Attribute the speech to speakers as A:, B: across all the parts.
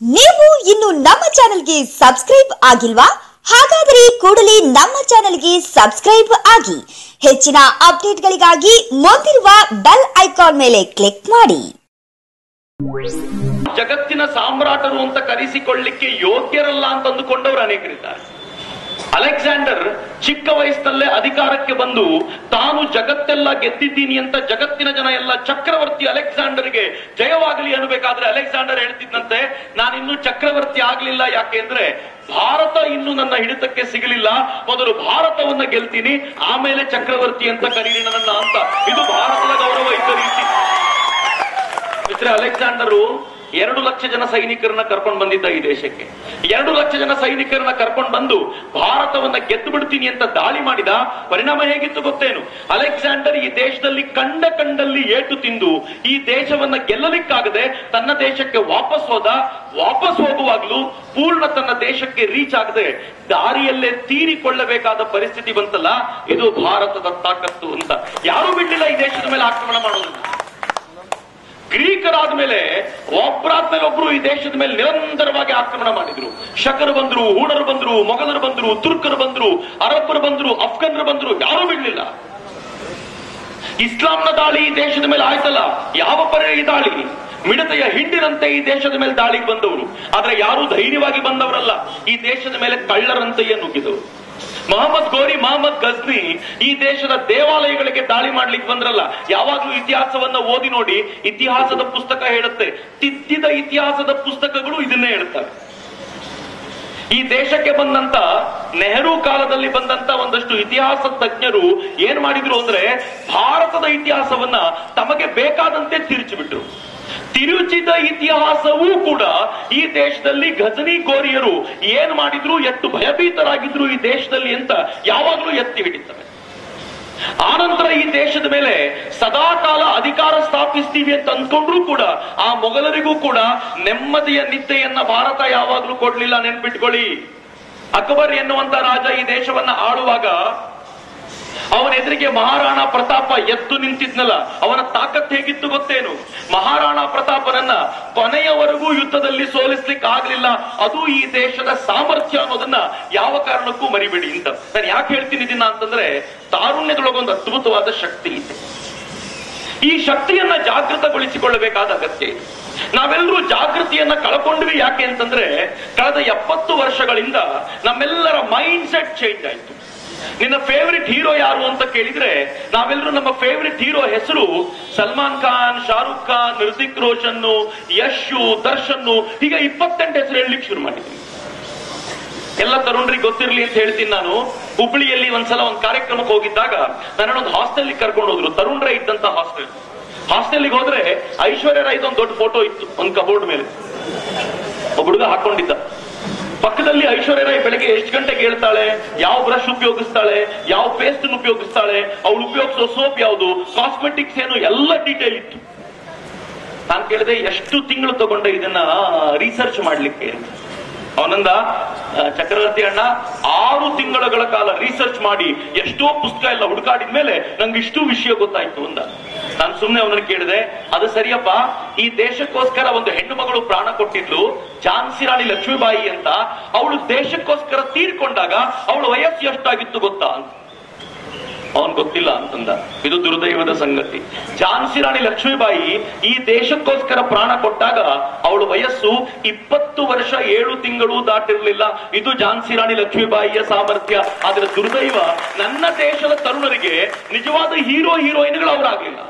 A: ನೀವು ಇನ್ನು ನಮ್ಮ ಚಾನೆಲ್ಗೆ ಸಬ್ಸ್ಕ್ರೈಬ್ ಆಗಿಲ್ವಾ ಹಾಗಾದರೆ ಕೂಡಲೇ ನಮ್ಮ ಚಾನೆಲ್ಗೆ ಸಬ್ಸ್ಕ್ರೈಬ್ ಆಗಿ ಹೆಚ್ಚಿನ ಅಪ್ಡೇಟ್ಗಳಿಗಾಗಿ ಮುಂದಿರುವ ಬೆಲ್ ಐಕಾನ್ ಮೇಲೆ ಕ್ಲಿಕ್ ಮಾಡಿ
B: ಜಗತ್ತಿನ ಸಾಮ್ರಾಟರು ಅಂತ ಕರೆಸಿಕೊಳ್ಳಿಕ್ಕೆ ಯೋಗ್ಯರಲ್ಲ ಅಂತ ಅಂದುಕೊಂಡವರು ಅನೇಕರಿದ್ದಾರೆ ಅಲೆಕ್ಸಾಂಡರ್ ಚಿಕ್ಕ ವಯಸ್ಸಿನಲ್ಲೇ ಅಧಿಕಾರಕ್ಕೆ ಬಂದು ತಾನು ಜಗತ್ತೆಲ್ಲ ಗೆದ್ದಿದ್ದೀನಿ ಅಂತ ಜಗತ್ತಿನ ಜನ ಎಲ್ಲ ಚಕ್ರವರ್ತಿ ಅಲೆಕ್ಸಾಂಡರ್ಗೆ ಜಯವಾಗಲಿ ಅನ್ನಬೇಕಾದ್ರೆ ಅಲೆಕ್ಸಾಂಡರ್ ಹೇಳ್ತಿದ್ದಂತೆ ನಾನಿನ್ನೂ ಚಕ್ರವರ್ತಿ ಆಗ್ಲಿಲ್ಲ ಯಾಕೆಂದ್ರೆ ಭಾರತ ಇನ್ನು ನನ್ನ ಹಿಡಿತಕ್ಕೆ ಸಿಗಲಿಲ್ಲ ಮೊದಲು ಭಾರತವನ್ನ ಗೆಲ್ತೀನಿ ಆಮೇಲೆ ಚಕ್ರವರ್ತಿ ಅಂತ ಕರೀರಿ ನನ್ನ ಅಂತ ಇದು ಭಾರತದ ಗೌರವ ಇದ್ದ ರೀತಿ ಮಿತ್ರ ಅಲೆಕ್ಸಾಂಡರು ಎರಡು ಲಕ್ಷ ಜನ ಸೈನಿಕರನ್ನ ಕರ್ಕೊಂಡು ಬಂದಿದ್ದ ಈ ದೇಶಕ್ಕೆ ಎರಡು ಲಕ್ಷ ಜನ ಸೈನಿಕರನ್ನ ಕರ್ಕೊಂಡು ಬಂದು ಭಾರತವನ್ನ ಗೆದ್ದು ಬಿಡ್ತೀನಿ ಅಂತ ದಾಳಿ ಮಾಡಿದ ಪರಿಣಾಮ ಹೇಗಿತ್ತು ಗೊತ್ತೇನು ಅಲೆಕ್ಸಾಂಡರ್ ಈ ದೇಶದಲ್ಲಿ ಕಂಡ ಕಂಡಲ್ಲಿ ಏಟು ತಿಂದು ಈ ದೇಶವನ್ನ ಗೆಲ್ಲಲಿಕ್ಕಾಗದೆ ತನ್ನ ದೇಶಕ್ಕೆ ವಾಪಸ್ ಹೋದ ವಾಪಸ್ ಹೋಗುವಾಗ್ಲೂ ಪೂರ್ಣ ತನ್ನ ದೇಶಕ್ಕೆ ರೀಚ್ ಆಗದೆ ದಾರಿಯಲ್ಲೇ ತೀರಿಕೊಳ್ಳಬೇಕಾದ ಪರಿಸ್ಥಿತಿ ಬಂತಲ್ಲ ಇದು ಭಾರತದ ತಾಕತ್ತು ಅಂತ ಯಾರು ಬಿಡ್ಲಿಲ್ಲ ಈ ದೇಶದ ಮೇಲೆ ಆಕ್ರಮಣ ಮಾಡೋದನ್ನ ಗ್ರೀಕರಾದ ಮೇಲೆ ಒಬ್ಬರಾದ್ಮೇಲೆ ಒಬ್ರು ಈ ದೇಶದ ಮೇಲೆ ನಿರಂತರವಾಗಿ ಆಕ್ರಮಣ ಮಾಡಿದ್ರು ಶಕರು ಬಂದ್ರು ಹೂಣರು ಬಂದ್ರು ಮೊಘಲರು ಬಂದ್ರು ತುರ್ಕರು ಬಂದ್ರು ಅರಬ್ಬರು ಬಂದ್ರು ಅಫ್ಘನ್ರು ಬಂದ್ರು ಯಾರೂ ಬಿಡ್ಲಿಲ್ಲ ಇಸ್ಲಾಂನ ದಾಳಿ ಈ ದೇಶದ ಮೇಲೆ ಆಯ್ತಲ್ಲ ಯಾವ ಪರ್ಯ ಈ ದಾಳಿ ಮಿಡತೆಯ ಹಿಂಡಿನಂತೆ ಈ ದೇಶದ ಮೇಲೆ ದಾಳಿಗೆ ಬಂದವರು ಆದ್ರೆ ಯಾರು ಧೈರ್ಯವಾಗಿ ಬಂದವರಲ್ಲ ಈ ದೇಶದ ಮೇಲೆ ಕಳ್ಳರಂತೆಯೇ ನುಗ್ಗಿದವರು ಮೊಹಮ್ಮದ್ ಗೋರಿ ಮೊಹಮ್ಮದ್ ಗಜ್ನಿ ಈ ದೇಶದ ದೇವಾಲಯಗಳಿಗೆ ದಾಳಿ ಮಾಡ್ಲಿಕ್ಕೆ ಬಂದ್ರಲ್ಲ ಯಾವಾಗ್ಲೂ ಇತಿಹಾಸವನ್ನ ಓದಿ ನೋಡಿ ಇತಿಹಾಸದ ಪುಸ್ತಕ ಹೇಳುತ್ತೆ ತಿದ್ದಿದ ಇತಿಹಾಸದ ಪುಸ್ತಕಗಳು ಇದನ್ನೇ ಹೇಳುತ್ತವೆ ಈ ದೇಶಕ್ಕೆ ಬಂದಂತ ನೆಹರು ಕಾಲದಲ್ಲಿ ಬಂದಂತ ಒಂದಷ್ಟು ಇತಿಹಾಸ ತಜ್ಞರು ಏನ್ ಮಾಡಿದ್ರು ಅಂದ್ರೆ ಭಾರತದ ಇತಿಹಾಸವನ್ನ ತಮಗೆ ಬೇಕಾದಂತೆ ತಿರುಚಿಬಿಟ್ರು ತಿರುಚಿದ ಇತಿಹಾಸವೂ ಕೂಡ ಈ ದೇಶದಲ್ಲಿ ಘಜನಿ ಗೋರಿಯರು ಏನ್ ಮಾಡಿದ್ರು ಎಷ್ಟು ಭಯಭೀತರಾಗಿದ್ರು ಈ ದೇಶದಲ್ಲಿ ಅಂತ ಯಾವಾಗ್ಲೂ ಎತ್ತಿ ಹಿಡಿತವೆ ಆನಂತರ ಈ ದೇಶದ ಮೇಲೆ ಸದಾಕಾಲ ಅಧಿಕಾರ ಸ್ಥಾಪಿಸ್ತೀವಿ ಅಂತ ಅಂದ್ಕೊಂಡ್ರು ಕೂಡ ಆ ಮೊಘಲರಿಗೂ ಕೂಡ ನೆಮ್ಮದಿಯ ನಿದ್ದೆಯನ್ನ ಭಾರತ ಯಾವಾಗ್ಲೂ ಕೊಡ್ಲಿಲ್ಲ ನೆನ್ಪಿಟ್ಕೊಳ್ಳಿ ಅಕ್ಬರ್ ಎನ್ನುವಂತ ರಾಜ ಈ ದೇಶವನ್ನ ಆಳುವಾಗ ಅವನ ಎದುರಿಗೆ ಮಹಾರಾಣ ಪ್ರತಾಪ ಎದ್ದು ನಿಂತಿದ್ನಲ್ಲ ಅವನ ತಾಕತ್ ಹೇಗಿತ್ತು ಗೊತ್ತೇನು ಮಹಾರಾಣ ಪ್ರತಾಪನನ್ನ ಕೊನೆಯವರೆಗೂ ಯುದ್ಧದಲ್ಲಿ ಸೋಲಿಸ್ಲಿಕ್ಕೆ ಆಗ್ಲಿಲ್ಲ ಅದು ಈ ದೇಶದ ಸಾಮರ್ಥ್ಯ ಅನ್ನೋದನ್ನ ಯಾವ ಕಾರಣಕ್ಕೂ ಮರಿಬೇಡಿ ಅಂತ ನಾನು ಯಾಕೆ ಹೇಳ್ತೀನಿ ಇದನ್ನ ಅಂತಂದ್ರೆ ತಾರುಣ್ಯದೊಳಗೊಂದು ಅದ್ಭುತವಾದ ಶಕ್ತಿ ಇದೆ ಈ ಶಕ್ತಿಯನ್ನ ಜಾಗೃತಗೊಳಿಸಿಕೊಳ್ಳಬೇಕಾದ ಅಗತ್ಯ ಇದೆ ನಾವೆಲ್ಲರೂ ಜಾಗೃತಿಯನ್ನ ಕಳ್ಕೊಂಡ್ವಿ ಯಾಕೆ ಅಂತಂದ್ರೆ ಕಳೆದ ಎಪ್ಪತ್ತು ವರ್ಷಗಳಿಂದ ನಮ್ಮೆಲ್ಲರ ಮೈಂಡ್ ಸೆಟ್ ಚೇಂಜ್ ಆಯ್ತು ನಿನ್ನ ಫೇವರಿಟ್ ಹೀರೋ ಯಾರು ಅಂತ ಕೇಳಿದ್ರೆ ನಾವೆಲ್ಲರೂ ನಮ್ಮ ಫೇವರಿಟ್ ಹೀರೋ ಹೆಸರು ಸಲ್ಮಾನ್ ಖಾನ್ ಶಾರುಖ್ ಖಾನ್ ಹೃತಿಕ್ ರೋಷನ್ ಯಶು ದರ್ಶನ್ ಈಗ ಇಪ್ಪತ್ತೆಂಟು ಹೆಸರು ಹೇಳಲಿಕ್ಕೆ ಶುರು ಮಾಡಿದ್ವಿ ಎಲ್ಲ ತರುಣರಿಗೆ ಗೊತ್ತಿರಲಿ ಅಂತ ಹೇಳ್ತೀನಿ ನಾನು ಹುಬ್ಳಿಯಲ್ಲಿ ಒಂದ್ಸಲ ಒಂದು ಕಾರ್ಯಕ್ರಮಕ್ಕೆ ಹೋಗಿದ್ದಾಗ ನನ್ನೊಂದು ಹಾಸ್ಟೆಲ್ ಕರ್ಕೊಂಡು ಹೋದ್ರು ತರುಣ್ರೇ ಇದ್ದಂತ ಹಾಸ್ಟೆಲ್ ಹಾಸ್ಟೆಲ್ಗೆ ಹೋದ್ರೆ ಐಶ್ವರ್ಯ ರಾಯ್ದು ಒಂದು ದೊಡ್ಡ ಫೋಟೋ ಇತ್ತು ಒಂದು ಕಬೋರ್ಡ್ ಮೇಲೆ ಒಬ್ಬ ಹುಡುಗ ಹಾಕೊಂಡಿದ್ದ ಪಕ್ಕದಲ್ಲಿ ಐಶ್ವರ್ಯ ರಾಯ್ ಬೆಳಗ್ಗೆ ಎಷ್ಟು ಗಂಟೆಗೆ ಹೇಳ್ತಾಳೆ ಯಾವ ಬ್ರಷ್ ಉಪಯೋಗಿಸ್ತಾಳೆ ಯಾವ ಪೇಸ್ಟ್ ಉಪಯೋಗಿಸ್ತಾಳೆ ಅವಳು ಉಪಯೋಗಿಸೋ ಸೋಪ್ ಯಾವುದು ಕಾಸ್ಮೆಟಿಕ್ಸ್ ಏನು ಎಲ್ಲ ಡೀಟೇಲ್ ಇತ್ತು ನಾನು ಕೇಳಿದೆ ಎಷ್ಟು ತಿಂಗಳು ತಗೊಂಡೆ ಇದನ್ನ ರಿಸರ್ಚ್ ಮಾಡ್ಲಿಕ್ಕೆ ಅಂತ ಅವನಂದ ಆ, ಚಕ್ರವರ್ತಿ ಅಣ್ಣ ಆರು ತಿಂಗಳ ಕಾಲ ರಿಸರ್ಚ್ ಮಾಡಿ ಎಷ್ಟೋ ಪುಸ್ತಕ ಎಲ್ಲ ಹುಡುಕಾಡಿದ ಮೇಲೆ ನಂಗೆ ಇಷ್ಟು ವಿಷಯ ಗೊತ್ತಾಯ್ತು ಅಂದ ನಾನು ಸುಮ್ನೆ ಅವನನ್ನು ಕೇಳಿದೆ ಅದು ಸರಿಯಪ್ಪ ಈ ದೇಶಕ್ಕೋಸ್ಕರ ಒಂದು ಹೆಣ್ಣು ಮಗಳು ಪ್ರಾಣ ಕೊಟ್ಟಿದ್ಲು ಝಾನ್ಸಿ ರಾಣಿ ಲಕ್ಷ್ಮೀಬಾಯಿ ಅಂತ ಅವಳು ದೇಶಕ್ಕೋಸ್ಕರ ತೀರ್ಕೊಂಡಾಗ ಅವಳ ವಯಸ್ಸು ಎಷ್ಟಾಗಿತ್ತು ಗೊತ್ತಾ ಅಂತ ಅವನ್ ಗೊತ್ತಿಲ್ಲ ಅಂತಂದ ಇದು ದುರ್ದೈವದ ಸಂಗತಿ ಝಾನ್ಸಿ ರಾಣಿ ಲಕ್ಷ್ಮೀಬಾಯಿ ಈ ದೇಶಕ್ಕೋಸ್ಕರ ಪ್ರಾಣ ಕೊಟ್ಟಾಗ ಅವಳ ವಯಸ್ಸು ಇಪ್ಪತ್ತು ವರ್ಷ ಏಳು ತಿಂಗಳು ದಾಟಿರ್ಲಿಲ್ಲ ಇದು ಝಾನ್ಸಿ ರಾಣಿ ಲಕ್ಷ್ಮೀಬಾಯಿಯ ಸಾಮರ್ಥ್ಯ ಆದ್ರೆ ದುರ್ದೈವ ನನ್ನ ದೇಶದ ತರುಣರಿಗೆ ನಿಜವಾದ ಹೀರೋ ಹೀರೋಯಿನ್ಗಳು ಅವರಾಗ್ಲಿಲ್ಲ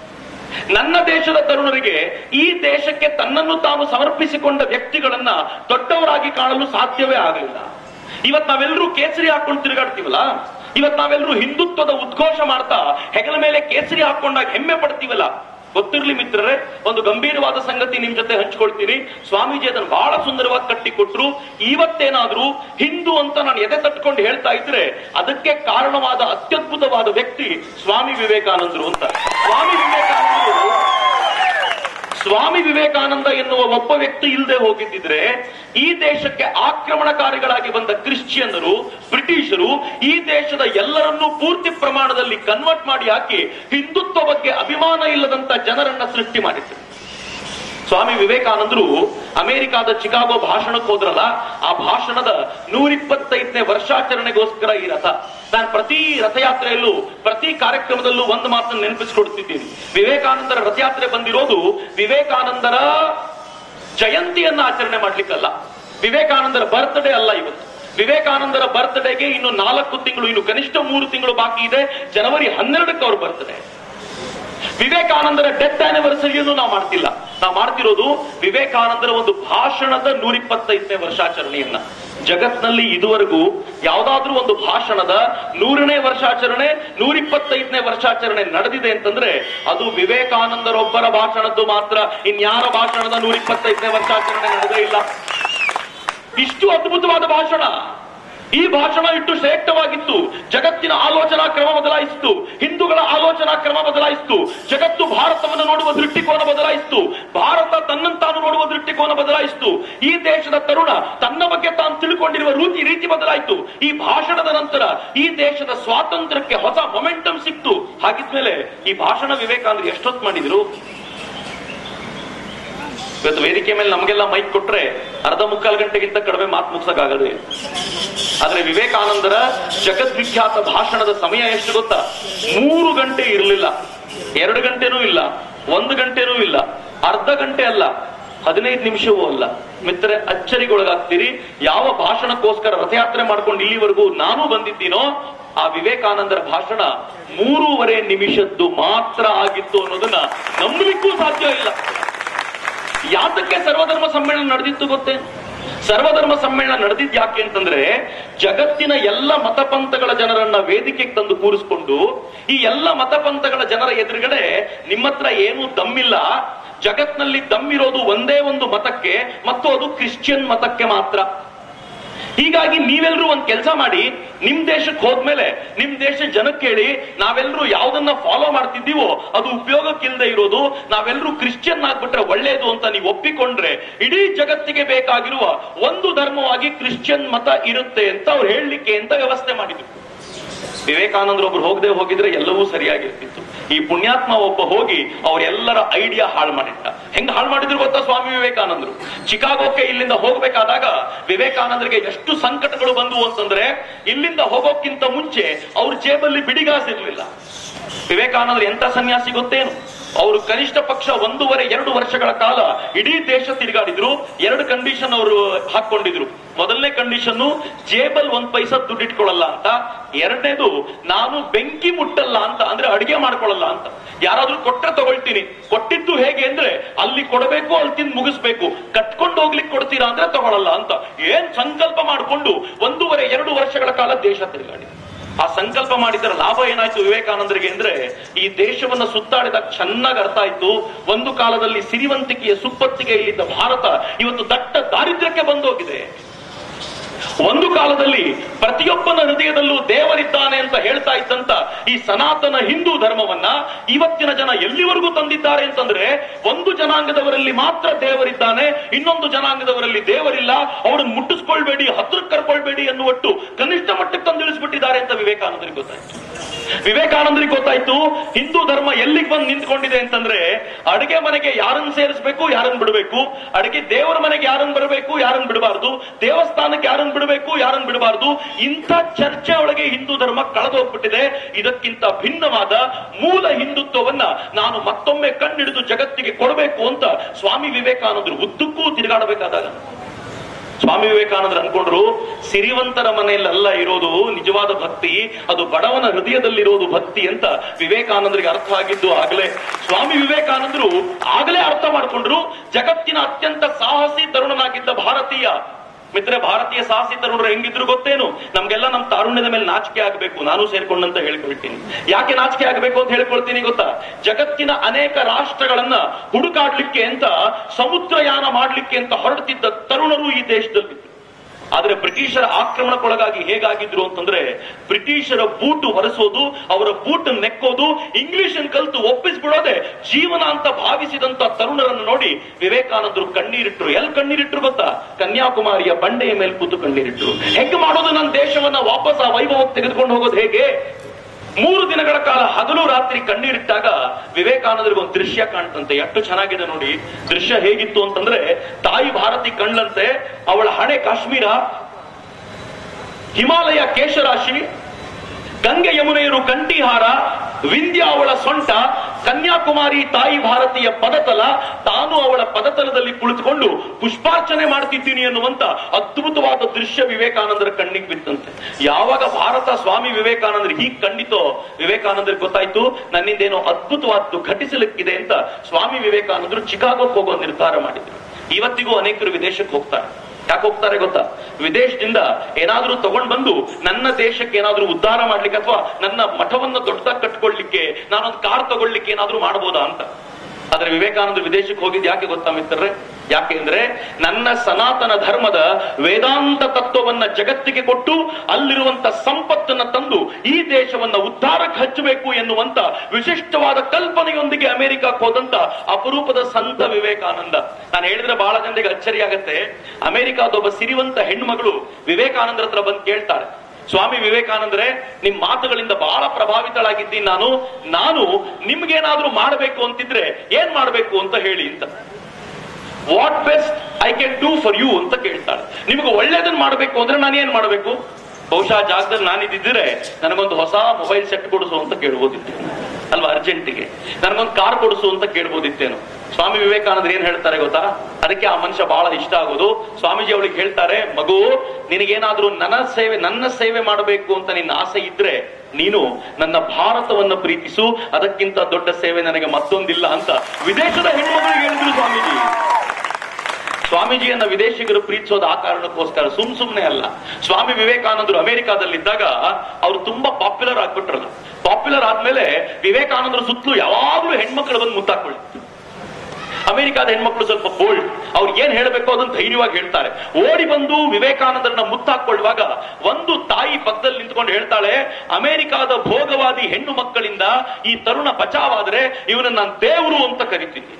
B: ನನ್ನ ದೇಶದ ತರುಣರಿಗೆ ಈ ದೇಶಕ್ಕೆ ತನ್ನನ್ನು ತಾನು ಸಮರ್ಪಿಸಿಕೊಂಡ ವ್ಯಕ್ತಿಗಳನ್ನ ದೊಡ್ಡವರಾಗಿ ಕಾಣಲು ಸಾಧ್ಯವೇ ಆಗಲಿಲ್ಲ ಇವತ್ ನಾವೆಲ್ಲರೂ ಕೇಸರಿ ಹಾಕೊಂಡು ತಿರುಗಾಡ್ತೀವಲ್ಲ ಇವತ್ ನಾವೆಲ್ಲರೂ ಹಿಂದುತ್ವದ ಉದ್ಘೋಷ ಮಾಡ್ತಾ ಹೆಗಲ ಮೇಲೆ ಕೇಸರಿ ಹಾಕೊಂಡಾಗ ಹೆಮ್ಮೆ ಪಡ್ತೀವಲ್ಲ ಗೊತ್ತಿರ್ಲಿ ಮಿತ್ರರೇ ಒಂದು ಗಂಭೀರವಾದ ಸಂಗತಿ ನಿಮ್ ಜೊತೆ ಹಂಚ್ಕೊಳ್ತೀನಿ ಸ್ವಾಮೀಜಿ ಅದನ್ನು ಬಹಳ ಸುಂದರವಾಗಿ ಕಟ್ಟಿ ಕೊಟ್ರು ಇವತ್ತೇನಾದ್ರೂ ಹಿಂದೂ ಅಂತ ನಾನು ಎದೆ ತಟ್ಕೊಂಡು ಹೇಳ್ತಾ ಇದ್ರೆ ಅದಕ್ಕೆ ಕಾರಣವಾದ ಅತ್ಯದ್ಭುತವಾದ ವ್ಯಕ್ತಿ ಸ್ವಾಮಿ ವಿವೇಕಾನಂದರು ಅಂತ ಸ್ವಾಮಿ ವಿವೇಕಾನಂದರು ಸ್ವಾಮಿ ವಿವೇಕಾನಂದ ಎನ್ನುವ ಒಬ್ಬ ವ್ಯಕ್ತಿ ಇಲ್ಲದೆ ಹೋಗಿದ್ದಿದ್ರೆ ಈ ದೇಶಕ್ಕೆ ಆಕ್ರಮಣಕಾರಿಗಳಾಗಿ ಬಂದ ಕ್ರಿಶ್ಚಿಯನ್ನರು ಬ್ರಿಟಿಷರು ಈ ದೇಶದ ಎಲ್ಲರನ್ನೂ ಪೂರ್ತಿ ಪ್ರಮಾಣದಲ್ಲಿ ಕನ್ವರ್ಟ್ ಮಾಡಿ ಹಾಕಿ ಹಿಂದುತ್ವ ಬಗ್ಗೆ ಅಭಿಮಾನ ಇಲ್ಲದಂತ ಜನರನ್ನ ಸೃಷ್ಟಿ ಮಾಡಿದ್ರು ಸ್ವಾಮಿ ವಿವೇಕಾನಂದರು ಅಮೆರಿಕಾದ ಚಿಕಾಗೋ ಭಾಷಣಕ್ಕೆ ಹೋದ್ರಲ್ಲ ಆ ಭಾಷಣದ ನೂರಿಪ್ಪತ್ತೈದನೇ ವರ್ಷಾಚರಣೆಗೋಸ್ಕರ ಈ ರಥ ನಾನು ಪ್ರತಿ ರಥಯಾತ್ರೆಯಲ್ಲೂ ಪ್ರತಿ ಕಾರ್ಯಕ್ರಮದಲ್ಲೂ ಒಂದು ಮಾತನ್ನು ನೆನಪಿಸಿಕೊಡ್ತಿದ್ದೀನಿ ವಿವೇಕಾನಂದರ ರಥಯಾತ್ರೆ ಬಂದಿರೋದು ವಿವೇಕಾನಂದರ ಜಯಂತಿಯನ್ನ ಆಚರಣೆ ಮಾಡ್ಲಿಕ್ಕಲ್ಲ ವಿವೇಕಾನಂದರ ಬರ್ತ್ಡೇ ಅಲ್ಲ ಇವತ್ತು ವಿವೇಕಾನಂದರ ಬರ್ತ್ಡೇಗೆ ಇನ್ನು ನಾಲ್ಕು ತಿಂಗಳು ಇನ್ನು ಕನಿಷ್ಠ ಮೂರು ತಿಂಗಳು ಬಾಕಿ ಇದೆ ಜನವರಿ ಹನ್ನೆರಡಕ್ಕೆ ಅವ್ರ ಬರ್ತ್ಡೇ ವಿವೇಕಾನಂದರ ಡೆತ್ ಆನಿವರ್ಸರಿಯನ್ನು ನಾವು ಮಾಡ್ತಿಲ್ಲ ನಾವು ಮಾಡ್ತಿರೋದು ವಿವೇಕಾನಂದರ ಒಂದು ಭಾಷಣದ ನೂರಿಪ್ಪತ್ತೈದನೇ ವರ್ಷಾಚರಣೆಯನ್ನ ಜಗತ್ನಲ್ಲಿ ಇದುವರೆಗೂ ಯಾವ್ದಾದ್ರೂ ಒಂದು ಭಾಷಣದ ನೂರನೇ ವರ್ಷಾಚರಣೆ ನೂರಿಪ್ಪತ್ತೈದನೇ ವರ್ಷಾಚರಣೆ ನಡೆದಿದೆ ಅಂತಂದ್ರೆ ಅದು ವಿವೇಕಾನಂದರೊಬ್ಬರ ಭಾಷಣದ್ದು ಮಾತ್ರ ಇನ್ಯಾರ ಭಾಷಣದ ನೂರಿಪ್ಪತ್ತೈದನೇ ವರ್ಷಾಚರಣೆ ನಡೆದೇ ಇಲ್ಲ ಇಷ್ಟು ಅದ್ಭುತವಾದ ಭಾಷಣ ಈ ಭಾಷಣ ಇಟ್ಟು ಶ್ರೇಷ್ಠವಾಗಿತ್ತು ಜಗತ್ತಿನ ಆಲೋಚನಾ ಕ್ರಮ ಬದಲಾಯಿಸಿತು ಹಿಂದೂಗಳ ಆಲೋಚನಾ ಕ್ರಮ ಬದಲಾಯಿಸಿತು ಜಗತ್ತು ಭಾರತವನ್ನು ನೋಡುವ ದೃಷ್ಟಿಕೋನ ಬದಲಾಯಿಸಿತು ಭಾರತ ತನ್ನಂತಾನು ನೋಡುವ ದೃಷ್ಟಿಕೋನ ಬದಲಾಯಿಸಿತು ಈ ದೇಶದ ತರುಣ ತನ್ನ ಬಗ್ಗೆ ತಾನು ತಿಳ್ಕೊಂಡಿರುವ ರೀತಿ ರೀತಿ ಬದಲಾಯಿತು ಈ ಭಾಷಣದ ನಂತರ ಈ ದೇಶದ ಸ್ವಾತಂತ್ರ್ಯಕ್ಕೆ ಹೊಸ ಮೊಮೆಂಟಮ್ ಸಿಕ್ತು ಹಾಗಿದ್ಮೇಲೆ ಈ ಭಾಷಣ ವಿವೇಕಾನಂದರು ಎಷ್ಟೊತ್ತು ಮಾಡಿದ್ರು ಇವತ್ತು ವೇದಿಕೆ ಮೇಲೆ ನಮಗೆಲ್ಲ ಮೈಕ್ ಕೊಟ್ರೆ ಅರ್ಧ ಮುಕ್ಕಾಲು ಗಂಟೆಗಿಂತ ಕಡಿಮೆ ಮಾತು ಮುಗ್ಸಕ್ಕಾಗದೆ ಆದ್ರೆ ವಿವೇಕಾನಂದರ ಜಗದ್ವಿಖ್ಯಾತ ಭಾಷಣದ ಸಮಯ ಎಷ್ಟು ಗೊತ್ತಾ ಮೂರು ಗಂಟೆ ಇರಲಿಲ್ಲ ಎರಡು ಗಂಟೆನೂ ಇಲ್ಲ ಒಂದು ಗಂಟೆನೂ ಇಲ್ಲ ಅರ್ಧ ಗಂಟೆ ಅಲ್ಲ ಹದಿನೈದು ನಿಮಿಷವೂ ಅಲ್ಲ ಮಿತ್ರರೆ ಅಚ್ಚರಿಗೊಳಗಾಗ್ತೀರಿ ಯಾವ ಭಾಷಣಕ್ಕೋಸ್ಕರ ರಥಯಾತ್ರೆ ಮಾಡ್ಕೊಂಡು ಇಲ್ಲಿವರೆಗೂ ನಾನು ಬಂದಿದ್ದೀನೋ ಆ ವಿವೇಕಾನಂದರ ಭಾಷಣ ಮೂರುವರೆ ನಿಮಿಷದ್ದು ಮಾತ್ರ ಆಗಿತ್ತು ಅನ್ನೋದನ್ನ ನಂಬಲಿಕ್ಕೂ ಸಾಧ್ಯ ಇಲ್ಲ ಯಾತಕ್ಕೆ ಸರ್ವಧರ್ಮ ಸಮ್ಮೇಳನ ನಡೆದಿತ್ತು ಗೊತ್ತೇ ಸರ್ವಧರ್ಮ ಸಮ್ಮೇಳನ ನಡೆದಿದ್ ಯಾಕೆ ಅಂತಂದ್ರೆ ಜಗತ್ತಿನ ಎಲ್ಲ ಮತಪಂಥಗಳ ಜನರನ್ನ ವೇದಿಕೆಗೆ ತಂದು ಕೂರಿಸ್ಕೊಂಡು ಈ ಎಲ್ಲ ಮತಪಂಥಗಳ ಜನರ ಎದುರುಗಡೆ ನಿಮ್ಮ ಹತ್ರ ಏನೂ ದಮ್ಮಿಲ್ಲ ಜಗತ್ನಲ್ಲಿ ದಮ್ಮಿರೋದು ಒಂದೇ ಒಂದು ಮತಕ್ಕೆ ಮತ್ತು ಅದು ಕ್ರಿಶ್ಚಿಯನ್ ಮತಕ್ಕೆ ಮಾತ್ರ ಹೀಗಾಗಿ ನೀವೆಲ್ಲರೂ ಒಂದ್ ಕೆಲಸ ಮಾಡಿ ನಿಮ್ ದೇಶಕ್ಕೆ ಹೋದ್ಮೇಲೆ ನಿಮ್ ದೇಶ ಜನಕ್ಕೆ ಹೇಳಿ ನಾವೆಲ್ಲರೂ ಯಾವ್ದನ್ನ ಫಾಲೋ ಮಾಡ್ತಿದ್ದೀವೋ ಅದು ಉಪಯೋಗಕ್ಕಿಲ್ಲದೆ ಇರೋದು ನಾವೆಲ್ಲರೂ ಕ್ರಿಶ್ಚಿಯನ್ ಆಗ್ಬಿಟ್ರೆ ಒಳ್ಳೇದು ಅಂತ ನೀವು ಒಪ್ಪಿಕೊಂಡ್ರೆ ಇಡೀ ಜಗತ್ತಿಗೆ ಬೇಕಾಗಿರುವ ಒಂದು ಧರ್ಮವಾಗಿ ಕ್ರಿಶ್ಚಿಯನ್ ಮತ ಇರುತ್ತೆ ಅಂತ ಅವ್ರು ಹೇಳಲಿಕ್ಕೆ ಅಂತ ವ್ಯವಸ್ಥೆ ಮಾಡಿದ್ರು ವಿವೇಕಾನಂದರು ಒಬ್ರು ಹೋಗದೆ ಹೋಗಿದ್ರೆ ಎಲ್ಲವೂ ಸರಿಯಾಗಿರ್ತಿತ್ತು ಈ ಪುಣ್ಯಾತ್ಮ ಒಬ್ಬ ಹೋಗಿ ಅವರೆಲ್ಲರ ಐಡಿಯಾ ಹಾಳು ಮಾಡಿಟ್ಟ ಹೆಂಗ್ ಹಾಳು ಮಾಡಿದ್ರು ಗೊತ್ತಾ ಸ್ವಾಮಿ ವಿವೇಕಾನಂದರು ಚಿಕಾಗೋಕ್ಕೆ ಇಲ್ಲಿಂದ ಹೋಗ್ಬೇಕಾದಾಗ ವಿವೇಕಾನಂದರಿಗೆ ಎಷ್ಟು ಸಂಕಟಗಳು ಬಂದವು ಅಂತಂದ್ರೆ ಇಲ್ಲಿಂದ ಹೋಗೋಕ್ಕಿಂತ ಮುಂಚೆ ಅವ್ರ ಜೇಬಲ್ಲಿ ಬಿಡಿಗಾಸಿರ್ಲಿಲ್ಲ ವಿವೇಕಾನಂದರು ಎಂತ ಸನ್ಯಾಸಿ ಗೊತ್ತೇನು ಅವರು ಕನಿಷ್ಠ ಪಕ್ಷ ಒಂದೂವರೆ ಎರಡು ವರ್ಷಗಳ ಕಾಲ ಇಡೀ ದೇಶ ತಿರುಗಾಡಿದ್ರು ಎರಡು ಕಂಡೀಷನ್ ಅವರು ಹಾಕೊಂಡಿದ್ರು ಮೊದಲನೇ ಕಂಡೀಷನ್ ಜೇಬಲ್ ಒಂದ್ ಪೈಸಾ ದುಡ್ಡು ಇಟ್ಕೊಳ್ಳಲ್ಲ ಅಂತ ಎರಡನೇದು ನಾನು ಬೆಂಕಿ ಮುಟ್ಟಲ್ಲ ಅಂತ ಅಂದ್ರೆ ಅಡಿಗೆ ಮಾಡ್ಕೊಳ್ಳಲ್ಲ ಅಂತ ಯಾರಾದ್ರೂ ಕೊಟ್ರೆ ತಗೊಳ್ತೀನಿ ಕೊಟ್ಟಿದ್ದು ಹೇಗೆ ಅಂದ್ರೆ ಅಲ್ಲಿ ಕೊಡಬೇಕು ಅಲ್ಲಿ ತಿಂದು ಮುಗಿಸ್ಬೇಕು ಕಟ್ಕೊಂಡು ಹೋಗ್ಲಿಕ್ಕೆ ಕೊಡ್ತೀರಾ ಅಂದ್ರೆ ತಗೊಳಲ್ಲ ಅಂತ ಏನ್ ಸಂಕಲ್ಪ ಮಾಡಿಕೊಂಡು ಒಂದೂವರೆ ಎರಡು ವರ್ಷಗಳ ಕಾಲ ದೇಶ ತಿರುಗಾಡಿ ಆ ಸಂಕಲ್ಪ ಮಾಡಿದರ ಲಾಭ ಏನಾಯ್ತು ವಿವೇಕಾನಂದರಿಗೆ ಅಂದ್ರೆ ಈ ದೇಶವನ್ನ ಸುತ್ತಾಡಿದಾಗ ಚೆನ್ನಾಗಿ ಅರ್ಥ ಆಯ್ತು ಒಂದು ಕಾಲದಲ್ಲಿ ಸಿರಿವಂತಿಕೆಯ ಸುಪ್ಪತ್ತಿಗೆ ಇಲ್ಲಿದ್ದ ಭಾರತ ಇವತ್ತು ದಟ್ಟ ದಾರಿದ್ರ್ಯಕ್ಕೆ ಬಂದೋಗಿದೆ ಒಂದು ಕಾಲದಲ್ಲಿ ಪ್ರತಿಯೊಬ್ಬನ ಹೃದಯದಲ್ಲೂ ದೇವರಿದ್ದಾನೆ ಅಂತ ಹೇಳ್ತಾ ಇದ್ದಂತ ಈ ಸನಾತನ ಹಿಂದೂ ಧರ್ಮವನ್ನ ಇವತ್ತಿನ ಜನ ಎಲ್ಲಿವರೆಗೂ ತಂದಿದ್ದಾರೆ ಅಂತಂದ್ರೆ ಒಂದು ಜನಾಂಗದವರಲ್ಲಿ ಮಾತ್ರ ದೇವರಿದ್ದಾನೆ ಇನ್ನೊಂದು ಜನಾಂಗದವರಲ್ಲಿ ದೇವರಿಲ್ಲ ಅವರನ್ನು ಮುಟ್ಟಿಸ್ಕೊಳ್ಬೇಡಿ ಹತ್ರಕ್ಕೆ ಕರ್ಕೊಳ್ಬೇಡಿ ಎನ್ನುವಟ್ಟು ಕನಿಷ್ಠ ಮಟ್ಟಕ್ಕೆ ತಂದಿಳಿಸ್ಬಿಟ್ಟಿದ್ದಾರೆ ಅಂತ ವಿವೇಕಾನಂದರಿಗೆ ಗೊತ್ತಾಯ್ತು ವಿವೇಕಾನಂದರಿಗೆ ಗೊತ್ತಾಯ್ತು ಹಿಂದೂ ಧರ್ಮ ಎಲ್ಲಿಗೆ ಬಂದು ನಿಂತ್ಕೊಂಡಿದೆ ಅಂತಂದ್ರೆ ಅಡಿಗೆ ಮನೆಗೆ ಯಾರನ್ನ ಸೇರಿಸಬೇಕು ಯಾರನ್ನ ಬಿಡಬೇಕು ಅಡಿಗೆ ದೇವರ ಮನೆಗೆ ಯಾರನ್ನ ಬರಬೇಕು ಯಾರನ್ನ ಬಿಡಬಾರ್ದು ದೇವಸ್ಥಾನಕ್ಕೆ ಯಾರನ್ನ ಬಿಡಬೇಕು ಯಾರನ್ನ ಬಿಡಬಾರ್ದು ಇಂಥ ಚರ್ಚೆ ಒಳಗೆ ಹಿಂದೂ ಧರ್ಮ ಕಳೆದೋಗ್ಬಿಟ್ಟಿದೆ ಇದಕ್ಕಿಂತ ಭಿನ್ನವಾದ ಮೂಲ ಹಿಂದುತ್ವವನ್ನ ನಾನು ಮತ್ತೊಮ್ಮೆ ಕಣ್ಣಿಡಿದು ಜಗತ್ತಿಗೆ ಕೊಡಬೇಕು ಅಂತ ಸ್ವಾಮಿ ವಿವೇಕಾನಂದರು ಉದ್ದಕ್ಕೂ ತಿರುಗಾಡಬೇಕಾದಾಗ ಸ್ವಾಮಿ ವಿವೇಕಾನಂದರು ಅನ್ಕೊಂಡ್ರು ಸಿರಿವಂತರ ಮನೆಯಲ್ಲ ಇರೋದು ನಿಜವಾದ ಭಕ್ತಿ ಅದು ಬಡವನ ಹೃದಯದಲ್ಲಿರೋದು ಭಕ್ತಿ ಅಂತ ವಿವೇಕಾನಂದರಿಗೆ ಅರ್ಥ ಆಗಿದ್ದು ಆಗಲೇ ಸ್ವಾಮಿ ವಿವೇಕಾನಂದರು ಆಗಲೇ ಅರ್ಥ ಮಾಡ್ಕೊಂಡ್ರು ಜಗತ್ತಿನ ಅತ್ಯಂತ ಸಾಹಸಿ ತರುಣನಾಗಿದ್ದ ಭಾರತೀಯ ಮಿತ್ರ ಭಾರತೀಯ ಸಾಹಸಿ ತರುಣರು ಹೆಂಗಿದ್ರು ಗೊತ್ತೇನು ನಮ್ಗೆಲ್ಲ ನಮ್ಮ ತಾರುಣ್ಯದ ಮೇಲೆ ನಾಚಿಕೆ ಆಗಬೇಕು ನಾನು ಸೇರ್ಕೊಂಡಂತ ಹೇಳ್ಕೊಳ್ತೀನಿ ಯಾಕೆ ನಾಚಿಕೆ ಆಗಬೇಕು ಅಂತ ಹೇಳ್ಕೊಳ್ತೀನಿ ಗೊತ್ತಾ ಜಗತ್ತಿನ ಅನೇಕ ರಾಷ್ಟ್ರಗಳನ್ನ ಹುಡುಕಾಡ್ಲಿಕ್ಕೆ ಅಂತ ಸಮುದ್ರಯಾನ ಮಾಡ್ಲಿಕ್ಕೆ ಅಂತ ಹೊರಡ್ತಿದ್ದ ತರುಣರು ಈ ದೇಶದಲ್ಲಿದ್ರು ಆದ್ರೆ ಬ್ರಿಟಿಷರ ಆಕ್ರಮಣಕ್ಕೊಳಗಾಗಿ ಹೇಗಾಗಿದ್ರು ಅಂತಂದ್ರೆ ಬ್ರಿಟಿಷರ ಬೂಟು ಹೊರಸೋದು ಅವರ ಬೂಟ್ ನೆಕ್ಕೋದು ಇಂಗ್ಲಿಷ್ ಕಲ್ತು ಒಪ್ಪಿಸ್ಬಿಡೋದೆ ಜೀವನ ಅಂತ ಭಾವಿಸಿದಂತ ತರುಣರನ್ನು ನೋಡಿ ವಿವೇಕಾನಂದರು ಕಣ್ಣೀರಿಟ್ರು ಎಲ್ಲಿ ಕಣ್ಣೀರಿಟ್ರು ಗೊತ್ತಾ ಕನ್ಯಾಕುಮಾರಿಯ ಬಂಡೆಯ ಮೇಲೆ ಕೂತು ಕಣ್ಣೀರಿಟ್ರು ಹೆಂಗ್ ಮಾಡೋದು ನನ್ನ ದೇಶವನ್ನ ವಾಪಸ್ ಆ ವೈಭವಕ್ಕೆ ತೆಗೆದುಕೊಂಡು ಹೋಗೋದು ಹೇಗೆ ಮೂರು ದಿನಗಳ ಕಾಲ ಹಗಲು ರಾತ್ರಿ ಕಣ್ಣೀರಿಟ್ಟಾಗ ವಿವೇಕಾನಂದರಿಗೆ ಒಂದು ದೃಶ್ಯ ಕಾಣ್ತಂತೆ ಎಷ್ಟು ಚೆನ್ನಾಗಿದೆ ನೋಡಿ ದೃಶ್ಯ ಹೇಗಿತ್ತು ಅಂತಂದ್ರೆ ತಾಯಿ ಭಾರತಿ ಕಣ್ಲಂತೆ ಅವಳ ಹಣೆ ಕಾಶ್ಮೀರ ಹಿಮಾಲಯ ಕೇಶರಾಶಿ ಗಂಗೆ ಯಮುನೆಯರು ಕಂಠಿಹಾರ ವಿಂಧ್ಯ ಅವಳ ಸೊಂಟ ಕನ್ಯಾಕುಮಾರಿ ತಾಯಿ ಭಾರತೀಯ ಪದತಲ ತಾನು ಅವಳ ಪದತಲದಲ್ಲಿ ಕುಳಿತುಕೊಂಡು ಪುಷ್ಪಾರ್ಚನೆ ಮಾಡ್ತಿದ್ದೀನಿ ಅನ್ನುವಂತ ಅದ್ಭುತವಾದ ದೃಶ್ಯ ವಿವೇಕಾನಂದರ ಕಣ್ಣಿಗೆ ಬಿತ್ತಂತೆ ಯಾವಾಗ ಭಾರತ ಸ್ವಾಮಿ ವಿವೇಕಾನಂದರು ಹೀಗ್ ಕಂಡಿತೋ ವಿವೇಕಾನಂದರಿಗೆ ಗೊತ್ತಾಯ್ತು ನನ್ನಿಂದೇನೋ ಅದ್ಭುತವಾದ್ದು ಘಟಿಸಲಿಕ್ಕಿದೆ ಅಂತ ಸ್ವಾಮಿ ವಿವೇಕಾನಂದರು ಚಿಕಾಗೋಕ್ಕೆ ಹೋಗೋ ನಿರ್ಧಾರ ಮಾಡಿದ್ರು ಇವತ್ತಿಗೂ ಅನೇಕರು ವಿದೇಶಕ್ಕೆ ಹೋಗ್ತಾರೆ ಯಾಕೆ ಹೋಗ್ತಾರೆ ಗೊತ್ತಾ ವಿದೇಶದಿಂದ ಏನಾದ್ರೂ ತಗೊಂಡ್ ಬಂದು ನನ್ನ ದೇಶಕ್ಕೆ ಏನಾದ್ರೂ ಉದ್ಧಾರ ಮಾಡ್ಲಿಕ್ಕೆ ಅಥವಾ ನನ್ನ ಮಠವನ್ನ ದೊಡ್ಡದಾಗಿ ಕಟ್ಕೊಳ್ಲಿಕ್ಕೆ ನಾನೊಂದು ಕಾರ್ ತಗೊಳ್ಲಿಕ್ಕೆ ಏನಾದ್ರೂ ಮಾಡ್ಬೋದಾ ಅಂತ ಆದ್ರೆ ವಿವೇಕಾನಂದ ವಿದೇಶಕ್ಕೆ ಹೋಗಿದ್ ಯಾಕೆ ಗೊತ್ತಾ ಮಿತ್ರರೇ ಯಾಕೆ ಅಂದ್ರೆ ನನ್ನ ಸನಾತನ ಧರ್ಮದ ವೇದಾಂತ ತತ್ವವನ್ನ ಜಗತ್ತಿಗೆ ಕೊಟ್ಟು ಅಲ್ಲಿರುವಂತ ಸಂಪತ್ತನ್ನ ತಂದು ಈ ದೇಶವನ್ನ ಉದ್ಧಾರಕ್ಕೆ ಹಚ್ಚಬೇಕು ಎನ್ನುವಂತ ವಿಶಿಷ್ಟವಾದ ಕಲ್ಪನೆಯೊಂದಿಗೆ ಅಮೆರಿಕಕ್ಕೆ ಹೋದಂತ ಅಪರೂಪದ ಸಂತ ವಿವೇಕಾನಂದ ನಾನು ಹೇಳಿದ್ರೆ ಬಹಳ ಜನರಿಗೆ ಅಚ್ಚರಿ ಆಗತ್ತೆ ಅಮೆರಿಕಾದ ಒಬ್ಬ ಸಿರಿವಂತ ಹೆಣ್ಮಗಳು ವಿವೇಕಾನಂದರ ಹತ್ರ ಬಂದು ಕೇಳ್ತಾಳೆ ಸ್ವಾಮಿ ವಿವೇಕಾನಂದ್ರೆ ನಿಮ್ ಮಾತುಗಳಿಂದ ಬಹಳ ಪ್ರಭಾವಿತಳಾಗಿದ್ದೀನಿ ನಾನು ನಾನು ನಿಮ್ಗೇನಾದ್ರೂ ಮಾಡಬೇಕು ಅಂತಿದ್ರೆ ಏನ್ ಮಾಡಬೇಕು ಅಂತ ಹೇಳಿ ಅಂತ what best I can do for you ಅಂತ ಕೇಳ್ತಾಳೆ ನಿಮ್ಗೆ ಒಳ್ಳೇದನ್ನ ಮಾಡಬೇಕು ಅಂದ್ರೆ ನಾನು ಏನ್ ಮಾಡಬೇಕು ಬಹುಶಃ ಆ ಜಾಗದಲ್ಲಿ ನಾನಿದ್ದಿದ್ರೆ ನನಗೊಂದು ಹೊಸ ಮೊಬೈಲ್ ಸೆಟ್ ಕೊಡಿಸು ಅಂತ ಕೇಳ್ಬೋದಿತ್ತೇನು ಅಲ್ವಾ ಅರ್ಜೆಂಟಿಗೆ ನನಗೊಂದು ಕಾರ್ ಕೊಡಿಸು ಅಂತ ಕೇಳ್ಬೋದಿತ್ತೇನು ಸ್ವಾಮಿ ವಿವೇಕಾನಂದ್ರ ಏನ್ ಹೇಳ್ತಾರೆ ಗೊತ್ತಾ ಅದಕ್ಕೆ ಆ ಮನುಷ್ಯ ಬಹಳ ಇಷ್ಟ ಆಗೋದು ಸ್ವಾಮೀಜಿ ಅವಳಿಗೆ ಹೇಳ್ತಾರೆ ಮಗು ನಿನಗೇನಾದ್ರೂ ನನ್ನ ಸೇವೆ ನನ್ನ ಸೇವೆ ಮಾಡಬೇಕು ಅಂತ ನಿನ್ನ ಆಸೆ ಇದ್ರೆ ನೀನು ನನ್ನ ಭಾರತವನ್ನ ಪ್ರೀತಿಸು ಅದಕ್ಕಿಂತ ದೊಡ್ಡ ಸೇವೆ ನನಗೆ ಮತ್ತೊಂದಿಲ್ಲ ಅಂತ ವಿದೇಶದ ಹೆಣ್ಮಗಳಿಗೆ ಹೇಳಿದ್ರು ಸ್ವಾಮೀಜಿ ಸ್ವಾಮೀಜಿಯನ್ನ ವಿದೇಶಿಗರು ಪ್ರೀತಿಸೋದು ಆ ಕಾರಣಕ್ಕೋಸ್ಕರ ಸುಮ್ ಸುಮ್ನೆ ಅಲ್ಲ ಸ್ವಾಮಿ ವಿವೇಕಾನಂದರು ಅಮೆರಿಕಾದಲ್ಲಿದ್ದಾಗ ಅವರು ತುಂಬಾ ಪಾಪ್ಯುಲರ್ ಆಗ್ಬಿಟ್ರಲ್ಲ ಪಾಪ್ಯುಲರ್ ಆದ್ಮೇಲೆ ವಿವೇಕಾನಂದರ ಸುತ್ತಲೂ ಯಾವಾಗ್ಲೂ ಹೆಣ್ಮಕ್ಳು ಬಂದು ಮುತ್ತಾಕೊಳ್ಳಿ ಅಮೆರಿಕಾದ ಹೆಣ್ಮಕ್ಳು ಸ್ವಲ್ಪ ಬೋಲ್ಡ್ ಅವ್ರು ಏನ್ ಹೇಳಬೇಕು ಅದನ್ನ ಧೈರ್ಯವಾಗಿ ಹೇಳ್ತಾರೆ ಓಡಿ ಬಂದು ವಿವೇಕಾನಂದರನ್ನ ಮುತ್ತಾಕೊಳ್ಳುವಾಗ ಒಂದು ತಾಯಿ ಪಕ್ಕದಲ್ಲಿ ನಿಂತ್ಕೊಂಡು ಹೇಳ್ತಾಳೆ ಅಮೆರಿಕಾದ ಭೋಗವಾದಿ ಹೆಣ್ಣು ಮಕ್ಕಳಿಂದ ಈ ತರುಣ ಬಚಾವಾದ್ರೆ ಇವನನ್ನ ನಾನು ದೇವರು ಅಂತ ಕರಿತೀನಿ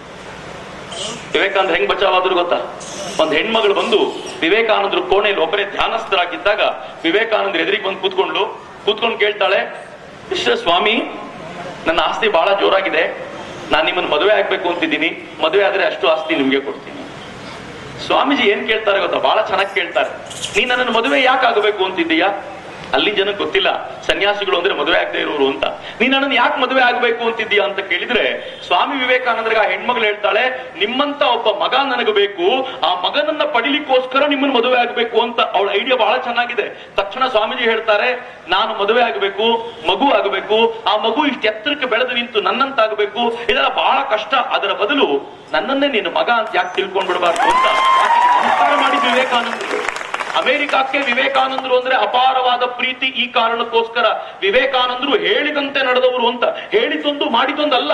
B: ವಿವೇಕಾನಂದ ಹೆಂಗ್ ಬಚಾವಾದ್ರು ಗೊತ್ತಾ ಒಂದ್ ಹೆಣ್ಮಗಳು ಬಂದು ವಿವೇಕಾನಂದರು ಕೋಣೆಯಲ್ಲಿ ಒಬ್ಬರೇ ಧ್ಯಾನಸ್ಥರಾಗಿದ್ದಾಗ ವಿವೇಕಾನಂದ್ರ ಎದುರಿಗೆ ಬಂದು ಕೂತ್ಕೊಂಡು ಕೂತ್ಕೊಂಡು ಕೇಳ್ತಾಳೆ ಮಿಸ್ಟರ್ ಸ್ವಾಮಿ ನನ್ನ ಆಸ್ತಿ ಬಹಳ ಜೋರಾಗಿದೆ ನಾನು ನಿಮ್ಮನ್ನ ಮದುವೆ ಆಗ್ಬೇಕು ಅಂತಿದ್ದೀನಿ ಮದುವೆ ಆದ್ರೆ ಅಷ್ಟು ಆಸ್ತಿ ನಿಮ್ಗೆ ಕೊಡ್ತೀನಿ ಸ್ವಾಮೀಜಿ ಏನ್ ಕೇಳ್ತಾರೆ ಗೊತ್ತಾ ಬಹಳ ಚೆನ್ನಾಗಿ ಕೇಳ್ತಾರೆ ನೀನ್ ನನ್ನನ್ನು ಮದುವೆ ಯಾಕೆ ಆಗಬೇಕು ಅಂತಿದ್ದೀಯಾ ಅಲ್ಲಿ ಜನಕ್ಕೆ ಗೊತ್ತಿಲ್ಲ ಸನ್ಯಾಸಿಗಳು ಅಂದ್ರೆ ಮದುವೆ ಆಗದೆ ಇರೋರು ಅಂತ ನೀನ್ ನನ್ನನ್ನು ಯಾಕೆ ಮದುವೆ ಆಗ್ಬೇಕು ಅಂತಿದ್ದೀಯಾ ಅಂತ ಕೇಳಿದ್ರೆ ಸ್ವಾಮಿ ವಿವೇಕಾನಂದರಿಗೆ ಆ ಹೆಣ್ಮಗಳು ಹೇಳ್ತಾಳೆ ನಿಮ್ಮಂತ ಒಬ್ಬ ಮಗ ನನಗೆ ಬೇಕು ಆ ಮಗನನ್ನ ಪಡಿಲಿಕ್ಕೋಸ್ಕರ ನಿಮ್ಮನ್ನ ಮದುವೆ ಆಗ್ಬೇಕು ಅಂತ ಅವಳ ಐಡಿಯಾ ಬಹಳ ಚೆನ್ನಾಗಿದೆ ತಕ್ಷಣ ಸ್ವಾಮೀಜಿ ಹೇಳ್ತಾರೆ ನಾನು ಮದುವೆ ಆಗಬೇಕು ಮಗು ಆಗಬೇಕು ಆ ಮಗು ಇಷ್ಟು ಎತ್ತರಕ್ಕೆ ಬೆಳೆದು ನಿಂತು ನನ್ನಂತಾಗಬೇಕು ಇದೆಲ್ಲ ಬಹಳ ಕಷ್ಟ ಅದರ ಬದಲು ನನ್ನನ್ನೇ ನೀನು ಮಗ ಅಂತ ಯಾಕೆ ತಿಳ್ಕೊಂಡ್ ಬಿಡಬಾರ್ದು ಅಂತ ಆಕೆಗೆ ನಮಸ್ಕಾರ ಮಾಡಿದ ವಿವೇಕಾನಂದರು ಅಮೆರಿಕಕ್ಕೆ ವಿವೇಕಾನಂದರು ಅಂದ್ರೆ ಅಪಾರವಾದ ಪ್ರೀತಿ ಈ ಕಾರಣಕ್ಕೋಸ್ಕರ ವಿವೇಕಾನಂದರು ಹೇಳಿದಂತೆ ನಡೆದವರು ಅಂತ ಹೇಳಿದ್ದೊಂದು ಮಾಡಿದ್ದೊಂದಲ್ಲ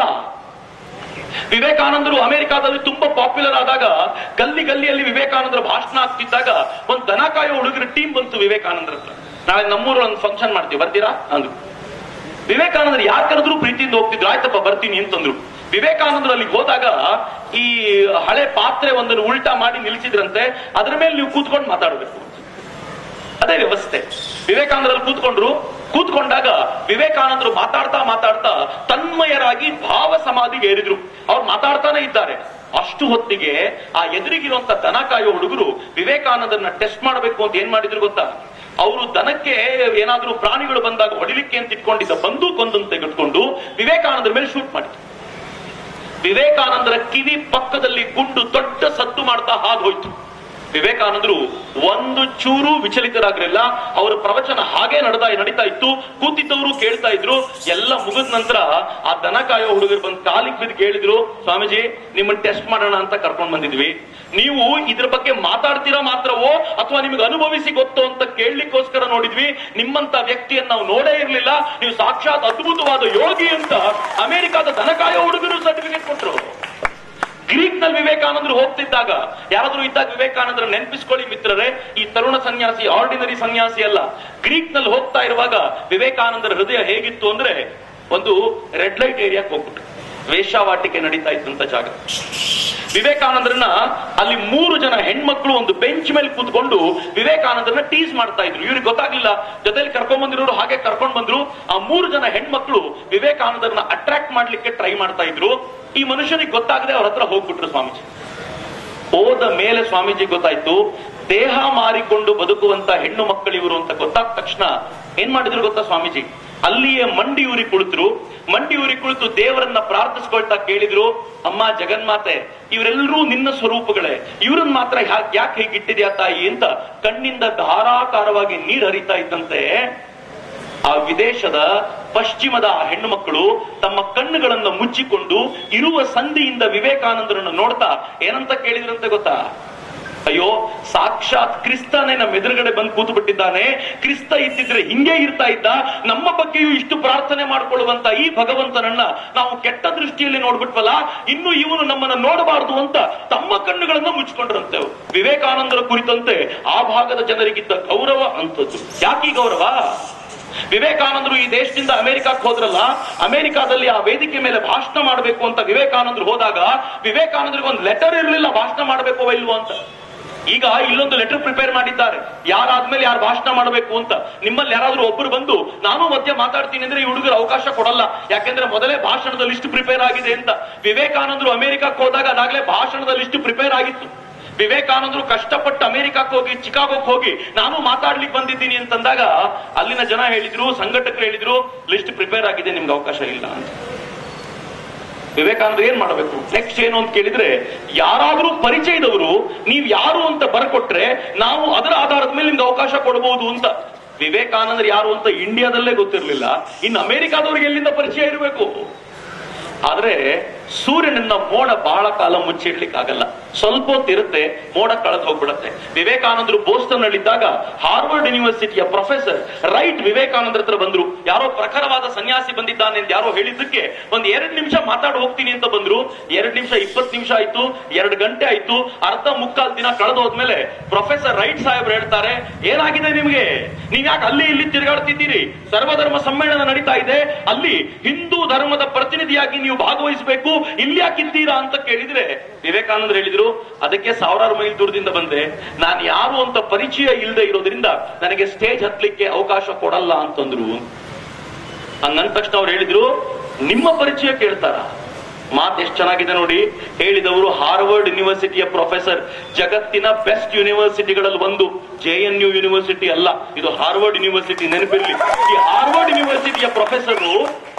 B: ವಿವೇಕಾನಂದರು ಅಮೆರಿಕಾದಲ್ಲಿ ತುಂಬಾ ಪಾಪ್ಯುಲರ್ ಆದಾಗ ಗಲ್ಲಿ ಗಲ್ಲಿಯಲ್ಲಿ ವಿವೇಕಾನಂದರ ಭಾಷಣ ಆಗ್ತಿದ್ದಾಗ ಒಂದು ದನ ಕಾಯೋ ಹುಡುಗರ ಟೀಮ್ ಬಂತು ವಿವೇಕಾನಂದರ ಹತ್ರ ನಾಳೆ ನಮ್ಮೂರು ಒಂದು ಫಂಕ್ಷನ್ ಮಾಡ್ತೀವಿ ಬರ್ತೀರಾ ಅಂದ್ರು ವಿವೇಕಾನಂದರು ಯಾರು ಕರೆದ್ರು ಪ್ರೀತಿಯಿಂದ ಹೋಗ್ತಿದ್ರು ಆಯ್ತಪ್ಪ ಬರ್ತೀನಿ ಅಂತಂದ್ರು ವಿವೇಕಾನಂದರು ಅಲ್ಲಿಗೆ ಹೋದಾಗ ಈ ಹಳೆ ಪಾತ್ರೆ ಒಂದನ್ನು ಉಲ್ಟಾ ಮಾಡಿ ನಿಲ್ಸಿದ್ರಂತೆ ಅದರ ಮೇಲೆ ನೀವು ಕೂತ್ಕೊಂಡು ಮಾತಾಡಬೇಕು ಅದೇ ವ್ಯವಸ್ಥೆ ವಿವೇಕಾನಂದರಲ್ಲಿ ಕೂತ್ಕೊಂಡ್ರು ಕೂತ್ಕೊಂಡಾಗ ವಿವೇಕಾನಂದರು ಮಾತಾಡ್ತಾ ಮಾತಾಡ್ತಾ ತನ್ಮಯರಾಗಿ ಭಾವ ಸಮಾಧಿಗೆ ಏರಿದ್ರು ಅವ್ರು ಮಾತಾಡ್ತಾನೆ ಇದ್ದಾರೆ ಅಷ್ಟು ಹೊತ್ತಿಗೆ ಆ ಎದುರಿಗಿರುವಂತ ದನ ಕಾಯೋ ಹುಡುಗರು ವಿವೇಕಾನಂದರನ್ನ ಟೆಸ್ಟ್ ಮಾಡಬೇಕು ಅಂತ ಏನ್ ಮಾಡಿದ್ರು ಗೊತ್ತಾ ಅವರು ದನಕ್ಕೆ ಏನಾದ್ರೂ ಪ್ರಾಣಿಗಳು ಬಂದಾಗ ಹೊಡಿಲಿಕ್ಕೆ ಅಂತ ಇಟ್ಕೊಂಡಿದ್ದ ಬಂದೂಕೊಂದನ್ನು ತೆಗೆದುಕೊಂಡು ವಿವೇಕಾನಂದರ ಮೇಲೆ ಶೂಟ್ ಮಾಡಿದ್ರು ವಿವೇಕಾನಂದರ ಕಿವಿ ಪಕ್ಕದಲ್ಲಿ ಗುಂಡು ದೊಡ್ಡ ಸದ್ದು ಮಾಡ್ತಾ ಹಾದು ಹೋಯ್ತು ವಿವೇಕಾನಂದರು ಒಂದು ಚೂರು ವಿಚಲಿತರಾಗ್ಲಿಲ್ಲ ಅವರ ಪ್ರವಚನ ಹಾಗೆ ನಡೆದ ನಡೀತಾ ಇತ್ತು ಕೂತಿದ್ದವರು ಕೇಳ್ತಾ ಇದ್ರು ಎಲ್ಲ ಮುಗಿದ ನಂತರ ಆ ದನ ಕಾಯೋ ಹುಡುಗರು ಬಂದು ಕಾಲಿಗೆ ಬಿದ್ದು ಕೇಳಿದ್ರು ಸ್ವಾಮೀಜಿ ನಿಮ್ಮನ್ನ ಟೆಸ್ಟ್ ಮಾಡೋಣ ಅಂತ ಕರ್ಕೊಂಡ್ ಬಂದಿದ್ವಿ ನೀವು ಇದ್ರ ಬಗ್ಗೆ ಮಾತಾಡ್ತೀರಾ ಮಾತ್ರವೋ ಅಥವಾ ನಿಮಗೆ ಅನುಭವಿಸಿ ಗೊತ್ತೋ ಅಂತ ಕೇಳಲಿಕ್ಕೋಸ್ಕರ ನೋಡಿದ್ವಿ ನಿಮ್ಮಂತ ವ್ಯಕ್ತಿಯನ್ನ ನಾವು ನೋಡೇ ಇರಲಿಲ್ಲ ನೀವು ಸಾಕ್ಷಾತ್ ಅದ್ಭುತವಾದ ಯೋಗಿ ಅಂತ ಅಮೆರಿಕಾದ ದನಕಾಯೋ ಹುಡುಗರು ಸರ್ಟಿಫಿಕೇಟ್ ಕೊಟ್ರು ಗ್ರೀಕ್ ನಲ್ಲಿ ವಿವೇಕಾನಂದರು ಹೋಗ್ತಿದ್ದಾಗ ಯಾರಾದ್ರೂ ಇದ್ದಾಗ ವಿವೇಕಾನಂದರ ನೆನಪಿಸ್ಕೊಳ್ಳಿ ಮಿತ್ರರೇ ಈ ತರುಣ ಸನ್ಯಾಸಿ ಆರ್ಡಿನರಿ ಸನ್ಯಾಸಿ ಅಲ್ಲ ಗ್ರೀಕ್ ನಲ್ಲಿ ಹೋಗ್ತಾ ಇರುವಾಗ ವಿವೇಕಾನಂದರ ಹೃದಯ ಹೇಗಿತ್ತು ಅಂದ್ರೆ ಒಂದು ರೆಡ್ ಲೈಟ್ ಏರಿಯಾಕ್ಕೆ ಹೋಗ್ಬಿಟ್ಟು ವೇಶ್ಯಾವಾಟಿಕೆ ನಡೀತಾ ಇದ್ದಂತ ಜಾಗ ವಿವೇಕಾನಂದರನ್ನ ಅಲ್ಲಿ ಮೂರು ಜನ ಹೆಣ್ಮಕ್ಳು ಒಂದು ಬೆಂಚ್ ಮೇಲೆ ಕೂತ್ಕೊಂಡು ವಿವೇಕಾನಂದರನ್ನ ಟೀಸ್ ಮಾಡ್ತಾ ಇದ್ರು ಇವ್ರಿಗೆ ಗೊತ್ತಾಗ್ಲಿಲ್ಲ ಜೊತೆಲಿ ಕರ್ಕೊಂಡ್ ಬಂದಿರೋರು ಹಾಗೆ ಕರ್ಕೊಂಡ್ ಬಂದ್ರು ಆ ಮೂರು ಜನ ಹೆಣ್ಮಕ್ಳು ವಿವೇಕಾನಂದರನ್ನ ಅಟ್ರಾಕ್ಟ್ ಮಾಡ್ಲಿಕ್ಕೆ ಟ್ರೈ ಮಾಡ್ತಾ ಇದ್ರು ಈ ಮನುಷ್ಯನಿಗೆ ಗೊತ್ತಾಗದೆ ಅವ್ರ ಹತ್ರ ಹೋಗ್ಬಿಟ್ರು ಸ್ವಾಮೀಜಿ ಹೋದ ಮೇಲೆ ಸ್ವಾಮೀಜಿ ಗೊತ್ತಾಯ್ತು ದೇಹ ಮಾರಿಕೊಂಡು ಬದುಕುವಂತ ಹೆಣ್ಣು ಮಕ್ಕಳು ಇವರು ಅಂತ ಗೊತ್ತಾದ ತಕ್ಷಣ ಏನ್ ಮಾಡಿದ್ರು ಗೊತ್ತಾ ಸ್ವಾಮೀಜಿ ಅಲ್ಲಿಯೇ ಮಂಡಿ ಊರಿ ಕುಳಿತರು ಮಂಡಿ ಊರಿ ಕುಳಿತು ದೇವರನ್ನ ಪ್ರಾರ್ಥಿಸ್ಕೊಳ್ತಾ ಕೇಳಿದ್ರು ಅಮ್ಮ ಜಗನ್ಮಾತೆ ಇವರೆಲ್ಲರೂ ನಿನ್ನ ಸ್ವರೂಪಗಳೇ ಇವ್ರನ್ನ ಮಾತ್ರ ಯಾಕೆ ಹೀಗಿಟ್ಟಿದ್ಯಾ ತಾಯಿ ಅಂತ ಕಣ್ಣಿಂದ ಧಾರಾಕಾರವಾಗಿ ನೀರು ಹರಿತಾ ಇದ್ದಂತೆ ಆ ವಿದೇಶದ ಪಶ್ಚಿಮದ ಆ ಹೆಣ್ಣು ಮಕ್ಕಳು ತಮ್ಮ ಕಣ್ಣುಗಳನ್ನು ಮುಚ್ಚಿಕೊಂಡು ಇರುವ ಸಂಧಿಯಿಂದ ವಿವೇಕಾನಂದರನ್ನು ನೋಡ್ತಾ ಏನಂತ ಕೇಳಿದ್ರಂತೆ ಗೊತ್ತಾ ಅಯ್ಯೋ ಸಾಕ್ಷಾತ್ ಕ್ರಿಸ್ತನೇ ನಮ್ಮ ಎದುರುಗಡೆ ಬಂದು ಕೂತು ಬಿಟ್ಟಿದ್ದಾನೆ ಕ್ರಿಸ್ತ ಇದ್ದಿದ್ರೆ ಹಿಂಗೆ ಇರ್ತಾ ಇದ್ದ ನಮ್ಮ ಬಗ್ಗೆಯೂ ಇಷ್ಟು ಪ್ರಾರ್ಥನೆ ಮಾಡ್ಕೊಳ್ಳುವಂತ ಈ ಭಗವಂತನನ್ನ ನಾವು ಕೆಟ್ಟ ದೃಷ್ಟಿಯಲ್ಲಿ ನೋಡ್ಬಿಟ್ವಲ್ಲ ಇನ್ನು ಇವನು ನಮ್ಮನ್ನ ನೋಡಬಾರದು ಅಂತ ತಮ್ಮ ಕಣ್ಣುಗಳನ್ನ ಮುಚ್ಕೊಂಡ್ರಂತೆ ಅವ್ರು. ವಿವೇಕಾನಂದರ ಕುರಿತಂತೆ ಆ ಭಾಗದ ಜನರಿಗಿದ್ದ ಗೌರವ ಅಂತದ್ದು ಯಾಕೀ ಗೌರವ ವಿವೇಕಾನಂದರು ಈ ದೇಶದಿಂದ ಅಮೆರಿಕಕ್ಕೆ ಹೋದ್ರಲ್ಲ ಅಮೆರಿಕಾದಲ್ಲಿ ಆ ವೇದಿಕೆ ಮೇಲೆ ಭಾಷಣ ಮಾಡಬೇಕು ಅಂತ ವಿವೇಕಾನಂದರು ಹೋದಾಗ ವಿವೇಕಾನಂದರಿಗೆ ಒಂದು ಲೆಟರ್ ಇರಲಿಲ್ಲ ಭಾಷಣ ಮಾಡಬೇಕು ಇಲ್ವೋ ಅಂತ ಈಗ ಇಲ್ಲೊಂದು ಲೆಟರ್ ಪ್ರಿಪೇರ್ ಮಾಡಿದ್ದಾರೆ ಯಾರಾದ್ಮೇಲೆ ಯಾರು ಭಾಷಣ ಮಾಡಬೇಕು ಅಂತ ನಿಮ್ಮಲ್ಲಿ ಯಾರಾದ್ರೂ ಒಬ್ಬರು ಬಂದು ನಾನು ಮಧ್ಯ ಮಾತಾಡ್ತೀನಿ ಅಂದ್ರೆ ಈ ಹುಡುಗರು ಅವಕಾಶ ಕೊಡಲ್ಲ ಯಾಕೆಂದ್ರೆ ಮೊದಲೇ ಭಾಷಣದ ಲಿಸ್ಟ್ ಪ್ರಿಪೇರ್ ಆಗಿದೆ ಅಂತ ವಿವೇಕಾನಂದರು ಅಮೆರಿಕಕ್ಕೆ ಹೋದಾಗ ಅದಾಗಲೇ ಭಾಷಣದ ಲಿಸ್ಟ್ ಪ್ರಿಪೇರ್ ಆಗಿತ್ತು ವಿವೇಕಾನಂದರು ಕಷ್ಟಪಟ್ಟು ಅಮೆರಿಕಕ್ಕೆ ಹೋಗಿ ಚಿಕಾಗೋಕ್ ಹೋಗಿ ನಾನು ಮಾತಾಡ್ಲಿಕ್ಕೆ ಬಂದಿದ್ದೀನಿ ಅಂತಂದಾಗ ಅಲ್ಲಿನ ಜನ ಹೇಳಿದ್ರು ಸಂಘಟಕರು ಹೇಳಿದ್ರು ಲಿಸ್ಟ್ ಪ್ರಿಪೇರ್ ಆಗಿದೆ ನಿಮ್ಗೆ ಅವಕಾಶ ಇಲ್ಲ ಅಂತ ವಿವೇಕಾನಂದ ಏನ್ ಮಾಡಬೇಕು ನೆಕ್ಸ್ಟ್ ಏನು ಅಂತ ಕೇಳಿದ್ರೆ ಯಾರಾದ್ರೂ ಪರಿಚಯದವರು ನೀವ್ ಯಾರು ಅಂತ ಬರ್ಕೊಟ್ರೆ ನಾವು ಅದರ ಆಧಾರದ ಮೇಲೆ ನಿಮ್ಗೆ ಅವಕಾಶ ಕೊಡಬಹುದು ಅಂತ ವಿವೇಕಾನಂದ್ರ ಯಾರು ಅಂತ ಇಂಡಿಯಾದಲ್ಲೇ ಗೊತ್ತಿರಲಿಲ್ಲ ಇನ್ನು ಅಮೆರಿಕಾದವ್ರಿಗೆ ಎಲ್ಲಿಂದ ಪರಿಚಯ ಇರಬೇಕು ಆದ್ರೆ ಸೂರ್ಯನನ್ನ ಮೋಡ ಬಹಳ ಕಾಲ ಮುಚ್ಚಿಡ್ಲಿಕ್ಕೆ ಆಗಲ್ಲ ಸ್ವಲ್ಪ ಹೊತ್ತಿರುತ್ತೆ ಮೋಡ ಕಳೆದು ಹೋಗ್ಬಿಡತ್ತೆ ವಿವೇಕಾನಂದರು ಬೋಸ್ಟನ್ ನಲ್ಲಿದ್ದಾಗ ಹಾರ್ವರ್ಡ್ ಯೂನಿವರ್ಸಿಟಿಯ ಪ್ರೊಫೆಸರ್ ರೈಟ್ ವಿವೇಕಾನಂದ್ರ ಹತ್ರ ಬಂದ್ರು ಯಾರೋ ಪ್ರಖರವಾದ ಸನ್ಯಾಸಿ ಬಂದಿದ್ದಾನೆ ಅಂತ ಯಾರೋ ಹೇಳಿದ್ದಕ್ಕೆ ಒಂದ್ ಎರಡ್ ನಿಮಿಷ ಮಾತಾಡಿ ಹೋಗ್ತೀನಿ ಅಂತ ಬಂದ್ರು ಎರಡ್ ನಿಮಿಷ ಇಪ್ಪತ್ತು ನಿಮಿಷ ಆಯ್ತು ಎರಡು ಗಂಟೆ ಆಯ್ತು ಅರ್ಧ ಮುಕ್ಕಾಲ್ ದಿನ ಕಳೆದು ಹೋದ್ಮೇಲೆ ಪ್ರೊಫೆಸರ್ ರೈಟ್ ಸಾಹೇಬ್ರು ಹೇಳ್ತಾರೆ ಏನಾಗಿದೆ ನಿಮ್ಗೆ ನೀವ್ ಯಾಕೆ ಅಲ್ಲಿ ಇಲ್ಲಿ ತಿರುಗಾಡ್ತಿದ್ದೀರಿ ಸರ್ವಧರ್ಮ ಸಮ್ಮೇಳನ ನಡೀತಾ ಇದೆ ಅಲ್ಲಿ ಹಿಂದೂ ಧರ್ಮದ ಪ್ರತಿನಿಧಿಯಾಗಿ ನೀವು ಭಾಗವಹಿಸಬೇಕು ಇಲ್ಲಿ ಯಾಕಿದ್ದೀರಾ ಅಂತ ಕೇಳಿದ್ರೆ ವಿವೇಕಾನಂದ್ರ ಹೇಳಿದ್ರು ಅದಕ್ಕೆ ಸಾವಿರಾರು ಮೈಲ್ ದೂರದಿಂದ ಬಂದೆ ನಾನು ಯಾರು ಅಂತ ಪರಿಚಯ ಇಲ್ಲದೆ ಇರೋದ್ರಿಂದ ನನಗೆ ಸ್ಟೇಜ್ ಹತ್ಲಿಕ್ಕೆ ಅವಕಾಶ ಕೊಡಲ್ಲ ಅಂತಂದ್ರು ಹಂಗಂದ ತಕ್ಷಣ ಅವ್ರು ಹೇಳಿದ್ರು ನಿಮ್ಮ ಪರಿಚಯ ಕೇಳ್ತಾರ ಮಾತು ಎಷ್ಟು ಚೆನ್ನಾಗಿದೆ ನೋಡಿ ಹೇಳಿದವರು ಹಾರ್ವರ್ಡ್ ಯೂನಿವರ್ಸಿಟಿಯ ಪ್ರೊಫೆಸರ್ ಜಗತ್ತಿನ ಬೆಸ್ಟ್ ಯೂನಿವರ್ಸಿಟಿಗಳಲ್ಲಿ ಒಂದು ಜೆ ಎನ್ ಯು ಯೂನಿವರ್ಸಿಟಿ ಅಲ್ಲ ಇದು ಹಾರ್ವರ್ಡ್ ಯೂನಿವರ್ಸಿಟಿ ನೆನಪಿರ್ಲಿ ಈ ಹಾರ್ವರ್ಡ್ ಯೂನಿವರ್ಸಿಟಿಯ ಪ್ರೊಫೆಸರು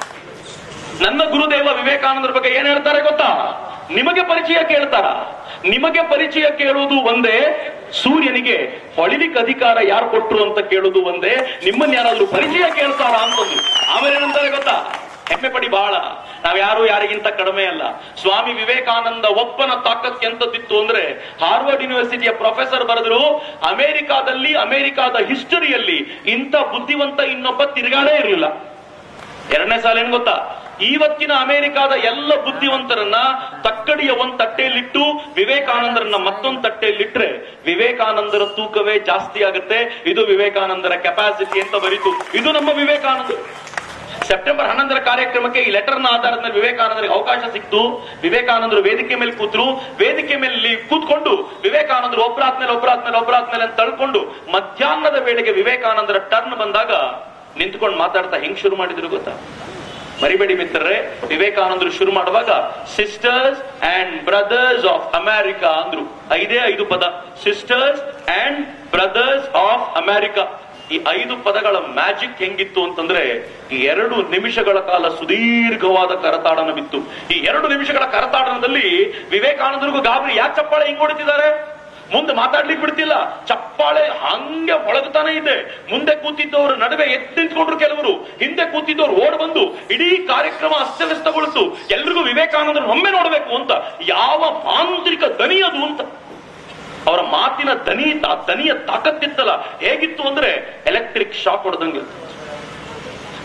B: ನನ್ನ ಗುರುದೇವ ವಿವೇಕಾನಂದರ ಬಗ್ಗೆ ಏನ್ ಹೇಳ್ತಾರೆ ಗೊತ್ತಾ ನಿಮಗೆ ಪರಿಚಯ ಕೇಳ್ತಾರ ನಿಮಗೆ ಪರಿಚಯ ಕೇಳುವುದು ಒಂದೇ ಸೂರ್ಯನಿಗೆ ಹೊಳಿಲಿಕ್ಕೆ ಅಧಿಕಾರ ಯಾರು ಕೊಟ್ರು ಅಂತ ಕೇಳುವುದು ಒಂದೇ ನಿಮ್ಮನ್ನ ಯಾರಾದ್ರೂ ಪರಿಚಯ ಕೇಳ್ತಾರ ಅಂತಂದ್ರು ಆಮೇಲೆ ಏನಂತಾರೆ ಗೊತ್ತಾ ಹೆಮ್ಮೆ ಪಡಿ ಬಹಳ ನಾವ್ಯಾರು ಯಾರಿಗಿಂತ ಕಡಿಮೆ ಅಲ್ಲ ಸ್ವಾಮಿ ವಿವೇಕಾನಂದ ಒಬ್ಬನ ತಾಕತ್ ಎಂತದಿತ್ತು ಅಂದ್ರೆ ಹಾರ್ವರ್ಡ್ ಯೂನಿವರ್ಸಿಟಿಯ ಪ್ರೊಫೆಸರ್ ಬರೆದ್ರು ಅಮೆರಿಕಾದಲ್ಲಿ ಅಮೆರಿಕಾದ ಹಿಸ್ಟರಿಯಲ್ಲಿ ಇಂಥ ಬುದ್ಧಿವಂತ ಇನ್ನೊಬ್ಬ ತಿರುಗಾಡೇ ಇರಲಿಲ್ಲ ಎರಡನೇ ಸಾಲ ಏನ್ ಗೊತ್ತಾ ಇವತ್ತಿನ ಅಮೆರಿಕಾದ ಎಲ್ಲ ಬುದ್ಧಿವಂತರನ್ನ ತಕ್ಕಡಿಯ ಒಂದ್ ತಟ್ಟೆಯಲ್ಲಿಟ್ಟು ವಿವೇಕಾನಂದರನ್ನ ಮತ್ತೊಂದು ತಟ್ಟೆಯಲ್ಲಿಟ್ರೆ ವಿವೇಕಾನಂದರ ತೂಕವೇ ಜಾಸ್ತಿ ಆಗುತ್ತೆ ಇದು ವಿವೇಕಾನಂದರ ಕೆಪಾಸಿಟಿ ಅಂತ ಬರೀತು ಇದು ನಮ್ಮ ವಿವೇಕಾನಂದ ಸೆಪ್ಟೆಂಬರ್ ಹನ್ನೊಂದರ ಕಾರ್ಯಕ್ರಮಕ್ಕೆ ಈ ಲೆಟರ್ನ ಆಧಾರದ ಮೇಲೆ ವಿವೇಕಾನಂದರಿಗೆ ಅವಕಾಶ ಸಿಕ್ತು ವಿವೇಕಾನಂದರು ವೇದಿಕೆ ಮೇಲೆ ಕೂತ್ರು ವೇದಿಕೆ ಮೇಲೆ ಇಲ್ಲಿ ಕೂತ್ಕೊಂಡು ವಿವೇಕಾನಂದರು ಒಬ್ಬರಾದ್ಮೇಲೆ ಒಬ್ಬರಾದ್ಮೇಲೆ ಒಬ್ಬರಾದ್ಮೇಲೆ ಅಂತ ತಳ್ಕೊಂಡು ಮಧ್ಯಾಹ್ನದ ವೇಳೆಗೆ ವಿವೇಕಾನಂದರ ಟರ್ನ್ ಬಂದಾಗ ನಿಂತ್ಕೊಂಡು ಮಾತಾಡ್ತಾ ಹೆಂಗ್ ಶುರು ಮಾಡಿದ್ರು ಗೊತ್ತಾ ಮರಿಬೇಡಿ ಮಿತ್ರರೇ ವಿವೇಕಾನಂದರು ಶುರು ಮಾಡುವಾಗ sisters and brothers of America ಅಂದ್ರು ಐದೇ ಐದು ಪದ sisters and brothers of America ಈ ಐದು ಪದಗಳ ಮ್ಯಾಜಿಕ್ ಹೆಂಗಿತ್ತು ಅಂತಂದ್ರೆ ಈ ಎರಡು ನಿಮಿಷಗಳ ಕಾಲ ಸುದೀರ್ಘವಾದ ಕರತಾಡನ ಬಿತ್ತು ಈ ಎರಡು ನಿಮಿಷಗಳ ಕರತಾಡನದಲ್ಲಿ ವಿವೇಕಾನಂದರಿಗೂ ಗಾಬರಿ ಯಾಕೆ ಚಪ್ಪಾಳೆ ಹಿಂಗ್ ಹೊಡಿತಿದ್ದಾರೆ ಮುಂದೆ ಮಾತಾಡ್ಲಿಕ್ಕೆ ಬಿಡ್ತಿಲ್ಲ ಚಪ್ಪಾಳೆ ಹಂಗೆ ಒಳಗ್ತಾನೆ ಇದೆ ಮುಂದೆ ಕೂತಿದ್ದವರು ನಡುವೆ ಎದ್ದು ನಿಂತ್ಕೊಂಡ್ರು ಕೆಲವರು ಹಿಂದೆ ಕೂತಿದ್ದವರು ಓಡ್ ಬಂದು ಇಡೀ ಕಾರ್ಯಕ್ರಮ ಅಸ್ತವ್ಯಸ್ತಗೊಳಿಸು ಎಲ್ರಿಗೂ ವಿವೇಕಾನಂದರ ಒಮ್ಮೆ ನೋಡಬೇಕು ಅಂತ ಯಾವ ಮಾಂತ್ರಿಕ ದನಿ ಅದು ಅಂತ ಅವರ ಮಾತಿನ ದನಿ ಆ ದನಿಯ ತಾಕತ್ತಿತ್ತಲ್ಲ ಹೇಗಿತ್ತು ಅಂದ್ರೆ ಎಲೆಕ್ಟ್ರಿಕ್ ಶಾಕ್ ಹೊಡೆದಂಗೆ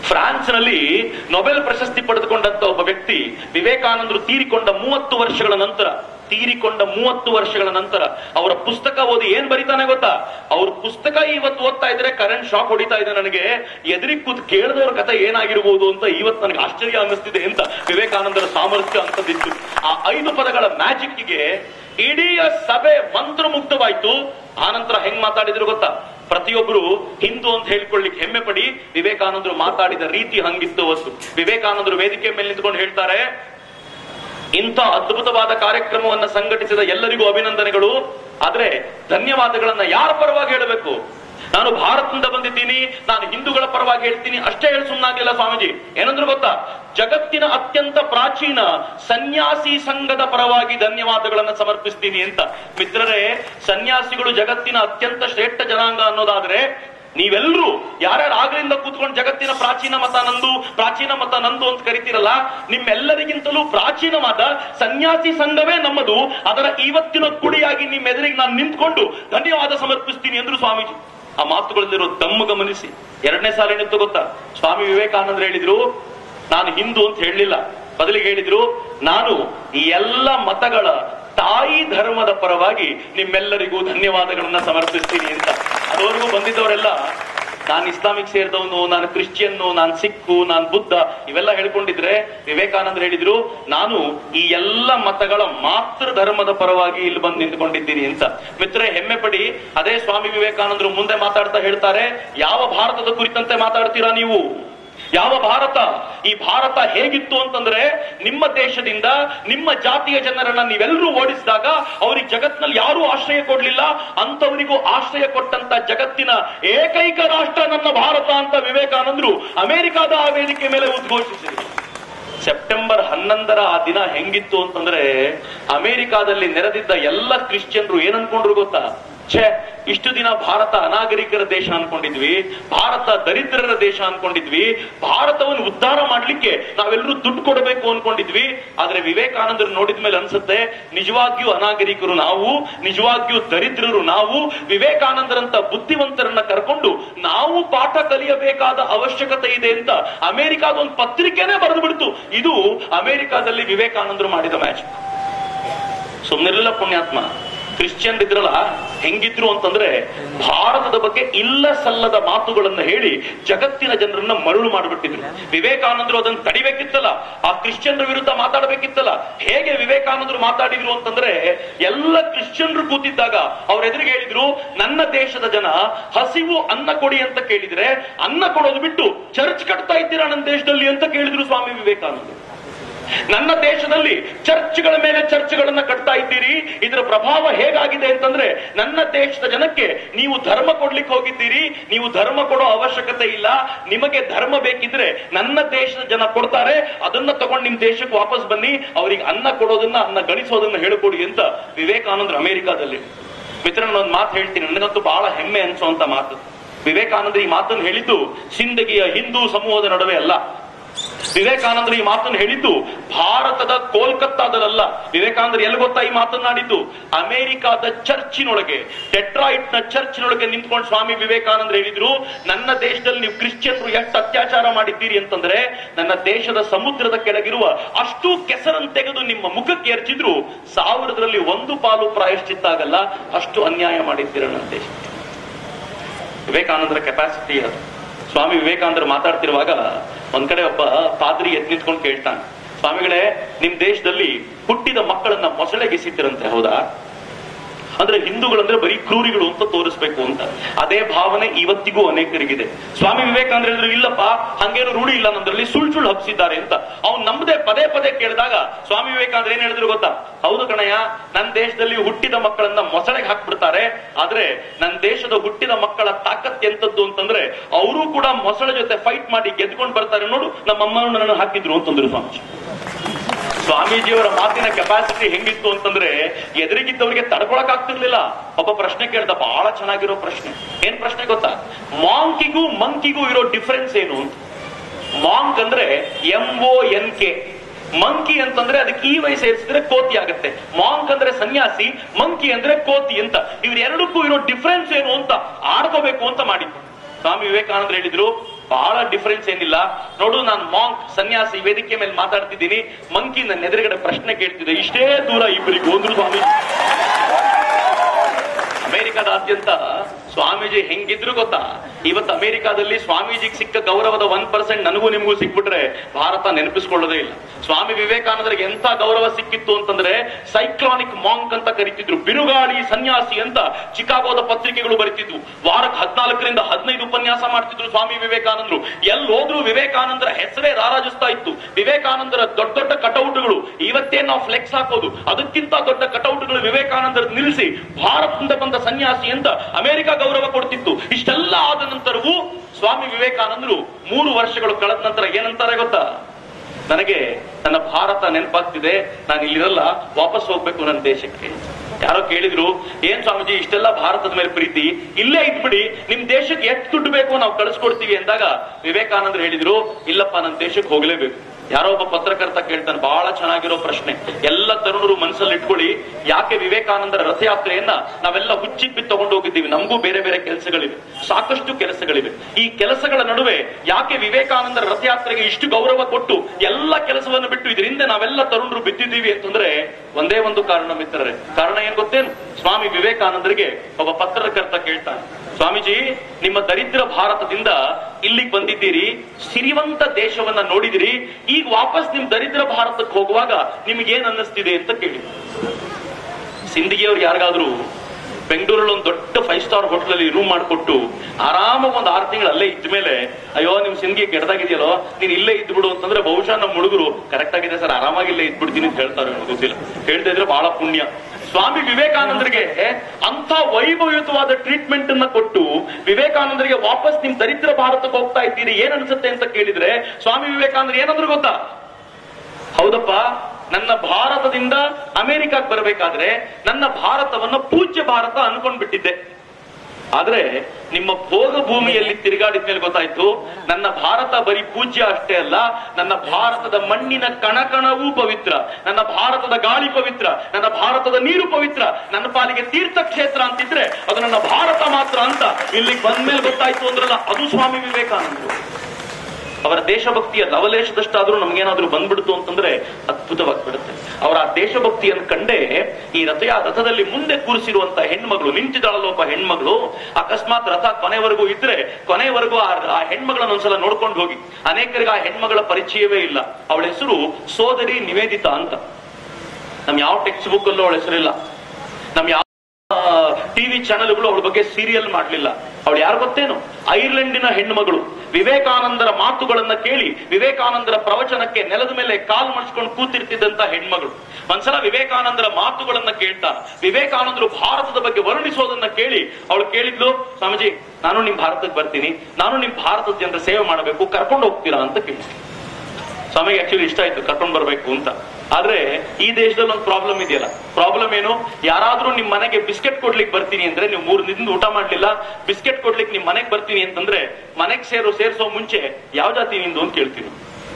B: ಫ್ರಾನ್ಸ್ ನಲ್ಲಿ ನೊಬೆಲ್ ಪ್ರಶಸ್ತಿ ಪಡೆದುಕೊಂಡಂತ ಒಬ್ಬ ವ್ಯಕ್ತಿ ವಿವೇಕಾನಂದರು ತೀರಿಕೊಂಡ ಮೂವತ್ತು ವರ್ಷಗಳ ನಂತರ ತೀರಿಕೊಂಡ ಮೂವತ್ತು ವರ್ಷಗಳ ನಂತರ ಅವರ ಪುಸ್ತಕ ಓದಿ ಏನ್ ಬರಿತಾನೆ ಗೊತ್ತಾ ಅವ್ರ ಪುಸ್ತಕ ಇವತ್ತು ಓದ್ತಾ ಇದ್ರೆ ಕರೆಂಟ್ ಶಾಕ್ ಹೊಡಿತಾ ಇದೆ ನನಗೆ ಎದುರಿಗೆ ಕೂತ್ ಕೇಳಿದವ್ರ ಕಥೆ ಏನಾಗಿರ್ಬೋದು ಅಂತ ಇವತ್ತು ನನಗೆ ಆಶ್ಚರ್ಯ ಅನ್ನಿಸ್ತಿದೆ ಅಂತ ವಿವೇಕಾನಂದರ ಸಾಮರ್ಥ್ಯ ಅಂತದಿತ್ತು ಆ ಐದು ಪದಗಳ ಮ್ಯಾಜಿಕ್ಗೆ ಇಡೀ ಸಭೆ ಮಂತ್ರಮುಗ್ಧವಾಯ್ತು ಆನಂತರ ಹೆಂಗ್ ಮಾತಾಡಿದ್ರು ಗೊತ್ತಾ ಪ್ರತಿಯೊಬ್ಬರು ಹಿಂದೂ ಅಂತ ಹೇಳ್ಕೊಳ್ಳಿಕ್ಕೆ ಹೆಮ್ಮೆ ಪಡಿ ವಿವೇಕಾನಂದರು ಮಾತಾಡಿದ ರೀತಿ ಹಂಗಿತ್ತು ಅವತ್ತು ವಿವೇಕಾನಂದರು ವೇದಿಕೆ ಮೇಲೆ ನಿಂತ್ಕೊಂಡು ಹೇಳ್ತಾರೆ ಇಂಥ ಅದ್ಭುತವಾದ ಕಾರ್ಯಕ್ರಮವನ್ನ ಸಂಘಟಿಸಿದ ಎಲ್ಲರಿಗೂ ಅಭಿನಂದನೆಗಳು ಆದ್ರೆ ಧನ್ಯವಾದಗಳನ್ನ ಯಾರ ಪರವಾಗಿ ಹೇಳಬೇಕು ನಾನು ಭಾರತದಿಂದ ಬಂದಿದ್ದೀನಿ ನಾನು ಹಿಂದೂಗಳ ಪರವಾಗಿ ಹೇಳ್ತೀನಿ ಅಷ್ಟೇ ಹೇಳಿ ಸುಮ್ಮನಾಗಿಲ್ಲ ಸ್ವಾಮೀಜಿ ಏನಂದ್ರು ಗೊತ್ತಾ ಜಗತ್ತಿನ ಅತ್ಯಂತ ಪ್ರಾಚೀನ ಸನ್ಯಾಸಿ ಸಂಘದ ಪರವಾಗಿ ಧನ್ಯವಾದಗಳನ್ನ ಸಮರ್ಪಿಸ್ತೀನಿ ಅಂತ ಮಿತ್ರರೇ ಸನ್ಯಾಸಿಗಳು ಜಗತ್ತಿನ ಅತ್ಯಂತ ಶ್ರೇಷ್ಠ ಜನಾಂಗ ಅನ್ನೋದಾದ್ರೆ ನೀವೆಲ್ಲರೂ ಯಾರ್ಯಾರು ಆಗ್ಲಿಂದ ಕೂತ್ಕೊಂಡು ಜಗತ್ತಿನ ಪ್ರಾಚೀನ ಮತ ನಂದು ಪ್ರಾಚೀನ ಮತ ನಂದು ಅಂತ ಕರಿತೀರಲ್ಲ ನಿಮ್ಮೆಲ್ಲರಿಗಿಂತಲೂ ಪ್ರಾಚೀನವಾದ ಸನ್ಯಾಸಿ ಸಂಘವೇ ನಮ್ಮದು ಅದರ ಇವತ್ತಿನ ಕುಡಿಯಾಗಿ ನಿಮ್ಮ ಎದುರಿಗೆ ನಾನು ನಿಂತ್ಕೊಂಡು ಧನ್ಯವಾದ ಸಮರ್ಪಿಸ್ತೀನಿ ಎಂದ್ರು ಸ್ವಾಮೀಜಿ ಆ ಮಾತುಗಳಲ್ಲಿರೋ ದಮ್ಮು ಗಮನಿಸಿ ಎರಡನೇ ಸಾಲ ಏನಿತ್ತು ಗೊತ್ತಾ ಸ್ವಾಮಿ ವಿವೇಕಾನಂದ್ರ ಹೇಳಿದ್ರು ನಾನು ಹಿಂದೂ ಅಂತ ಹೇಳಲಿಲ್ಲ ಬದಲಿಗೆ ಹೇಳಿದ್ರು ನಾನು ಈ ಎಲ್ಲ ಮತಗಳ ತಾಯಿ ಧರ್ಮದ ಪರವಾಗಿ ನಿಮ್ಮೆಲ್ಲರಿಗೂ ಧನ್ಯವಾದಗಳನ್ನ ಸಮರ್ಪಿಸ್ತೀನಿ ಅಂತ ಅದುವರೆಗೂ ಬಂದಿದ್ದವರೆಲ್ಲ ನಾನು ಇಸ್ಲಾಮಿಕ್ ಸೇರಿದವನು ನಾನು ಕ್ರಿಶ್ಚಿಯನ್ನು ನಾನು ಸಿಕ್ಕು ನಾನು ಬುದ್ಧ ಇವೆಲ್ಲ ಹೇಳ್ಕೊಂಡಿದ್ರೆ ವಿವೇಕಾನಂದ್ರ ಹೇಳಿದ್ರು ನಾನು ಈ ಎಲ್ಲ ಮತಗಳ ಮಾತೃ ಧರ್ಮದ ಪರವಾಗಿ ಇಲ್ಲಿ ಬಂದು ನಿಂತ್ಕೊಂಡಿದ್ದೀನಿ ಅಂತ ಮಿತ್ರ ಹೆಮ್ಮೆ ಪಡಿ ಅದೇ ಸ್ವಾಮಿ ವಿವೇಕಾನಂದರು ಮುಂದೆ ಮಾತಾಡ್ತಾ ಹೇಳ್ತಾರೆ ಯಾವ ಭಾರತದ ಕುರಿತಂತೆ ಮಾತಾಡ್ತೀರಾ ನೀವು ಯಾವ ಭಾರತ ಈ ಭಾರತ ಹೇಗಿತ್ತು ಅಂತಂದ್ರೆ ನಿಮ್ಮ ದೇಶದಿಂದ ನಿಮ್ಮ ಜಾತಿಯ ಜನರನ್ನ ನೀವೆಲ್ಲರೂ ಓಡಿಸಿದಾಗ ಅವ್ರಿಗೆ ಜಗತ್ನಲ್ಲಿ ಯಾರೂ ಆಶ್ರಯ ಕೊಡ್ಲಿಲ್ಲ ಅಂತವರಿಗೂ ಆಶ್ರಯ ಕೊಟ್ಟಂತ ಜಗತ್ತಿನ ಏಕೈಕ ರಾಷ್ಟ್ರ ನನ್ನ ಭಾರತ ಅಂತ ವಿವೇಕಾನಂದರು ಅಮೆರಿಕಾದ ಆ ವೇದಿಕೆ ಮೇಲೆ ಉದ್ಘೋಷಿಸಿದರು ಸೆಪ್ಟೆಂಬರ್ ಹನ್ನೊಂದರ ಆ ದಿನ ಹೆಂಗಿತ್ತು ಅಂತಂದ್ರೆ ಅಮೆರಿಕಾದಲ್ಲಿ ನೆರೆದಿದ್ದ ಎಲ್ಲ ಕ್ರಿಶ್ಚಿಯನ್ರು ಏನ್ ಅನ್ಕೊಂಡ್ರು ಗೊತ್ತಾ ಛೇ ಇಷ್ಟು ದಿನ ಭಾರತ ಅನಾಗರಿಕರ ದೇಶ ಅನ್ಕೊಂಡಿದ್ವಿ ಭಾರತ ದರಿದ್ರರ ದೇಶ ಅನ್ಕೊಂಡಿದ್ವಿ ಭಾರತವನ್ನು ಉದ್ಧಾರ ಮಾಡ್ಲಿಕ್ಕೆ ನಾವೆಲ್ಲರೂ ದುಡ್ಡು ಕೊಡಬೇಕು ಅನ್ಕೊಂಡಿದ್ವಿ ಆದ್ರೆ ವಿವೇಕಾನಂದರು ನೋಡಿದ ಮೇಲೆ ಅನ್ಸುತ್ತೆ ನಿಜವಾಗಿಯೂ ಅನಾಗರಿಕರು ನಾವು ನಿಜವಾಗಿಯೂ ದರಿದ್ರರು ನಾವು ವಿವೇಕಾನಂದರಂತ ಬುದ್ಧಿವಂತರನ್ನ ಕರ್ಕೊಂಡು ನಾವು ಪಾಠ ಕಲಿಯಬೇಕಾದ ಅವಶ್ಯಕತೆ ಇದೆ ಅಂತ ಅಮೆರಿಕಾದ ಒಂದು ಪತ್ರಿಕೆನೇ ಬರೆದು ಬಿಡ್ತು ಇದು ಅಮೆರಿಕಾದಲ್ಲಿ ವಿವೇಕಾನಂದರು ಮಾಡಿದ ಮ್ಯಾಚ್ ಸುಮ್ಮನಿರಲಿಲ್ಲ ಪುಣ್ಯಾತ್ಮ ಕ್ರಿಶ್ಚಿಯನ್ ಇದ್ರಲ್ಲ ಹೆಂಗಿದ್ರು ಅಂತಂದ್ರೆ ಭಾರತದ ಬಗ್ಗೆ ಇಲ್ಲ ಸಲ್ಲದ ಮಾತುಗಳನ್ನ ಹೇಳಿ ಜಗತ್ತಿನ ಜನರನ್ನ ಮರಳು ಮಾಡಿಬಿಟ್ಟಿದ್ರು ವಿವೇಕಾನಂದರು ಅದನ್ನ ತಡಿಬೇಕಿತ್ತಲ್ಲ ಆ ಕ್ರಿಶ್ಚಿಯನ್ರ ವಿರುದ್ಧ ಮಾತಾಡಬೇಕಿತ್ತಲ್ಲ ಹೇಗೆ ವಿವೇಕಾನಂದರು ಮಾತಾಡಿದ್ರು ಅಂತಂದ್ರೆ ಎಲ್ಲ ಕ್ರಿಶ್ಚಿಯನ್ರು ಕೂತಿದ್ದಾಗ ಅವ್ರ ಎದುರಿಗೆ ಹೇಳಿದ್ರು ನನ್ನ ದೇಶದ ಜನ ಹಸಿವು ಅನ್ನ ಕೊಡಿ ಅಂತ ಕೇಳಿದ್ರೆ ಅನ್ನ ಕೊಡೋದು ಬಿಟ್ಟು ಚರ್ಚ್ ಕಟ್ತಾ ಇದ್ದೀರಾ ನನ್ನ ದೇಶದಲ್ಲಿ ಅಂತ ಕೇಳಿದ್ರು ಸ್ವಾಮಿ ವಿವೇಕಾನಂದರು ನನ್ನ ದೇಶದಲ್ಲಿ ಚರ್ಚ್ಗಳ ಮೇಲೆ ಚರ್ಚ್ಗಳನ್ನ ಕಟ್ತಾ ಇದ್ದೀರಿ ಇದರ ಪ್ರಭಾವ ಹೇಗಾಗಿದೆ ಅಂತಂದ್ರೆ ನನ್ನ ದೇಶದ ಜನಕ್ಕೆ ನೀವು ಧರ್ಮ ಕೊಡ್ಲಿಕ್ಕೆ ಹೋಗಿದ್ದೀರಿ ನೀವು ಧರ್ಮ ಕೊಡೋ ಅವಶ್ಯಕತೆ ಇಲ್ಲ ನಿಮಗೆ ಧರ್ಮ ಬೇಕಿದ್ರೆ ನನ್ನ ದೇಶದ ಜನ ಕೊಡ್ತಾರೆ ಅದನ್ನ ತಗೊಂಡು ನಿಮ್ ದೇಶಕ್ಕೆ ವಾಪಸ್ ಬನ್ನಿ ಅವರಿಗೆ ಅನ್ನ ಕೊಡೋದನ್ನ ಅನ್ನ ಗಳಿಸೋದನ್ನ ಹೇಳ್ಕೊಡಿ ಅಂತ ವಿವೇಕಾನಂದ್ರ ಅಮೆರಿಕಾದಲ್ಲಿ ಮಿತ್ರ ಒಂದು ಮಾತು ಹೇಳ್ತೀನಿ ನನಗಂತೂ ಬಹಳ ಹೆಮ್ಮೆ ಅನ್ಸುವಂತ ಮಾತು ವಿವೇಕಾನಂದ ಈ ಮಾತನ್ನು ಹೇಳಿದ್ದು ಸಿಂದಗಿಯ ಹಿಂದೂ ಸಮೂಹದ ನಡುವೆ ಅಲ್ಲ ವಿವೇಕಾನಂದರು ಈ ಮಾತನ್ನು ಹೇಳಿದ್ದು ಭಾರತದ ಕೋಲ್ಕತ್ತಾದಲ್ಲ ವಿವೇಕಾನಂದರು ಎಲ್ಲಿ ಗೊತ್ತಾ ಈ ಮಾತನಾಡಿದ್ದು ಅಮೆರಿಕಾದ ಚರ್ಚಿನೊಳಗೆ ಡೆಟ್ರಾಯಿಟ್ ನ ಚರ್ಚಿನೊಳಗೆ ನಿಂತ್ಕೊಂಡು ಸ್ವಾಮಿ ವಿವೇಕಾನಂದರು ಹೇಳಿದ್ರು ನನ್ನ ದೇಶದಲ್ಲಿ ನೀವು ಕ್ರಿಶ್ಚಿಯನ್ರು ಎಷ್ಟು ಅತ್ಯಾಚಾರ ಮಾಡಿದ್ದೀರಿ ಅಂತಂದ್ರೆ ನನ್ನ ದೇಶದ ಸಮುದ್ರದ ಕೆಳಗಿರುವ ಅಷ್ಟು ಕೆಸರನ್ನು ತೆಗೆದು ನಿಮ್ಮ ಮುಖಕ್ಕೆ ಎರಚಿದ್ರು ಸಾವಿರದಲ್ಲಿ ಒಂದು ಪಾಲು ಪ್ರಾಯಶ್ಚಿತ್ತ ಆಗಲ್ಲ ಅಷ್ಟು ಅನ್ಯಾಯ ಮಾಡಿದ್ದೀರ ನನ್ನ ದೇಶ ವಿವೇಕಾನಂದರ ಕೆಪಾಸಿಟಿ ಅದು ಸ್ವಾಮಿ ವಿವೇಕಾನಂದರು ಮಾತಾಡ್ತಿರುವಾಗ ಒಂದ್ ಕಡೆ ಒಬ್ಬ ಪಾದ್ರಿ ಎದ್ ನಿಂತ್ಕೊಂಡು ಕೇಳ್ತಾನೆ ಸ್ವಾಮಿಗಳೇ ನಿಮ್ ದೇಶದಲ್ಲಿ ಹುಟ್ಟಿದ ಮಕ್ಕಳನ್ನ ಮೊಸಳೆಗೆಸಿತಿರಂತೆ ಹೌದಾ ಅಂದ್ರೆ ಹಿಂದೂಗಳಂದ್ರೆ ಬರೀ ಕ್ರೂರಿಗಳು ಅಂತ ತೋರಿಸ್ಬೇಕು ಅಂತ ಅದೇ ಭಾವನೆ ಇವತ್ತಿಗೂ ಅನೇಕರಿಗಿದೆ ಸ್ವಾಮಿ ವಿವೇಕಾನಂದ್ರ ಹೇಳಿದ್ರು ಇಲ್ಲಪ್ಪ ಹಂಗೇನು ರೂಢಿ ಇಲ್ಲ ನಮ್ದ್ರಲ್ಲಿ ಸುಳ್ ಸುಳ್ಳು ಹಬ್ಸಿದ್ದಾರೆ ಅಂತ ಅವ್ನು ನಮ್ದೇ ಪದೇ ಪದೇ ಕೇಳಿದಾಗ ಸ್ವಾಮಿ ವಿವೇಕಾನಂದ್ರ ಏನ್ ಹೇಳಿದ್ರು ಗೊತ್ತಾ ಹೌದು ಕಣಯ್ಯ ನನ್ನ ದೇಶದಲ್ಲಿ ಹುಟ್ಟಿದ ಮಕ್ಕಳನ್ನ ಮೊಸಳೆಗೆ ಹಾಕ್ಬಿಡ್ತಾರೆ ಆದ್ರೆ ನನ್ನ ದೇಶದ ಹುಟ್ಟಿದ ಮಕ್ಕಳ ತಾಕತ್ ಎಂತದ್ದು ಅಂತಂದ್ರೆ ಅವರು ಕೂಡ ಮೊಸಳೆ ಜೊತೆ ಫೈಟ್ ಮಾಡಿ ಗೆದ್ಕೊಂಡು ಬರ್ತಾರೆ ನೋಡು ನಮ್ಮ ಅಮ್ಮನೂ ನನ್ನ ಹಾಕಿದ್ರು ಅಂತಂದ್ರು ಸ್ವಾಮೀಜಿ ಸ್ವಾಮೀಜಿಯವರ ಮಾತಿನ ಕೆಪಾಸಿಟಿ ಹೆಂಗಿತ್ತು ಅಂತಂದ್ರೆ ಎದುರಿಗಿದ್ದವರಿಗೆ ತಡ್ಕೊಳಕ್ ಆಗ್ತಿರ್ಲಿಲ್ಲ ಒಬ್ಬ ಪ್ರಶ್ನೆ ಕೇಳ್ದ ಬಹಳ ಚೆನ್ನಾಗಿರೋ ಪ್ರಶ್ನೆ ಏನ್ ಪ್ರಶ್ನೆ ಗೊತ್ತಾ ಮಾಂಕಿಗೂ ಮಂಕಿಗೂ ಇರೋ ಡಿಫರೆನ್ಸ್ ಏನು ಅಂತ ಮಾಂಕ್ ಅಂದ್ರೆ M O N K monkey ಅಂತಂದ್ರೆ ಅದಕ್ಕೆ ಈ ವೈ ಸೇರಿಸಿದ್ರೆ ಕೋತಿ ಆಗುತ್ತೆ ಮಾಂಕ್ ಅಂದ್ರೆ ಸನ್ಯಾಸಿ ಮಂಕಿ ಅಂದ್ರೆ ಕೋತಿ ಅಂತ ಇವ್ರ ಎರಡಕ್ಕೂ ಇರೋ ಡಿಫರೆನ್ಸ್ ಏನು ಅಂತ ಆಡ್ಕೋಬೇಕು ಅಂತ ಮಾಡಿದ್ದು ಸ್ವಾಮಿ ವಿವೇಕಾನಂದ್ರ ಹೇಳಿದ್ರು ಬಹಳ ಡಿಫರೆನ್ಸ್ ಏನಿಲ್ಲ ನೋಡು ನಾನು ಮಾಂಕ್ ಸನ್ಯಾಸಿ ವೇದಿಕೆ ಮೇಲೆ ಮಾತಾಡ್ತಿದ್ದೀನಿ ಮಂಕಿ ನನ್ನ ಎದುರುಗಡೆ ಪ್ರಶ್ನೆ ಕೇಳ್ತಿದೆ ಇಷ್ಟೇ ದೂರ ಇಬ್ಬರಿಗೆ ಹೋದ್ರು ಸ್ವಾಮಿ ಅಮೆರಿಕದಾದ್ಯಂತ ಸ್ವಾಮೀಜಿ ಹೆಂಗಿದ್ರು ಗೊತ್ತಾ ಇವತ್ತು ಅಮೆರಿಕಾದಲ್ಲಿ ಸ್ವಾಮೀಜಿಗೆ ಸಿಕ್ಕ ಗೌರವದ ಒನ್ ಪರ್ಸೆಂಟ್ ನನಗೂ ನಿಮಗೂ ಸಿಕ್ಬಿಟ್ರೆ ಭಾರತ ನೆನಪಿಸ್ಕೊಳ್ಳೋದೇ ಇಲ್ಲ ಸ್ವಾಮಿ ವಿವೇಕಾನಂದರಿಗೆ ಎಂತ ಗೌರವ ಸಿಕ್ಕಿತ್ತು ಅಂತಂದ್ರೆ ಸೈಕ್ಲಾನಿಕ್ ಮಾಂಕ್ ಅಂತ ಕರಿತಿದ್ರು ಬಿರುಗಾಳಿ ಸನ್ಯಾಸಿ ಅಂತ ಚಿಕಾಗೋದ ಪತ್ರಿಕೆಗಳು ಬರೀತಿದ್ವು ವಾರಕ್ಕೆ ಹದಿನಾಲ್ಕರಿಂದ ಹದಿನೈದು ಉಪನ್ಯಾಸ ಮಾಡ್ತಿದ್ರು ಸ್ವಾಮಿ ವಿವೇಕಾನಂದರು ಎಲ್ಲಿ ಹೋದ್ರು ವಿವೇಕಾನಂದರ ಹೆಸರೇ ರಾರಾಜಿಸ್ತಾ ಇತ್ತು ವಿವೇಕಾನಂದರ ದೊಡ್ಡ ದೊಡ್ಡ ಕಟೌಟ್ಗಳು ಇವತ್ತೇ ನಾವು ಫ್ಲೆಕ್ಸ್ ಹಾಕೋದು ಅದಕ್ಕಿಂತ ದೊಡ್ಡ ಕಟೌಟ್ಗಳು ವಿವೇಕಾನಂದರ ನಿಲ್ಲಿಸಿ ಭಾರತದಿಂದ ಬಂದ ಸನ್ಯಾಸಿ ಅಂತ ಅಮೆರಿಕ ಗೌರವ ಕೊಡ್ತಿತ್ತು ಇಷ್ಟೆಲ್ಲ ಆದ ನಂತರವೂ ಸ್ವಾಮಿ ವಿವೇಕಾನಂದರು ಮೂರು ವರ್ಷಗಳು ಕಳೆದ ನಂತರ ಏನಂತಾರೆ ಗೊತ್ತಾ ನನಗೆ ನನ್ನ ಭಾರತ ನೆನಪಾಗ್ತಿದೆ ನಾನು ಇಲ್ಲಿರಲ್ಲ ವಾಪಸ್ ಹೋಗ್ಬೇಕು ನನ್ನ ದೇಶಕ್ಕೆ ಯಾರೋ ಕೇಳಿದ್ರು ಏನ್ ಸ್ವಾಮೀಜಿ ಇಷ್ಟೆಲ್ಲ ಭಾರತದ ಮೇಲೆ ಪ್ರೀತಿ ಇಲ್ಲೇ ಇದ್ಬಿಡಿ ನಿಮ್ ದೇಶಕ್ಕೆ ಎಷ್ಟು ದುಡ್ಡು ಬೇಕು ನಾವು ಕಳಿಸ್ಕೊಡ್ತೀವಿ ಅಂದಾಗ ವಿವೇಕಾನಂದರು ಹೇಳಿದ್ರು ಇಲ್ಲಪ್ಪ ನನ್ನ ದೇಶಕ್ಕೆ ಹೋಗ್ಲೇಬೇಕು ಯಾರೋ ಒಬ್ಬ ಪತ್ರಕರ್ತ ಕೇಳ್ತಾನೆ ಬಹಳ ಚೆನ್ನಾಗಿರೋ ಪ್ರಶ್ನೆ ಎಲ್ಲ ತರುಣರು ಮನಸ್ಸಲ್ಲಿ ಇಟ್ಕೊಳ್ಳಿ ಯಾಕೆ ವಿವೇಕಾನಂದರ ರಥಯಾತ್ರೆಯನ್ನ ನಾವೆಲ್ಲ ಹುಚ್ಚಿಪ್ಪಿ ತಗೊಂಡು ಹೋಗಿದ್ದೀವಿ ನಮಗೂ ಬೇರೆ ಬೇರೆ ಕೆಲಸಗಳಿವೆ ಸಾಕಷ್ಟು ಕೆಲಸಗಳಿವೆ ಈ ಕೆಲಸಗಳ ನಡುವೆ ಯಾಕೆ ವಿವೇಕಾನಂದರ ರಥಯಾತ್ರೆಗೆ ಇಷ್ಟು ಗೌರವ ಕೊಟ್ಟು ಎಲ್ಲ ಕೆಲಸವನ್ನು ಬಿಟ್ಟು ಇದರಿಂದ ನಾವೆಲ್ಲ ತರುಣರು ಬಿದ್ದಿದ್ದೀವಿ ಅಂತಂದ್ರೆ ಒಂದೇ ಒಂದು ಕಾರಣ ಮಿತ್ರರೇ ಕಾರಣ ಏನ್ ಗೊತ್ತೇನು ಸ್ವಾಮಿ ವಿವೇಕಾನಂದರಿಗೆ ಒಬ್ಬ ಪತ್ರಕರ್ತ ಕೇಳ್ತಾನೆ ಸ್ವಾಮೀಜಿ ನಿಮ್ಮ ದರಿದ್ರ ಭಾರತದಿಂದ ಇಲ್ಲಿಗೆ ಬಂದಿದ್ದೀರಿ ಸಿರಿವಂತ ದೇಶವನ್ನ ನೋಡಿದಿರಿ ಈಗ ವಾಪಸ್ ನಿಮ್ ದರಿದ್ರ ಭಾರತಕ್ಕೆ ಹೋಗುವಾಗ ನಿಮ್ಗೆ ಏನ್ ಅನ್ನಿಸ್ತಿದೆ ಅಂತ ಕೇಳಿ ಸಿಂದಗಿಯವ್ರು ಯಾರಿಗಾದ್ರೂ ಬೆಂಗಳೂರಲ್ಲಿ ಒಂದು ದೊಡ್ಡ ಫೈವ್ ಸ್ಟಾರ್ ಹೋಟೆಲ್ ಅಲ್ಲಿ ರೂಮ್ ಮಾಡಿಕೊಟ್ಟು ಆರಾಮಾಗಿ ಒಂದು ಆರು ತಿಂಗಳು ಅಲ್ಲೇ ಇದ್ಮೇಲೆ ಅಯ್ಯೋ ನಿಮ್ ಸಿಂದಗಿ ಕೆಟ್ಟದಾಗಿದೆಯಲ್ಲೋ ನೀನ್ ಇಲ್ಲೇ ಇದ್ಬಿಡು ಅಂತಂದ್ರೆ ಬಹುಶಃ ನಮ್ಮ ಹುಡುಗರು ಕರೆಕ್ಟ್ ಆಗಿದೆ ಸರ್ ಆರಾಮಾಗಿ ಇಲ್ಲೇ ಇದ್ಬಿಡ್ತೀನಿ ಅಂತ ಹೇಳ್ತಾರೆ ನನಗೆ ಗೊತ್ತಿಲ್ಲ ಹೇಳ್ತಾ ಇದ್ರೆ ಬಹಳ ಪುಣ್ಯ ಸ್ವಾಮಿ ವಿವೇಕಾನಂದರಿಗೆ ಅಂತ ವೈಭವಯುತವಾದ ಟ್ರೀಟ್ಮೆಂಟ್ ಅನ್ನ ಕೊಟ್ಟು ವಿವೇಕಾನಂದರಿಗೆ ವಾಪಸ್ ನಿಮ್ ದರಿದ್ರ ಭಾರತಕ್ಕೆ ಹೋಗ್ತಾ ಇದ್ದೀರಿ ಏನ್ ಅನ್ಸುತ್ತೆ ಅಂತ ಕೇಳಿದ್ರೆ ಸ್ವಾಮಿ ವಿವೇಕಾನಂದ್ರ ಏನಂದ್ರು ಗೊತ್ತಾ ಹೌದಪ್ಪ ನನ್ನ ಭಾರತದಿಂದ ಅಮೆರಿಕಕ್ಕೆ ಬರಬೇಕಾದ್ರೆ ನನ್ನ ಭಾರತವನ್ನ ಪೂಜ್ಯ ಭಾರತ ಅನ್ಕೊಂಡ್ ಬಿಟ್ಟಿದ್ದೆ ಆದ್ರೆ ನಿಮ್ಮ ಭೋಗ ಭೂಮಿಯಲ್ಲಿ ತಿರುಗಾಡಿದ ಮೇಲೆ ಗೊತ್ತಾಯ್ತು ನನ್ನ ಭಾರತ ಬರೀ ಪೂಜ್ಯ ಅಷ್ಟೇ ಅಲ್ಲ ನನ್ನ ಭಾರತದ ಮಣ್ಣಿನ ಕಣಕಣವೂ ಪವಿತ್ರ ನನ್ನ ಭಾರತದ ಗಾಳಿ ಪವಿತ್ರ ನನ್ನ ಭಾರತದ ನೀರು ಪವಿತ್ರ ನನ್ನ ಪಾಲಿಗೆ ತೀರ್ಥಕ್ಷೇತ್ರ ಅಂತಿದ್ರೆ ಅದು ನನ್ನ ಭಾರತ ಮಾತ್ರ ಅಂತ ಇಲ್ಲಿಗೆ ಬಂದ್ಮೇಲೆ ಗೊತ್ತಾಯ್ತು ಅಂದ್ರಲ್ಲ ಅದು ಸ್ವಾಮಿ ವಿವೇಕಾನಂದರು ಅವರ ದೇಶಭಕ್ತಿಯ ಲವಲೇಶದಷ್ಟಾದ್ರೂ ನಮ್ಗೇನಾದ್ರೂ ಬಂದ್ಬಿಡ್ತು ಅಂತಂದ್ರೆ ಅದ್ಭುತವಾಗಿಬಿಡುತ್ತೆ ಅವರ ಆ ದೇಶಭಕ್ತಿಯನ್ನು ಕಂಡೇ ಈ ರಥಯ ರಥದಲ್ಲಿ ಮುಂದೆ ಕೂರಿಸಿರುವಂತಹ ಹೆಣ್ಮಗಳು ನಿಂತಿದ್ದಾಳಲ್ಲ ಒಬ್ಬ ಹೆಣ್ಮಗಳು ಅಕಸ್ಮಾತ್ ರಥ ಕೊನೆವರೆಗೂ ಇದ್ರೆ ಕೊನೆವರೆಗೂ ಆ ಆ ಹೆಣ್ಮಗಳನ್ನ ಒಂದ್ಸಲ ನೋಡ್ಕೊಂಡು ಹೋಗಿ ಅನೇಕರಿಗೆ ಆ ಹೆಣ್ಮಗಳ ಪರಿಚಯವೇ ಇಲ್ಲ ಅವಳ ಹೆಸರು ಸೋದರಿ ನಿವೇದಿತಾ ಅಂತ ನಮ್ ಯಾವ ಟೆಕ್ಸ್ಟ್ ಬುಕ್ ಅಲ್ಲೂ ಅವಳ ಹೆಸರಿಲ್ಲ ನಮ್ ಯಾವ ಟಿವಿ ಚಾನೆಲ್ಗಳು ಅವಳ ಬಗ್ಗೆ ಸೀರಿಯಲ್ ಮಾಡ್ಲಿಲ್ಲ ಅವಳು ಯಾರು ಗೊತ್ತೇನು ಐರ್ಲೆಂಡಿನ ಹೆಣ್ಣುಮಗಳು ವಿವೇಕಾನಂದರ ಮಾತುಗಳನ್ನ ಕೇಳಿ ವಿವೇಕಾನಂದರ ಪ್ರವಚನಕ್ಕೆ ನೆಲದ ಮೇಲೆ ಕಾಲ್ ಮಡ್ಸ್ಕೊಂಡು ಕೂತಿರ್ತಿದ್ದಂತ ಹೆಣ್ಮಗಳು ಒಂದ್ಸಲ ವಿವೇಕಾನಂದರ ಮಾತುಗಳನ್ನ ಕೇಳ್ತಾ ವಿವೇಕಾನಂದರು ಭಾರತದ ಬಗ್ಗೆ ವರ್ಣಿಸೋದನ್ನ ಕೇಳಿ ಅವಳು ಕೇಳಿದ್ಲು ಸ್ವಾಮೀಜಿ ನಾನು ನಿಮ್ ಭಾರತಕ್ಕೆ ಬರ್ತೀನಿ ನಾನು ನಿಮ್ ಭಾರತದ ಜನರ ಸೇವೆ ಮಾಡಬೇಕು ಕರ್ಕೊಂಡು ಹೋಗ್ತೀರಾ ಅಂತ ಕೇಳಿ ಸ್ವಾಮಿಗೆ ಆಕ್ಚುಲಿ ಇಷ್ಟ ಆಯ್ತು ಕರ್ಕೊಂಡ್ ಬರ್ಬೇಕು ಅಂತ ಆದ್ರೆ ಈ ದೇಶದಲ್ಲಿ ಒಂದು ಪ್ರಾಬ್ಲಮ್ ಇದೆಯಲ್ಲ ಪ್ರಾಬ್ಲಮ್ ಏನು ಯಾರಾದ್ರೂ ನಿಮ್ ಮನೆಗೆ ಬಿಸ್ಕೆಟ್ ಕೊಡ್ಲಿಕ್ಕೆ ಬರ್ತೀನಿ ಅಂದ್ರೆ ನೀವು ಮೂರು ದಿನದಿಂದ ಊಟ ಮಾಡ್ಲಿಲ್ಲ ಬಿಸ್ಕೆಟ್ ಕೊಡ್ಲಿಕ್ಕೆ ನಿಮ್ ಮನೆಗೆ ಬರ್ತೀನಿ ಅಂತಂದ್ರೆ ಮನೆಗ್ ಸೇರೋ ಸೇರ್ಸೋ ಮುಂಚೆ ಯಾವ ಜಾತಿ ನಿಂದು ಅಂತ ಕೇಳ್ತೀನಿ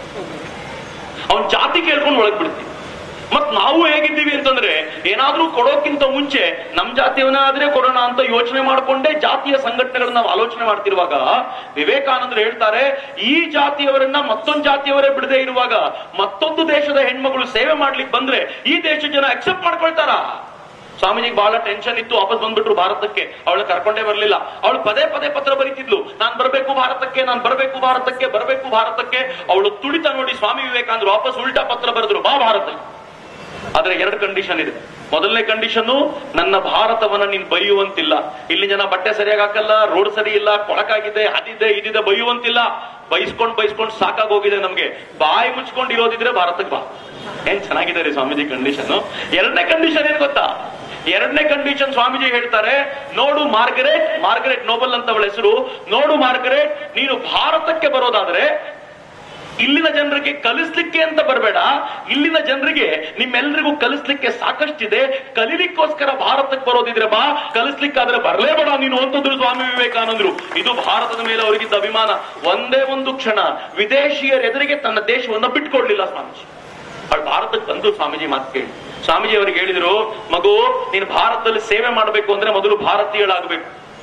B: ಅವನ್ ಜಾತಿ ಕೇಳ್ಕೊಂಡು ಒಳಗ್ ಬಿಡ್ತೀನಿ ಮತ್ ನಾವು ಹೇಗಿದ್ದೀವಿ ಅಂತಂದ್ರೆ ಏನಾದ್ರೂ ಕೊಡೋಕ್ಕಿಂತ ಮುಂಚೆ ನಮ್ ಜಾತಿಯವನಾದ್ರೆ ಕೊಡೋಣ ಅಂತ ಯೋಚನೆ ಮಾಡ್ಕೊಂಡೇ ಜಾತಿಯ ಸಂಘಟನೆಗಳನ್ನ ನಾವು ಆಲೋಚನೆ ಮಾಡ್ತಿರುವಾಗ ವಿವೇಕಾನಂದರು ಹೇಳ್ತಾರೆ ಈ ಜಾತಿಯವರನ್ನ ಮತ್ತೊಂದು ಜಾತಿಯವರೇ ಬಿಡದೆ ಇರುವಾಗ ಮತ್ತೊಂದು ದೇಶದ ಹೆಣ್ಮಗಳು ಸೇವೆ ಮಾಡ್ಲಿಕ್ಕೆ ಬಂದ್ರೆ ಈ ದೇಶದ ಜನ ಅಕ್ಸೆಪ್ಟ್ ಮಾಡ್ಕೊಳ್ತಾರ ಸ್ವಾಮೀಜಿಗೆ ಬಹಳ ಟೆನ್ಷನ್ ಇತ್ತು ವಾಪಸ್ ಬಂದ್ಬಿಟ್ರು ಭಾರತಕ್ಕೆ ಅವಳು ಕರ್ಕೊಂಡೇ ಬರ್ಲಿಲ್ಲ ಅವಳು ಪದೇ ಪದೇ ಪತ್ರ ಬರೀತಿದ್ಲು ನಾನ್ ಬರ್ಬೇಕು ಭಾರತಕ್ಕೆ ನಾನ್ ಬರ್ಬೇಕು ಭಾರತಕ್ಕೆ ಬರ್ಬೇಕು ಭಾರತಕ್ಕೆ ಅವಳು ತುಳಿತ ನೋಡಿ ಸ್ವಾಮಿ ವಿವೇಕಾನಂದರು ವಾಪಸ್ ಉಲ್ಟಾ ಪತ್ರ ಬರೆದ್ರು ಬಾ ಭಾರತಕ್ಕೆ ಆದ್ರೆ ಎರಡು ಕಂಡೀಷನ್ ಇದೆ ಮೊದಲನೇ ಕಂಡೀಷನ್ ನನ್ನ ಭಾರತವನ್ನ ನೀನ್ ಬೈಯುವಂತಿಲ್ಲ ಇಲ್ಲಿ ಜನ ಬಟ್ಟೆ ಸರಿಯಾಗಿ ಹಾಕಲ್ಲ ರೋಡ್ ಸರಿ ಇಲ್ಲ ಕೊಳಕಾಗಿದೆ ಅದಿದೆ ಇದಿದೆ ಬೈಯುವಂತಿಲ್ಲ ಬೈಸ್ಕೊಂಡ್ ಬೈಸ್ಕೊಂಡ್ ಸಾಕಾಗೋಗಿದೆ ನಮ್ಗೆ ಬಾಯಿ ಮುಚ್ಕೊಂಡು ಇರೋದಿದ್ರೆ ಭಾರತಕ್ಕೆ ಬಾ ಏನ್ ಚೆನ್ನಾಗಿದೆ ರೀ ಸ್ವಾಮೀಜಿ ಕಂಡೀಷನ್ ಎರಡನೇ ಕಂಡೀಷನ್ ಏನ್ ಗೊತ್ತಾ ಎರಡನೇ ಕಂಡೀಷನ್ ಸ್ವಾಮೀಜಿ ಹೇಳ್ತಾರೆ ನೋಡು ಮಾರ್ಗರೇಟ್ ಮಾರ್ಗರೇಟ್ ನೋಬಲ್ ಅಂತ ಅವಳ ಹೆಸರು ನೋಡು ಮಾರ್ಗರೇಟ್ ನೀನು ಭಾರತಕ್ಕೆ ಬರೋದಾದ್ರೆ ಇಲ್ಲಿನ ಜನರಿಗೆ ಕಲಿಸ್ಲಿಕ್ಕೆ ಅಂತ ಬರಬೇಡ ಇಲ್ಲಿನ ಜನರಿಗೆ ನಿಮ್ಮೆಲ್ಲರಿಗೂ ಕಲಿಸ್ಲಿಕ್ಕೆ ಸಾಕಷ್ಟಿದೆ ಕಲಿಲಿಕ್ಕೋಸ್ಕರ ಭಾರತಕ್ಕೆ ಬರೋದಿದ್ರೆ ಬಾ ಕಲಿಸ್ಲಿಕ್ಕಾದ್ರೆ ಬರಲೇಬೇಡ ನೀನು ಅಂತಂದ್ರು ಸ್ವಾಮಿ ವಿವೇಕಾನಂದರು ಇದು ಭಾರತದ ಮೇಲೆ ಅವರಿಗಿದ್ದ ಅಭಿಮಾನ ಒಂದೇ ಒಂದು ಕ್ಷಣ ವಿದೇಶಿಯರ ಎದುರಿಗೆ ತನ್ನ ದೇಶವನ್ನ ಬಿಟ್ಕೊಡ್ಲಿಲ್ಲ ಸ್ವಾಮೀಜಿ ಅವಳು ಭಾರತಕ್ಕೆ ಬಂದು ಸ್ವಾಮೀಜಿ ಮಾತು ಕೇಳಿ ಸ್ವಾಮೀಜಿ ಅವರಿಗೆ ಹೇಳಿದ್ರು ಮಗು ನೀನು ಭಾರತದಲ್ಲಿ ಸೇವೆ ಮಾಡಬೇಕು ಅಂದ್ರೆ ಮೊದಲು ಭಾರತೀಯಳಾಗಬೇಕು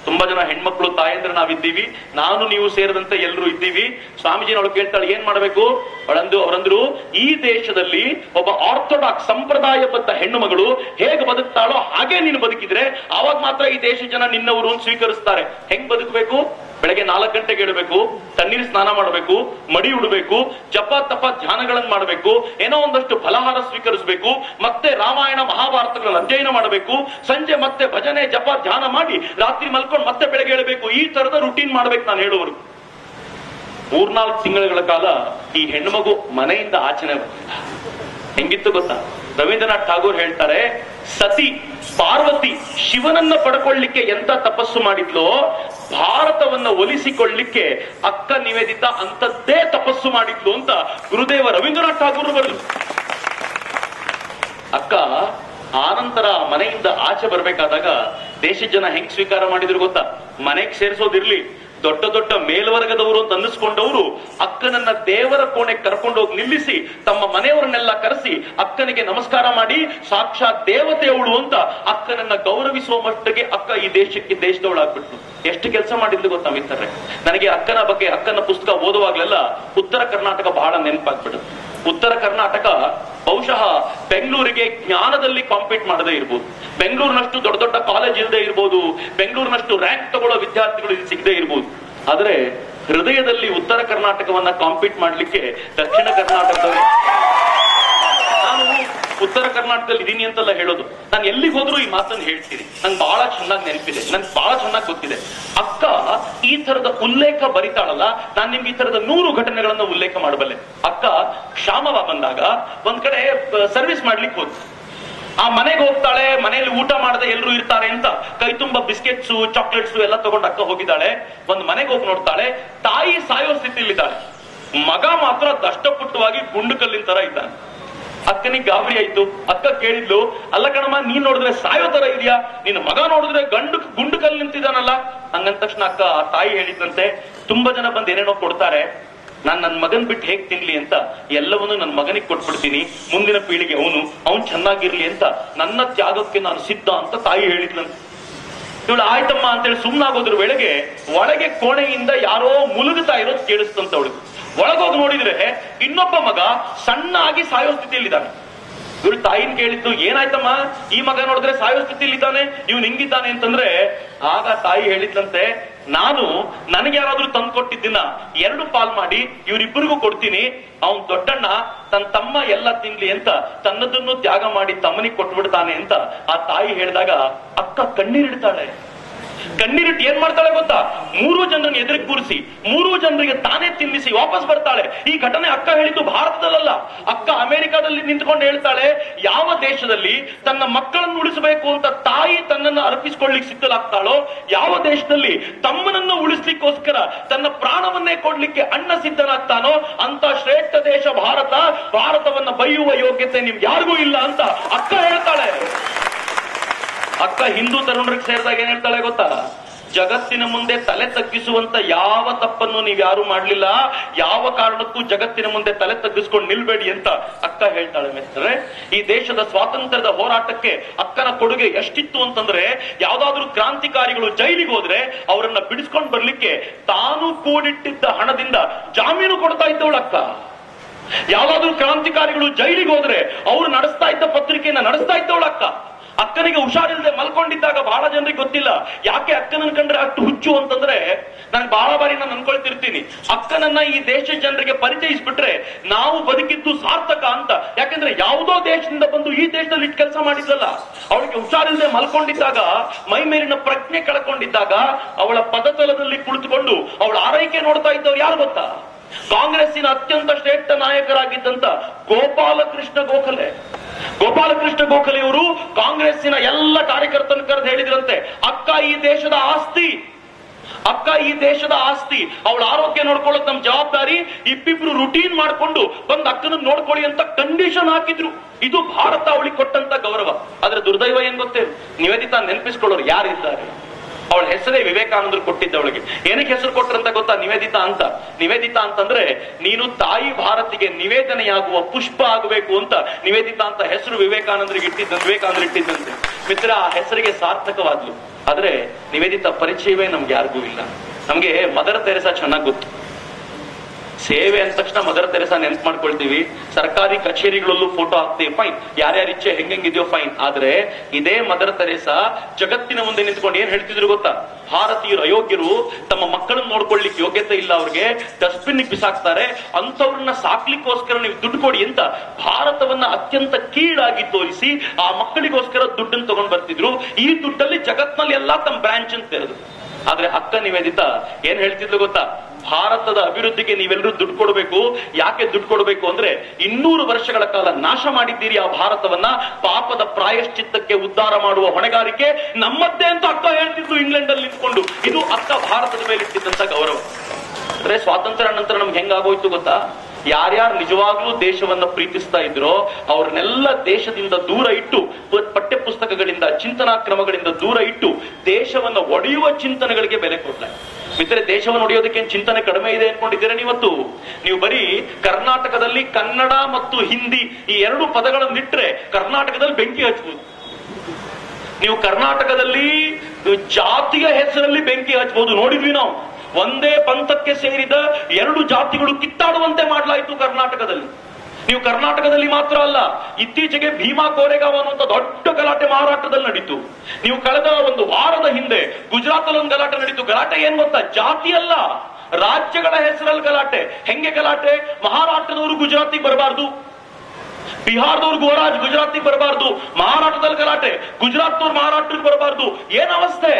B: ತುಂಬಾ ಜನ ಹೆಣ್ಮಕ್ಳು ತಾಯಂದ್ರೆ ನಾವಿದ್ದೀವಿ ನಾನು ನೀವು ಸೇರಿದಂತೆ ಎಲ್ಲರೂ ಇದ್ದೀವಿ ಸ್ವಾಮೀಜಿನವಳು ಕೇಳ್ತಾಳೆ ಏನ್ ಮಾಡ್ಬೇಕು ಅವಳಂದು ಅವರಂದ್ರು ಈ ದೇಶದಲ್ಲಿ ಒಬ್ಬ ಆರ್ಥೋಡಾಕ್ಸ್ ಸಂಪ್ರದಾಯಬದ್ಧ ಹೆಣ್ಣು ಮಗಳು ಹೇಗೆ ಬದುಕ್ತಾಳೋ ಹಾಗೆ ನೀನು ಬದುಕಿದ್ರೆ ಅವಾಗ ಮಾತ್ರ ಈ ದೇಶ ಜನ ನಿನ್ನವರು ಅಂತ ಸ್ವೀಕರಿಸ್ತಾರೆ ಹೆಂಗ್ ಬದುಕಬೇಕು ಬೆಳಗ್ಗೆ ನಾಲ್ಕು ಗಂಟೆಗೆ ಇಡಬೇಕು ತಣ್ಣೀರು ಸ್ನಾನ ಮಾಡಬೇಕು ಮಡಿ ಉಡಬೇಕು ಜಪ ತಪ ಧ್ಯಾನಗಳನ್ನು ಮಾಡಬೇಕು ಏನೋ ಒಂದಷ್ಟು ಫಲಹಾರ ಸ್ವೀಕರಿಸಬೇಕು ಮತ್ತೆ ರಾಮಾಯಣ ಮಹಾಭಾರತಗಳನ್ನು ಅಧ್ಯಯನ ಮಾಡಬೇಕು ಸಂಜೆ ಮತ್ತೆ ಭಜನೆ ಜಪ ಧ್ಯಾನ ಮಾಡಿ ರಾತ್ರಿ ಮಲ್ಕೊಂಡು ಮತ್ತೆ ಬೆಳಗ್ಗೆ ಹೇಳಬೇಕು ಈ ತರದ ರುಟೀನ್ ಮಾಡ್ಬೇಕು ನಾನು ಹೇಳುವರು ಮೂರ್ನಾಲ್ಕು ತಿಂಗಳ ಕಾಲ ಈ ಹೆಣ್ಣುಮಗು ಮನೆಯಿಂದ ಆಚರಣೆ ಬರ್ತಿಲ್ಲ ಹೆಂಗಿತ್ತು ಗೊತ್ತಾ ರವೀಂದ್ರನಾಥ್ ಠಾಗೂರ್ ಹೇಳ್ತಾರೆ ಸತಿ ಪಾರ್ವತಿ ಶಿವನನ್ನ ಪಡ್ಕೊಳ್ಳಿಕ್ಕೆ ಎಂತ ತಪಸ್ಸು ಮಾಡಿದ್ಲೋ ಭಾರತವನ್ನ ಒಲಿಸಿಕೊಳ್ಳಿಕ್ಕೆ ಅಕ್ಕ ನಿವೇದಿತ ಅಂತದ್ದೇ ತಪಸ್ಸು ಮಾಡಿದ್ಲು ಅಂತ ಗುರುದೇವ ರವೀಂದ್ರನಾಥ್ ಠಾಗೂರ್ ಬರೆದ್ರು ಅಕ್ಕ ಆನಂತರ ಮನೆಯಿಂದ ಆಚೆ ಬರ್ಬೇಕಾದಾಗ ದೇಶದ ಜನ ಹೆಂಗ್ ಸ್ವೀಕಾರ ಮಾಡಿದ್ರು ಗೊತ್ತಾ ಮನೆಗ್ ಸೇರಿಸೋದಿರ್ಲಿ ದೊಡ್ಡ ದೊಡ್ಡ ಮೇಲ್ವರ್ಗದವರು ಅಂತ ಅನ್ನಿಸ್ಕೊಂಡವರು ಅಕ್ಕನನ್ನ ದೇವರ ಕೋಣೆ ಕರ್ಕೊಂಡೋಗಿ ನಿಲ್ಲಿಸಿ ತಮ್ಮ ಮನೆಯವರನ್ನೆಲ್ಲ ಕರೆಸಿ ಅಕ್ಕನಿಗೆ ನಮಸ್ಕಾರ ಮಾಡಿ ಸಾಕ್ಷಾತ್ ದೇವತೆಯವಳು ಅಂತ ಅಕ್ಕನನ್ನ ಗೌರವಿಸುವ ಮಟ್ಟಿಗೆ ಅಕ್ಕ ಈ ದೇಶಕ್ಕೆ ದೇಶದವಳಾಗ್ಬಿಟ್ಲು ಎಷ್ಟು ಕೆಲಸ ಮಾಡಿದ್ಲು ಗೊತ್ತಾ ಮಿತ್ರರೇ ನನಗೆ ಅಕ್ಕನ ಬಗ್ಗೆ ಅಕ್ಕನ ಪುಸ್ತಕ ಓದುವಾಗ್ಲೆಲ್ಲ ಉತ್ತರ ಕರ್ನಾಟಕ ಬಹಳ ನೆನಪಾಗ್ಬಿಡುತ್ತೆ ಉತ್ತರ ಕರ್ನಾಟಕ ಬಹುಶಃ ಬೆಂಗಳೂರಿಗೆ ಜ್ಞಾನದಲ್ಲಿ ಕಾಂಪೀಟ್ ಮಾಡದೇ ಇರ್ಬೋದು ಬೆಂಗಳೂರಿನಷ್ಟು ದೊಡ್ಡ ದೊಡ್ಡ ಕಾಲೇಜ್ ಇಲ್ಲದೆ ಇರ್ಬೋದು ಬೆಂಗಳೂರಿನಷ್ಟು ರ್ಯಾಂಕ್ ತಗೊಳ್ಳೋ ವಿದ್ಯಾರ್ಥಿಗಳು ಇಲ್ಲಿ ಸಿಗದೆ ಇರ್ಬೋದು ಆದ್ರೆ ಹೃದಯದಲ್ಲಿ ಉತ್ತರ ಕರ್ನಾಟಕವನ್ನ ಕಾಂಪೀಟ್ ಮಾಡ್ಲಿಕ್ಕೆ ದಕ್ಷಿಣ ಕರ್ನಾಟಕದವರು ನಾನು ಉತ್ತರ ಕರ್ನಾಟಕದಲ್ಲಿ ಇದೀನಿ ಅಂತೆಲ್ಲ ಹೇಳೋದು ನಾನು ಎಲ್ಲಿಗೆ ಹೋದ್ರೂ ಈ ಮಾತನ್ನು ಹೇಳ್ತೀನಿ ನಂಗೆ ಬಹಳ ಚೆನ್ನಾಗಿ ನೆನಪಿದೆ ನನ್ಗೆ ಬಹಳ ಚೆನ್ನಾಗಿ ಗೊತ್ತಿದೆ ಅಕ್ಕ ಈ ತರದ ಉಲ್ಲೇಖ ಬರಿತಾಳಲ್ಲ ನಾನು ನಿಮ್ಗೆ ಈ ತರದ ನೂರು ಘಟನೆಗಳನ್ನ ಉಲ್ಲೇಖ ಮಾಡಬಲ್ಲೆ ಅಕ್ಕ ಕ್ಷಾಮವ ಬಂದಾಗ ಒಂದ್ ಕಡೆ ಸರ್ವಿಸ್ ಮಾಡ್ಲಿಕ್ಕೆ ಹೋದ್ ಆ ಮನೆಗೆ ಹೋಗ್ತಾಳೆ ಮನೆಯಲ್ಲಿ ಊಟ ಮಾಡದೆ ಎಲ್ಲರೂ ಇರ್ತಾರೆ ಅಂತ ಕೈ ತುಂಬಾ ಬಿಸ್ಕೆಟ್ಸ್ ಚಾಕ್ಲೇಟ್ಸ್ ಎಲ್ಲ ತಗೊಂಡು ಅಕ್ಕ ಹೋಗಿದ್ದಾಳೆ ಒಂದ್ ಮನೆಗೆ ಹೋಗಿ ನೋಡ್ತಾಳೆ ತಾಯಿ ಸಾಯೋ ಸ್ಥಿತಿಲಿದ್ದಾಳೆ ಮಗ ಮಾತ್ರ ದಷ್ಟಪುಟ್ಟವಾಗಿ ಗುಂಡು ಕಲ್ಲಿನ ತರ ಇದ್ದಾನೆ ಅಕ್ಕನಿಗೆ ಗಾಬರಿ ಆಯ್ತು ಅಕ್ಕ ಕೇಳಿದ್ಲು ಅಲ್ಲ ಕಣಮ್ಮ ನೀನ್ ನೋಡಿದ್ರೆ ಸಾಯೋ ತರ ಇದೆಯಾ ನಿನ್ನ ಮಗ ನೋಡಿದ್ರೆ ಗಂಡು ಗುಂಡು ಕಲ್ಲು ನಿಂತಿದ್ದಾನಲ್ಲ ಹಂಗಂದ ತಕ್ಷಣ ಅಕ್ಕ ಆ ತಾಯಿ ಹೇಳಿದಂತೆ ತುಂಬಾ ಜನ ಬಂದು ಏನೇನೋ ಕೊಡ್ತಾರೆ ನಾನ್ ನನ್ ಮಗನ್ ಬಿಟ್ಟು ಹೇಗ್ ತಿನ್ಲಿ ಅಂತ ಎಲ್ಲವನ್ನೂ ನನ್ನ ಮಗನಿಗೆ ಕೊಟ್ಬಿಡ್ತೀನಿ ಮುಂದಿನ ಪೀಳಿಗೆ ಅವನು ಅವನ್ ಚೆನ್ನಾಗಿರ್ಲಿ ಅಂತ ನನ್ನ ತ್ಯಾಗಕ್ಕೆ ನಾನು ಸಿದ್ಧ ಅಂತ ತಾಯಿ ಹೇಳಿದ್ಲಂತೆ ಇವಳು ಆಯ್ತಮ್ಮ ಅಂತೇಳಿ ಸುಮ್ನಾಗೋದ್ರ ವೇಳೆಗೆ ಒಳಗೆ ಕೋಣೆಯಿಂದ ಯಾರೋ ಮುಳುಗುತ್ತಾ ಇರೋದು ಕೇಳಿಸ್ತಂತ ಅವಳಿಗೆ ಒಳಗೋಗಿ ನೋಡಿದ್ರೆ ಇನ್ನೊಬ್ಬ ಮಗ ಸಣ್ಣ ಆಗಿ ಸಾಯೋ ಸ್ಥಿತಿಯಲ್ಲಿದ್ದಾನೆ ಇವಳು ತಾಯಿನ ಕೇಳಿದ್ದು ಏನಾಯ್ತಮ್ಮ ಈ ಮಗ ನೋಡಿದ್ರೆ ಸಾಯೋ ಸ್ಥಿತಿಯಲ್ಲಿದ್ದಾನೆ ಇವ್ನು ಹಿಂಗಿದ್ದಾನೆ ಅಂತಂದ್ರೆ ಆಗ ತಾಯಿ ಹೇಳಿದ್ಲಂತೆ ನಾನು ನನಗೆ ಯಾರಾದ್ರೂ ತಂದು ಕೊಟ್ಟಿದ್ದನ್ನ ಎರಡು ಪಾಲ್ ಮಾಡಿ ಇವರಿಬ್ಬರಿಗೂ ಕೊಡ್ತೀನಿ ಅವನ್ ದೊಡ್ಡಣ್ಣ ತನ್ನ ತಮ್ಮ ಎಲ್ಲ ತಿನ್ಲಿ ಅಂತ ತನ್ನದನ್ನು ತ್ಯಾಗ ಮಾಡಿ ತಮ್ಮನಿಗೆ ಕೊಟ್ಬಿಡ್ತಾನೆ ಅಂತ ಆ ತಾಯಿ ಹೇಳಿದಾಗ ಅಕ್ಕ ಕಣ್ಣೀರಿಡ್ತಾಳೆ ಕಣ್ಣೀರಿಟ್ಟು ಏನ್ ಮಾಡ್ತಾಳೆ ಗೊತ್ತಾ ಮೂರು ಜನರನ್ನು ಎದುರಿಗೆ ಕೂರಿಸಿ ಮೂರು ಜನರಿಗೆ ತಾನೇ ತಿನ್ನಿಸಿ ವಾಪಸ್ ಬರ್ತಾಳೆ ಈ ಘಟನೆ ಅಕ್ಕ ಹೇಳಿದ್ದು ಭಾರತದಲ್ಲ ಅಕ್ಕ ಅಮೆರಿಕಾದಲ್ಲಿ ನಿಂತ್ಕೊಂಡು ಹೇಳ್ತಾಳೆ ಯಾವ ದೇಶದಲ್ಲಿ ತನ್ನ ಮಕ್ಕಳನ್ನು ಉಳಿಸಬೇಕು ಅಂತ ತಾಯಿ ತನ್ನನ್ನು ಅರ್ಪಿಸಿಕೊಳ್ಳಿಕ್ಕೆ ಸಿದ್ಧಲಾಗ್ತಾಳೋ ಯಾವ ದೇಶದಲ್ಲಿ ತಮ್ಮನನ್ನು ಉಳಿಸ್ಲಿಕ್ಕೋಸ್ಕರ ತನ್ನ ಪ್ರಾಣವನ್ನೇ ಕೊಡ್ಲಿಕ್ಕೆ ಅಣ್ಣ ಸಿದ್ಧನಾಗ್ತಾನೋ ಅಂತ ಶ್ರೇಷ್ಠ ದೇಶ ಭಾರತ ಭಾರತವನ್ನ ಬೈಯುವ ಯೋಗ್ಯತೆ ನಿಮ್ಗೆ ಯಾರಿಗೂ ಇಲ್ಲ ಅಂತ ಅಕ್ಕ ಹೇಳ್ತಾಳೆ ಅಕ್ಕ ಹಿಂದೂ ತರುಣರಿಗೆ ಸೇರಿದಾಗ ಏನ್ ಹೇಳ್ತಾಳೆ ಗೊತ್ತಾ ಜಗತ್ತಿನ ಮುಂದೆ ತಲೆ ತಗ್ಗಿಸುವಂತ ಯಾವ ತಪ್ಪನ್ನು ನೀವು ಯಾರು ಮಾಡ್ಲಿಲ್ಲ ಯಾವ ಕಾರಣಕ್ಕೂ ಜಗತ್ತಿನ ಮುಂದೆ ತಲೆ ತಗ್ಗಿಸ್ಕೊಂಡು ನಿಲ್ಬೇಡಿ ಅಂತ ಅಕ್ಕ ಹೇಳ್ತಾಳೆ ಮಿತ್ರರೆ ಈ ದೇಶದ ಸ್ವಾತಂತ್ರ್ಯದ ಹೋರಾಟಕ್ಕೆ ಅಕ್ಕನ ಕೊಡುಗೆ ಎಷ್ಟಿತ್ತು ಅಂತಂದ್ರೆ ಯಾವ್ದಾದ್ರು ಕ್ರಾಂತಿಕಾರಿಗಳು ಜೈಲಿಗೆ ಹೋದ್ರೆ ಅವರನ್ನ ಬಿಡಿಸ್ಕೊಂಡು ಬರ್ಲಿಕ್ಕೆ ತಾನು ಕೂಡಿಟ್ಟಿದ್ದ ಹಣದಿಂದ ಜಾಮೀನು ಕೊಡ್ತಾ ಇದ್ದವಳು ಅಕ್ಕ ಯಾವ್ದಾದ್ರು ಕ್ರಾಂತಿಕಾರಿಗಳು ಜೈಲಿಗೆ ಹೋದ್ರೆ ಅವ್ರು ನಡೆಸ್ತಾ ಇದ್ದ ಪತ್ರಿಕೆಯನ್ನ ನಡೆಸ್ತಾ ಇದ್ದವಳು ಅಕ್ಕ ಅಕ್ಕನಿಗೆ ಹುಷಾರಿಲ್ಲದೆ ಮಲ್ಕೊಂಡಿದ್ದಾಗ ಬಹಳ ಜನರಿಗೆ ಗೊತ್ತಿಲ್ಲ ಯಾಕೆ ಅಕ್ಕನನ್ನ ಕಂಡ್ರೆ ಅಷ್ಟು ಹುಚ್ಚು ಅಂತಂದ್ರೆ ನಾನು ಬಹಳ ಬಾರಿ ನಾನು ಅನ್ಕೊಳ್ತಿರ್ತೀನಿ ಅಕ್ಕನನ್ನ ಈ ದೇಶದ ಜನರಿಗೆ ಪರಿಚಯಿಸ್ಬಿಟ್ರೆ ನಾವು ಬದುಕಿದ್ದು ಸಾರ್ಥಕ ಅಂತ ಯಾಕಂದ್ರೆ ಯಾವುದೋ ದೇಶದಿಂದ ಬಂದು ಈ ದೇಶದಲ್ಲಿ ಇಟ್ಟು ಕೆಲಸ ಮಾಡಿದ್ಲಲ್ಲ ಅವಳಿಗೆ ಹುಷಾರಿಲ್ಲದೆ ಮಲ್ಕೊಂಡಿದ್ದಾಗ ಮೈ ಮೇಲಿನ ಪ್ರಜ್ಞೆ ಕಳ್ಕೊಂಡಿದ್ದಾಗ ಅವಳ ಪದತಲದಲ್ಲಿ ಕುಳಿತುಕೊಂಡು ಅವಳ ಆರೈಕೆ ನೋಡ್ತಾ ಇದ್ದವ್ರು ಯಾರು ಗೊತ್ತಾ ಕಾಂಗ್ರೆಸ್ಸಿನ ಅತ್ಯಂತ ಶ್ರೇಷ್ಠ ನಾಯಕರಾಗಿದ್ದಂತ ಗೋಪಾಲಕೃಷ್ಣ ಗೋಖಲೆ ಗೋಪಾಲಕೃಷ್ಣ ಗೋಖಲೆಯವರು ಕಾಂಗ್ರೆಸ್ಸಿನ ಎಲ್ಲ ಕಾರ್ಯಕರ್ತನ ಕರೆದು ಹೇಳಿದ್ರಂತೆ ಅಕ್ಕ ಈ ದೇಶದ ಆಸ್ತಿ ಅಕ್ಕ ಈ ದೇಶದ ಆಸ್ತಿ ಅವಳ ಆರೋಗ್ಯ ನೋಡ್ಕೊಳ್ಳೋದು ನಮ್ ಜವಾಬ್ದಾರಿ ಇಬ್ಬಿಬ್ರು ರುಟೀನ್ ಮಾಡ್ಕೊಂಡು ಬಂದ್ ಅಕ್ಕನ ನೋಡ್ಕೊಳ್ಳಿ ಅಂತ ಕಂಡೀಷನ್ ಹಾಕಿದ್ರು ಇದು ಭಾರತ ಅವಳಿಗೆ ಕೊಟ್ಟಂತ ಗೌರವ ಆದ್ರೆ ದುರ್ದೈವ ಏನ್ ಗೊತ್ತೇ ನಿವೇದಿತಾ ನೆನಪಿಸ್ಕೊಳ್ಳೋರು ಯಾರಿದ್ದಾರೆ ಅವಳ ಹೆಸರೇ ವಿವೇಕಾನಂದರು ಕೊಟ್ಟಿದ್ದವಳಿಗೆ ಏನಕ್ಕೆ ಹೆಸರು ಕೊಟ್ರಂತ ಗೊತ್ತಾ ನಿವೇದಿತಾ ಅಂತ ನಿವೇದಿತಾ ಅಂತಂದ್ರೆ ನೀನು ತಾಯಿ ಭಾರತಿಗೆ ನಿವೇದನೆಯಾಗುವ ಪುಷ್ಪ ಆಗಬೇಕು ಅಂತ ನಿವೇದಿತಾ ಅಂತ ಹೆಸರು ವಿವೇಕಾನಂದರಿಗೆ ಇಟ್ಟಿದ್ದ ವಿವೇಕಾನಂದರು ಇಟ್ಟಿದ್ದಂತೆ ಮಿತ್ರ ಆ ಹೆಸರಿಗೆ ಸಾರ್ಥಕವಾದ್ಲು ಆದ್ರೆ ನಿವೇದಿತಾ ಪರಿಚಯವೇ ನಮ್ಗೆ ಯಾರಿಗೂ ಇಲ್ಲ ನಮ್ಗೆ ಮದರ್ ತೆರೆಸಾ ಚೆನ್ನಾಗಿ ಗೊತ್ತು ಸೇವೆ ಅಂದ ತಕ್ಷಣ ಮದರ್ ತೆರೆಸ ನೆನ್ಪು ಮಾಡ್ಕೊಳ್ತೀವಿ ಸರ್ಕಾರಿ ಕಚೇರಿಗಳಲ್ಲೂ ಫೋಟೋ ಹಾಕ್ತೀವಿ ಫೈನ್ ಯಾರ್ಯಾರ ಇಚ್ಛೆ ಹೆಂಗೆಂಗಿದೆಯೋ ಫೈನ್ ಆದ್ರೆ ಇದೇ ಮದರ್ ತೆರೆಸ ಜಗತ್ತಿನ ಮುಂದೆ ನಿಂತ್ಕೊಂಡು ಏನ್ ಹೇಳ್ತಿದ್ರು ಗೊತ್ತಾ ಭಾರತೀಯರು ಅಯೋಗ್ಯರು ತಮ್ಮ ಮಕ್ಕಳನ್ನ ನೋಡ್ಕೊಳ್ಳಿಕ್ಕೆ ಯೋಗ್ಯತೆ ಇಲ್ಲ ಅವ್ರಿಗೆ ಡಸ್ಟ್ಬಿನ್ ಬಿಸಾಕ್ತಾರೆ ಅಂತವ್ರನ್ನ ಸಾಕ್ಲಿಕ್ಕೋಸ್ಕರ ನೀವು ದುಡ್ಡು ಕೊಡಿ ಅಂತ ಭಾರತವನ್ನ ಅತ್ಯಂತ ಕೀಳಾಗಿ ತೋರಿಸಿ ಆ ಮಕ್ಕಳಿಗೋಸ್ಕರ ದುಡ್ಡನ್ನು ತಗೊಂಡ್ ಬರ್ತಿದ್ರು ಈ ದುಡ್ಡಲ್ಲಿ ಜಗತ್ನಲ್ಲಿ ಎಲ್ಲಾ ತಮ್ಮ ಬ್ರಾಂಚ್ ಅಂತ ತೆರೆದು ಆದ್ರೆ ಅಕ್ಕ ನಿವೇದಿತ ಏನ್ ಹೇಳ್ತಿದ್ಲು ಗೊತ್ತಾ ಭಾರತದ ಅಭಿವೃದ್ಧಿಗೆ ನೀವೆಲ್ಲರೂ ದುಡ್ಡು ಕೊಡಬೇಕು ಯಾಕೆ ದುಡ್ಡು ಕೊಡಬೇಕು ಅಂದ್ರೆ ಇನ್ನೂರು ವರ್ಷಗಳ ಕಾಲ ನಾಶ ಮಾಡಿದ್ದೀರಿ ಆ ಭಾರತವನ್ನ ಪಾಪದ ಪ್ರಾಯಶ್ಚಿತ್ತಕ್ಕೆ ಉದ್ಧಾರ ಮಾಡುವ ಹೊಣೆಗಾರಿಕೆ ನಮ್ಮದ್ದೇ ಅಂತ ಅಕ್ಕ ಹೇಳ್ತಿದ್ಲು ಇಂಗ್ಲೆಂಡ್ ಅಲ್ಲಿ ನಿಂತ್ಕೊಂಡು ಇದು ಅಕ್ಕ ಭಾರತದ ಮೇಲೆ ಇಟ್ಟಿದ್ದಂತ ಗೌರವ ಅಂದ್ರೆ ಸ್ವಾತಂತ್ರ್ಯ ನಂತರ ನಮ್ಗೆ ಹೆಂಗಾಗೋಯ್ತು ಗೊತ್ತಾ ಯಾರ್ಯಾರು ನಿಜವಾಗ್ಲೂ ದೇಶವನ್ನ ಪ್ರೀತಿಸ್ತಾ ಇದ್ರೋ ಅವ್ರನ್ನೆಲ್ಲ ದೇಶದಿಂದ ದೂರ ಇಟ್ಟು ಪ- ಪಠ್ಯ ಪುಸ್ತಕಗಳಿಂದ ಚಿಂತನಾ ಕ್ರಮಗಳಿಂದ ದೂರ ಇಟ್ಟು ದೇಶವನ್ನ ಒಡೆಯುವ ಚಿಂತನೆಗಳಿಗೆ ಬೆಲೆ ಕೊಡ್ತಾರೆ ಮಿತ್ರ ದೇಶವನ್ನು ಒಡೆಯೋದಕ್ಕೆ ಏನ್ ಚಿಂತನೆ ಕಡಿಮೆ ಇದೆ ಅನ್ಕೊಂಡಿದ್ದೀರಾ ನೀವತ್ತು ನೀವು ಬರೀ ಕರ್ನಾಟಕದಲ್ಲಿ ಕನ್ನಡ ಮತ್ತು ಹಿಂದಿ ಈ ಎರಡು ಪದಗಳನ್ನಿಟ್ರೆ ಕರ್ನಾಟಕದಲ್ಲಿ ಬೆಂಕಿ ಹಚ್ಬೋದು ನೀವು ಕರ್ನಾಟಕದಲ್ಲಿ ಜಾತಿಯ ಹೆಸರಲ್ಲಿ ಬೆಂಕಿ ಹಚ್ಚಬಹುದು ನೋಡಿದ್ವಿ ನಾವು ಒಂದೇ ಪಂಥಕ್ಕೆ ಸೇರಿದ ಎರಡು ಜಾತಿಗಳು ಕಿತ್ತಾಡುವಂತೆ ಮಾಡಲಾಯಿತು ಕರ್ನಾಟಕದಲ್ಲಿ ನೀವು ಕರ್ನಾಟಕದಲ್ಲಿ ಮಾತ್ರ ಅಲ್ಲ ಇತ್ತೀಚೆಗೆ ಭೀಮಾ ಕೋರೆಗಾಂವ್ ಅನ್ನುವಂತ ದೊಡ್ಡ ಗಲಾಟೆ ಮಹಾರಾಷ್ಟ್ರದಲ್ಲಿ ನಡೀತು ನೀವು ಕಳೆದ ಒಂದು ವಾರದ ಹಿಂದೆ ಗುಜರಾತ್ ಅಲ್ಲಿ ಒಂದು ಗಲಾಟೆ ನಡೀತು ಗಲಾಟೆ ಏನ್ ಗೊತ್ತಾ ಜಾತಿ ಅಲ್ಲ ರಾಜ್ಯಗಳ ಹೆಸರಲ್ಲಿ ಗಲಾಟೆ ಹೆಂಗೆ ಗಲಾಟೆ ಮಹಾರಾಷ್ಟ್ರದವರು ಗುಜರಾತಿಗೆ ಬರಬಾರ್ದು ಬಿಹಾರದವ್ರು ಗೋರಾಜ್ ಗುಜರಾತಿಗೆ ಬರಬಾರ್ದು ಮಹಾರಾಷ್ಟ್ರದಲ್ಲಿ ಗಲಾಟೆ ಗುಜರಾತ್ನವ್ರು ಮಹಾರಾಷ್ಟ್ರಕ್ಕೆ ಬರಬಾರ್ದು ಏನ್ ಅವಸ್ಥೆ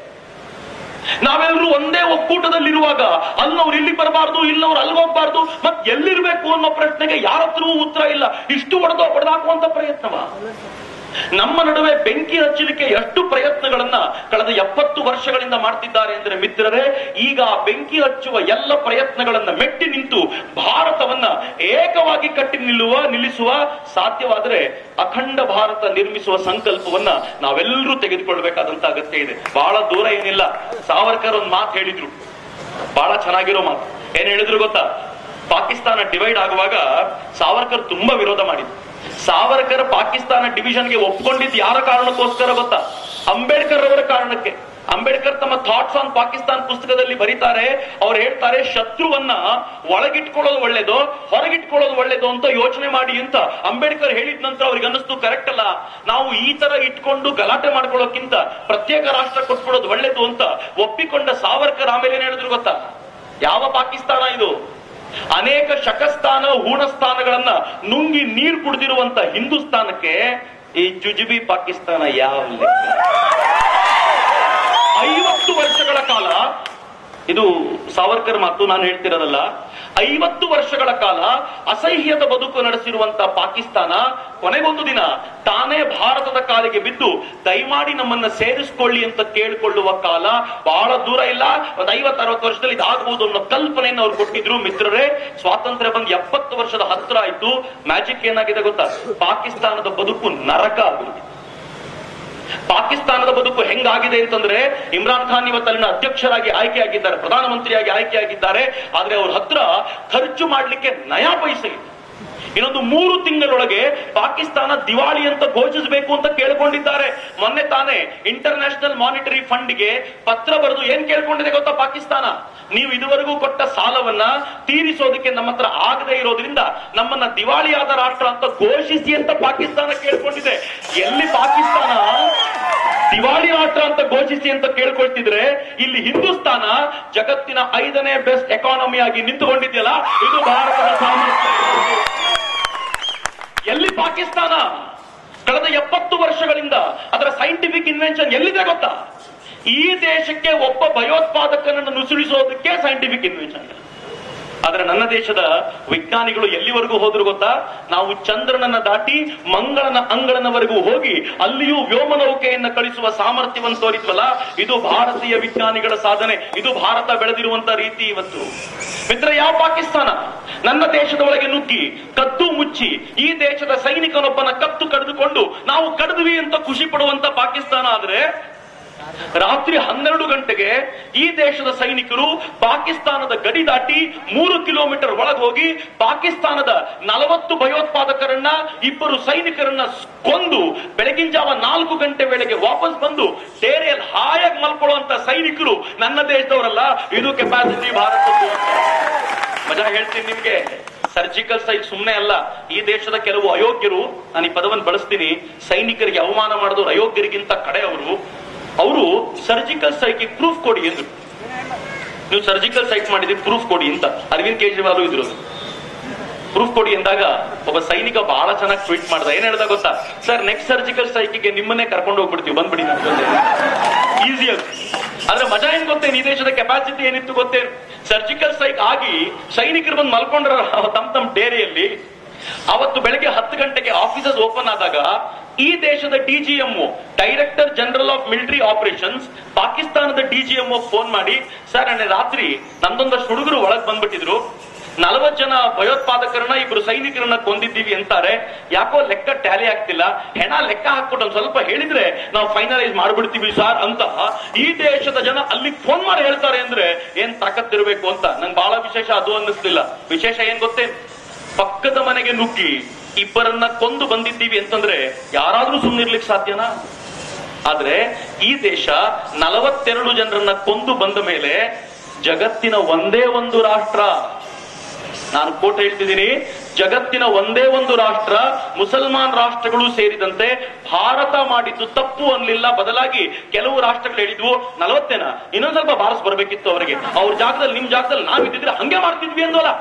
B: ನಾವೆಲ್ಲರೂ ಒಂದೇ ಒಕ್ಕೂಟದಲ್ಲಿರುವಾಗ ಅಲ್ಲವ್ರು ಇಲ್ಲಿ ಬರಬಾರ್ದು ಇಲ್ಲವ್ರು ಅಲ್ಲಿ ಹೋಗ್ಬಾರ್ದು ಮತ್ ಎಲ್ಲಿರ್ಬೇಕು ಅನ್ನೋ ಪ್ರಶ್ನೆಗೆ ಯಾರ ಹತ್ರವೂ ಉತ್ತರ ಇಲ್ಲ ಇಷ್ಟು ಹೊಡೆದು ಹೊಡೆದಾಕುವಂತ ಪ್ರಯತ್ನವ ನಮ್ಮ ನಡುವೆ ಬೆಂಕಿ ಹಚ್ಚಲಿಕ್ಕೆ ಎಷ್ಟು ಪ್ರಯತ್ನಗಳನ್ನ ಕಳೆದ ಎಪ್ಪತ್ತು ವರ್ಷಗಳಿಂದ ಮಾಡ್ತಿದ್ದಾರೆ ಅಂದ್ರೆ ಮಿತ್ರರೇ ಈಗ ಆ ಬೆಂಕಿ ಹಚ್ಚುವ ಎಲ್ಲ ಪ್ರಯತ್ನಗಳನ್ನ ಮೆಟ್ಟಿ ನಿಂತು ಭಾರತವನ್ನ ಏಕವಾಗಿ ಕಟ್ಟಿ ನಿಲ್ಲುವ ನಿಲ್ಲಿಸುವ ಸಾಧ್ಯವಾದರೆ ಅಖಂಡ ಭಾರತ ನಿರ್ಮಿಸುವ ಸಂಕಲ್ಪವನ್ನ ನಾವೆಲ್ಲರೂ ತೆಗೆದುಕೊಳ್ಬೇಕಾದಂತ ಅಗತ್ಯ ಇದೆ ಬಹಳ ದೂರ ಏನಿಲ್ಲ ಸಾವರ್ಕರ್ ಒಂದು ಮಾತು ಹೇಳಿದ್ರು ಬಹಳ ಚೆನ್ನಾಗಿರೋ ಮಾತು ಏನ್ ಹೇಳಿದ್ರು ಗೊತ್ತಾ ಪಾಕಿಸ್ತಾನ ಡಿವೈಡ್ ಆಗುವಾಗ ಸಾವರ್ಕರ್ ತುಂಬಾ ವಿರೋಧ ಮಾಡಿದ್ರು ಸಾವರ್ಕರ್ ಪಾಕಿಸ್ತಾನ ಡಿವಿಷನ್ಗೆ ಒಪ್ಕೊಂಡಿದ್ದು ಯಾರ ಕಾರಣಕ್ಕೋಸ್ಕರ ಗೊತ್ತಾ ಅಂಬೇಡ್ಕರ್ ಅವರ ಕಾರಣಕ್ಕೆ ಅಂಬೇಡ್ಕರ್ ತಮ್ಮ ಥಾಟ್ಸ್ ಆನ್ ಪಾಕಿಸ್ತಾನ್ ಪುಸ್ತಕದಲ್ಲಿ ಬರೀತಾರೆ ಅವ್ರು ಹೇಳ್ತಾರೆ ಶತ್ರುವನ್ನ ಒಳಗಿಟ್ಕೊಳ್ಳೋದು ಒಳ್ಳೇದು ಹೊರಗಿಟ್ಕೊಳ್ಳೋದು ಒಳ್ಳೇದು ಅಂತ ಯೋಚನೆ ಮಾಡಿ ಅಂತ ಅಂಬೇಡ್ಕರ್ ಹೇಳಿದ ನಂತರ ಅವ್ರಿಗೆ ಅನ್ನಿಸ್ತು ಕರೆಕ್ಟ್ ಅಲ್ಲ ನಾವು ಈ ತರ ಇಟ್ಕೊಂಡು ಗಲಾಟೆ ಮಾಡ್ಕೊಳ್ಳೋಕ್ಕಿಂತ ಪ್ರತ್ಯೇಕ ರಾಷ್ಟ್ರ ಕೊಟ್ಬಿಡೋದು ಒಳ್ಳೇದು ಅಂತ ಒಪ್ಪಿಕೊಂಡ ಸಾವರ್ಕರ್ ಆಮೇಲೆ ಏನ್ ಹೇಳಿದ್ರು ಗೊತ್ತಾ ಯಾವ ಪಾಕಿಸ್ತಾನ ಇದು ಅನೇಕ ಶಕಸ್ಥಾನ ಹೂಣಸ್ಥಾನಗಳನ್ನ ನುಂಗಿ ನೀರು ಕುಡಿದಿರುವಂತ ಹಿಂದೂಸ್ತಾನಕ್ಕೆ ಈ ಜುಜುಬಿ ಪಾಕಿಸ್ತಾನ ಯಾವ ಲೆಕ್ಕ? ಐವತ್ತು ವರ್ಷಗಳ ಕಾಲ ಇದು ಸಾವರ್ಕರ್ ಮಾತು ನಾನು ಹೇಳ್ತಿರೋದಲ್ಲ ಐವತ್ತು ವರ್ಷಗಳ ಕಾಲ ಅಸಹ್ಯದ ಬದುಕು ನಡೆಸಿರುವಂತ ಪಾಕಿಸ್ತಾನ ಕೊನೆಗೊಂದು ದಿನ ತಾನೇ ಭಾರತದ ಕಾಲಿಗೆ ಬಿದ್ದು ದಯಮಾಡಿ ನಮ್ಮನ್ನ ಸೇರಿಸ್ಕೊಳ್ಳಿ ಅಂತ ಕೇಳಿಕೊಳ್ಳುವ ಕಾಲ ಬಹಳ ದೂರ ಇಲ್ಲ ಒಂದ್ ಐವತ್ತು ಅರವತ್ತು ವರ್ಷದಲ್ಲಿ ಇದಾಗಬಹುದು ಅನ್ನೋ ಕಲ್ಪನೆಯನ್ನು ಅವ್ರು ಕೊಟ್ಟಿದ್ರು ಮಿತ್ರರೇ ಸ್ವಾತಂತ್ರ್ಯ ಬಂದು ಎಪ್ಪತ್ತು ವರ್ಷದ ಹತ್ರ ಆಯ್ತು ಮ್ಯಾಜಿಕ್ ಏನಾಗಿದೆ ಗೊತ್ತಾ ಪಾಕಿಸ್ತಾನದ ಬದುಕು ನರಕ ಆಗಿದೆ ಪಾಕಿಸ್ತಾನದ ಬದುಕು ಹೆಂಗಾಗಿದೆ ಅಂತಂದ್ರೆ ಇಮ್ರಾನ್ ಖಾನ್ ಇವತ್ತಲ್ಲಿನ ಅಧ್ಯಕ್ಷರಾಗಿ ಆಯ್ಕೆಯಾಗಿದ್ದಾರೆ ಪ್ರಧಾನಮಂತ್ರಿಯಾಗಿ ಆಯ್ಕೆಯಾಗಿದ್ದಾರೆ ಆದ್ರೆ ಅವ್ರ ಹತ್ರ ಖರ್ಚು ಮಾಡ್ಲಿಕ್ಕೆ ನಯಾ ಪೈಸೆ ಇಲ್ಲ ಇನ್ನೊಂದು ಮೂರು ತಿಂಗಳೊಳಗೆ ಪಾಕಿಸ್ತಾನ ದಿವಾಳಿ ಅಂತ ಘೋಷಿಸಬೇಕು ಅಂತ ಕೇಳ್ಕೊಂಡಿದ್ದಾರೆ ಮೊನ್ನೆ ತಾನೇ ಇಂಟರ್ ನ್ಯಾಷನಲ್ ಮಾನಿಟರಿ ಫಂಡ್ಗೆ ಪತ್ರ ಬರೆದು ಏನ್ ಕೇಳ್ಕೊಂಡಿದೆ ಗೊತ್ತಾ ಪಾಕಿಸ್ತಾನ ನೀವು ಇದುವರೆಗೂ ಕೊಟ್ಟ ಸಾಲವನ್ನ ತೀರಿಸೋದಕ್ಕೆ ನಮ್ಮ ಹತ್ರ ಆಗದೆ ಇರೋದ್ರಿಂದ ನಮ್ಮನ್ನ ದಿವಾಳಿಯಾದ ರಾಷ್ಟ್ರ ಅಂತ ಘೋಷಿಸಿ ಅಂತ ಪಾಕಿಸ್ತಾನ ಕೇಳ್ಕೊಂಡಿದೆ ಎಲ್ಲಿ ಪಾಕಿಸ್ತಾನ ದಿವಾಳಿ ರಾಷ್ಟ್ರ ಅಂತ ಘೋಷಿಸಿ ಅಂತ ಕೇಳ್ಕೊಳ್ತಿದ್ರೆ ಇಲ್ಲಿ ಹಿಂದೂಸ್ತಾನ ಜಗತ್ತಿನ ಐದನೇ ಬೆಸ್ಟ್ ಎಕಾನಮಿ ಆಗಿ ನಿಂತುಕೊಂಡಿದೆಯಲ್ಲ ಇದು ಭಾರತದ ಸಾಮರ್ಥ್ಯ ಎಲ್ಲಿ ಪಾಕಿಸ್ತಾನ ಕಳೆದ ಎಪ್ಪತ್ತು ವರ್ಷಗಳಿಂದ ಅದರ ಸೈಂಟಿಫಿಕ್ ಇನ್ವೆನ್ಷನ್ ಎಲ್ಲಿದೆ ಗೊತ್ತಾ ಈ ದೇಶಕ್ಕೆ ಒಬ್ಬ ಭಯೋತ್ಪಾದಕನನ್ನು ನುಸುಳಿಸೋದಕ್ಕೆ ಸೈಂಟಿಫಿಕ್ ಇನ್ವೆನ್ಷನ್ ಆದ್ರೆ ನನ್ನ ದೇಶದ ವಿಜ್ಞಾನಿಗಳು ಎಲ್ಲಿವರೆಗೂ ಹೋದ್ರು ಗೊತ್ತಾ ನಾವು ಚಂದ್ರನನ್ನ ದಾಟಿ ಮಂಗಳನ ಅಂಗಳನವರೆಗೂ ಹೋಗಿ ಅಲ್ಲಿಯೂ ವ್ಯೋಮನೌಕೆಯನ್ನ ಕಳಿಸುವ ಸಾಮರ್ಥ್ಯವನ್ನು ತೋರಿದ್ವಲ್ಲ ಇದು ಭಾರತೀಯ ವಿಜ್ಞಾನಿಗಳ ಸಾಧನೆ ಇದು ಭಾರತ ಬೆಳೆದಿರುವಂತ ರೀತಿ ಇವತ್ತು ಮಿತ್ರ ಯಾವ ಪಾಕಿಸ್ತಾನ ನನ್ನ ದೇಶದ ಒಳಗೆ ನುಗ್ಗಿ ಕದ್ದು ಮುಚ್ಚಿ ಈ ದೇಶದ ಸೈನಿಕನೊಬ್ಬನ ಕತ್ತು ಕಡಿದುಕೊಂಡು ನಾವು ಕಡಿದ್ವಿ ಅಂತ ಖುಷಿ ಪಡುವಂತ ಪಾಕಿಸ್ತಾನ ಆದ್ರೆ ರಾತ್ರಿ ಹನ್ನೆರಡು ಗಂಟೆಗೆ ಈ ದೇಶದ ಸೈನಿಕರು ಪಾಕಿಸ್ತಾನದ ಗಡಿ ದಾಟಿ ಮೂರು ಕಿಲೋಮೀಟರ್ ಒಳಗೆ ಹೋಗಿ ಪಾಕಿಸ್ತಾನದ ನಲವತ್ತು ಭಯೋತ್ಪಾದಕರನ್ನ ಇಬ್ಬರು ಸೈನಿಕರನ್ನ ಕೊಂದು ಬೆಳಗಿನ ಜಾವ ನಾಲ್ಕು ಗಂಟೆ ವೇಳೆಗೆ ವಾಪಸ್ ಬಂದು ಡೇರೆಯಲ್ಲಿ ಹಾಯಾಗಿ ಮಲ್ಕೊಳ್ಳುವಂತ ಸೈನಿಕರು ನನ್ನ ದೇಶದವರಲ್ಲ ಇದು ಕೆಪಾಸಿಟಿ ಭಾರತದ್ದು ಅಂತ. ಮಜಾ ಹೇಳ್ತೀನಿ ನಿಮ್ಗೆ ಸರ್ಜಿಕಲ್ ಸ್ಟ್ರೈಕ್ ಸುಮ್ಮನೆ ಅಲ್ಲ ಈ ದೇಶದ ಕೆಲವು ಅಯೋಗ್ಯರು ನಾನು ಈ ಪದವನ್ನು ಬಳಸ್ತೀನಿ ಸೈನಿಕರಿಗೆ ಅವಮಾನ ಮಾಡಿದವರು ಅಯೋಗ್ಯರಿಗಿಂತ ಕಡೆ ಅವರು ಅವರು ಸರ್ಜಿಕಲ್ ಸ್ಟ್ರೈಕ್ ಪ್ರೂಫ್ ಕೊಡಿ ಎಂದ್ರು ನೀವು ಸರ್ಜಿಕಲ್ ಸ್ಟ್ರೈಕ್ ಮಾಡಿದ್ರೆ ಪ್ರೂಫ್ ಕೊಡಿ ಅಂತ ಅರವಿಂದ್ ಕೇಜ್ರಿವಾಲ್ ಇದ್ರು ಪ್ರೂಫ್ ಕೊಡಿ ಎಂದಾಗ ಒಬ್ಬ ಸೈನಿಕ ಬಹಳ ಚೆನ್ನಾಗಿ ಟ್ವೀಟ್ ಮಾಡ್ದ ಏನ್ ಹೇಳ್ದ ಗೊತ್ತಾ ಸರ್ ನೆಕ್ಸ್ಟ್ ಸರ್ಜಿಕಲ್ ಸ್ಟ್ರೈಕ್ಗೆ ನಿಮ್ಮನ್ನೇ ಕರ್ಕೊಂಡು ಹೋಗ್ಬಿಡ್ತೀವಿ ಬಂದ್ಬಿಡಿ ನಮ್ಮ ಜೊತೆ ಈಸಿ ಆದ್ರೆ ಮಜಾ ಏನ್ ಗೊತ್ತೇನು ಈ ದೇಶದ ಕೆಪಾಸಿಟಿ ಏನಿತ್ತು ಗೊತ್ತೇನು ಸರ್ಜಿಕಲ್ ಸ್ಟ್ರೈಕ್ ಆಗಿ ಸೈನಿಕರು ಬಂದು ಮಲ್ಕೊಂಡ್ರ ತಮ್ಮ ತಮ್ಮ ಡೇರಿಯಲ್ಲಿ ಅವತ್ತು ಬೆಳಗ್ಗೆ ಹತ್ತು ಗಂಟೆಗೆ ಆಫೀಸಸ್ ಓಪನ್ ಆದಾಗ ಈ ದೇಶದ DGM director general of military operations ಪಾಕಿಸ್ತಾನದ ಡಿಜಿಎಂ ಫೋನ್ ಮಾಡಿ ಸರ್ ನೆನ್ನೆ ರಾತ್ರಿ ನಂದೊಂದಷ್ಟು ಹುಡುಗರು ಒಳಗ್ ಬಂದ್ಬಿಟ್ಟಿದ್ರು ನಲವತ್ತು ಜನ ಭಯೋತ್ಪಾದಕರನ್ನ ಇಬ್ರು ಸೈನಿಕರನ್ನ ಕೊಂದಿದ್ದೀವಿ ಅಂತಾರೆ ಯಾಕೋ ಲೆಕ್ಕ ಟ್ಯಾಲಿ ಆಗ್ತಿಲ್ಲ ಹೆಣ ಲೆಕ್ಕ ಹಾಕ್ಬಿಟ್ಟು ಒಂದ್ ಸ್ವಲ್ಪ ಹೇಳಿದ್ರೆ ನಾವು ಫೈನಲೈಸ್ ಮಾಡ್ಬಿಡ್ತೀವಿ ಸಾರ್ ಅಂತ ಈ ದೇಶದ ಜನ ಅಲ್ಲಿ ಫೋನ್ ಮಾಡಿ ಹೇಳ್ತಾರೆ ಅಂದ್ರೆ ಏನ್ ತಾಕತ್ತಿರ್ಬೇಕು ಅಂತ ನಂಗೆ ಬಹಳ ವಿಶೇಷ ಅದು ಅನ್ನಿಸ್ಲಿಲ್ಲ ವಿಶೇಷ ಏನ್ ಗೊತ್ತೇ ಪಕ್ಕದ ಮನೆಗೆ ನುಗ್ಗಿ ಇಬ್ಬರನ್ನ ಕೊಂದು ಬಂದಿದ್ದೀವಿ ಅಂತಂದ್ರೆ ಯಾರಾದ್ರೂ ಸುಮ್ಮನಿರ್ಲಿಕ್ಕೆ ಸಾಧ್ಯನಾ ಆದ್ರೆ ಈ ದೇಶ ನಲವತ್ತೆರಡು ಜನರನ್ನ ಕೊಂದು ಬಂದ ಮೇಲೆ ಜಗತ್ತಿನ ಒಂದೇ ಒಂದು ರಾಷ್ಟ್ರ ನಾನು ಕೋಟ್ ಹೇಳ್ತಿದ್ದೀನಿ ಜಗತ್ತಿನ ಒಂದೇ ಒಂದು ರಾಷ್ಟ್ರ ಮುಸಲ್ಮಾನ್ ರಾಷ್ಟ್ರಗಳು ಸೇರಿದಂತೆ ಭಾರತ ಮಾಡಿದ್ದು ತಪ್ಪು ಅನ್ಲಿಲ್ಲ ಬದಲಾಗಿ ಕೆಲವು ರಾಷ್ಟ್ರಗಳು ಹೇಳಿದ್ವು ನಲವತ್ತೇನ ಇನ್ನೊಂದ್ ಸ್ವಲ್ಪ ಬಾರಸ್ ಬರ್ಬೇಕಿತ್ತು ಅವರಿಗೆ ಅವ್ರ ಜಾಗದಲ್ಲಿ ನಿಮ್ ಜಾಗದಲ್ಲಿ ನಾವಿದ್ದಿದ್ರೆ ಹಂಗೆ ಮಾಡ್ತಿದ್ವಿ ಅಂದೋಲ್ಲ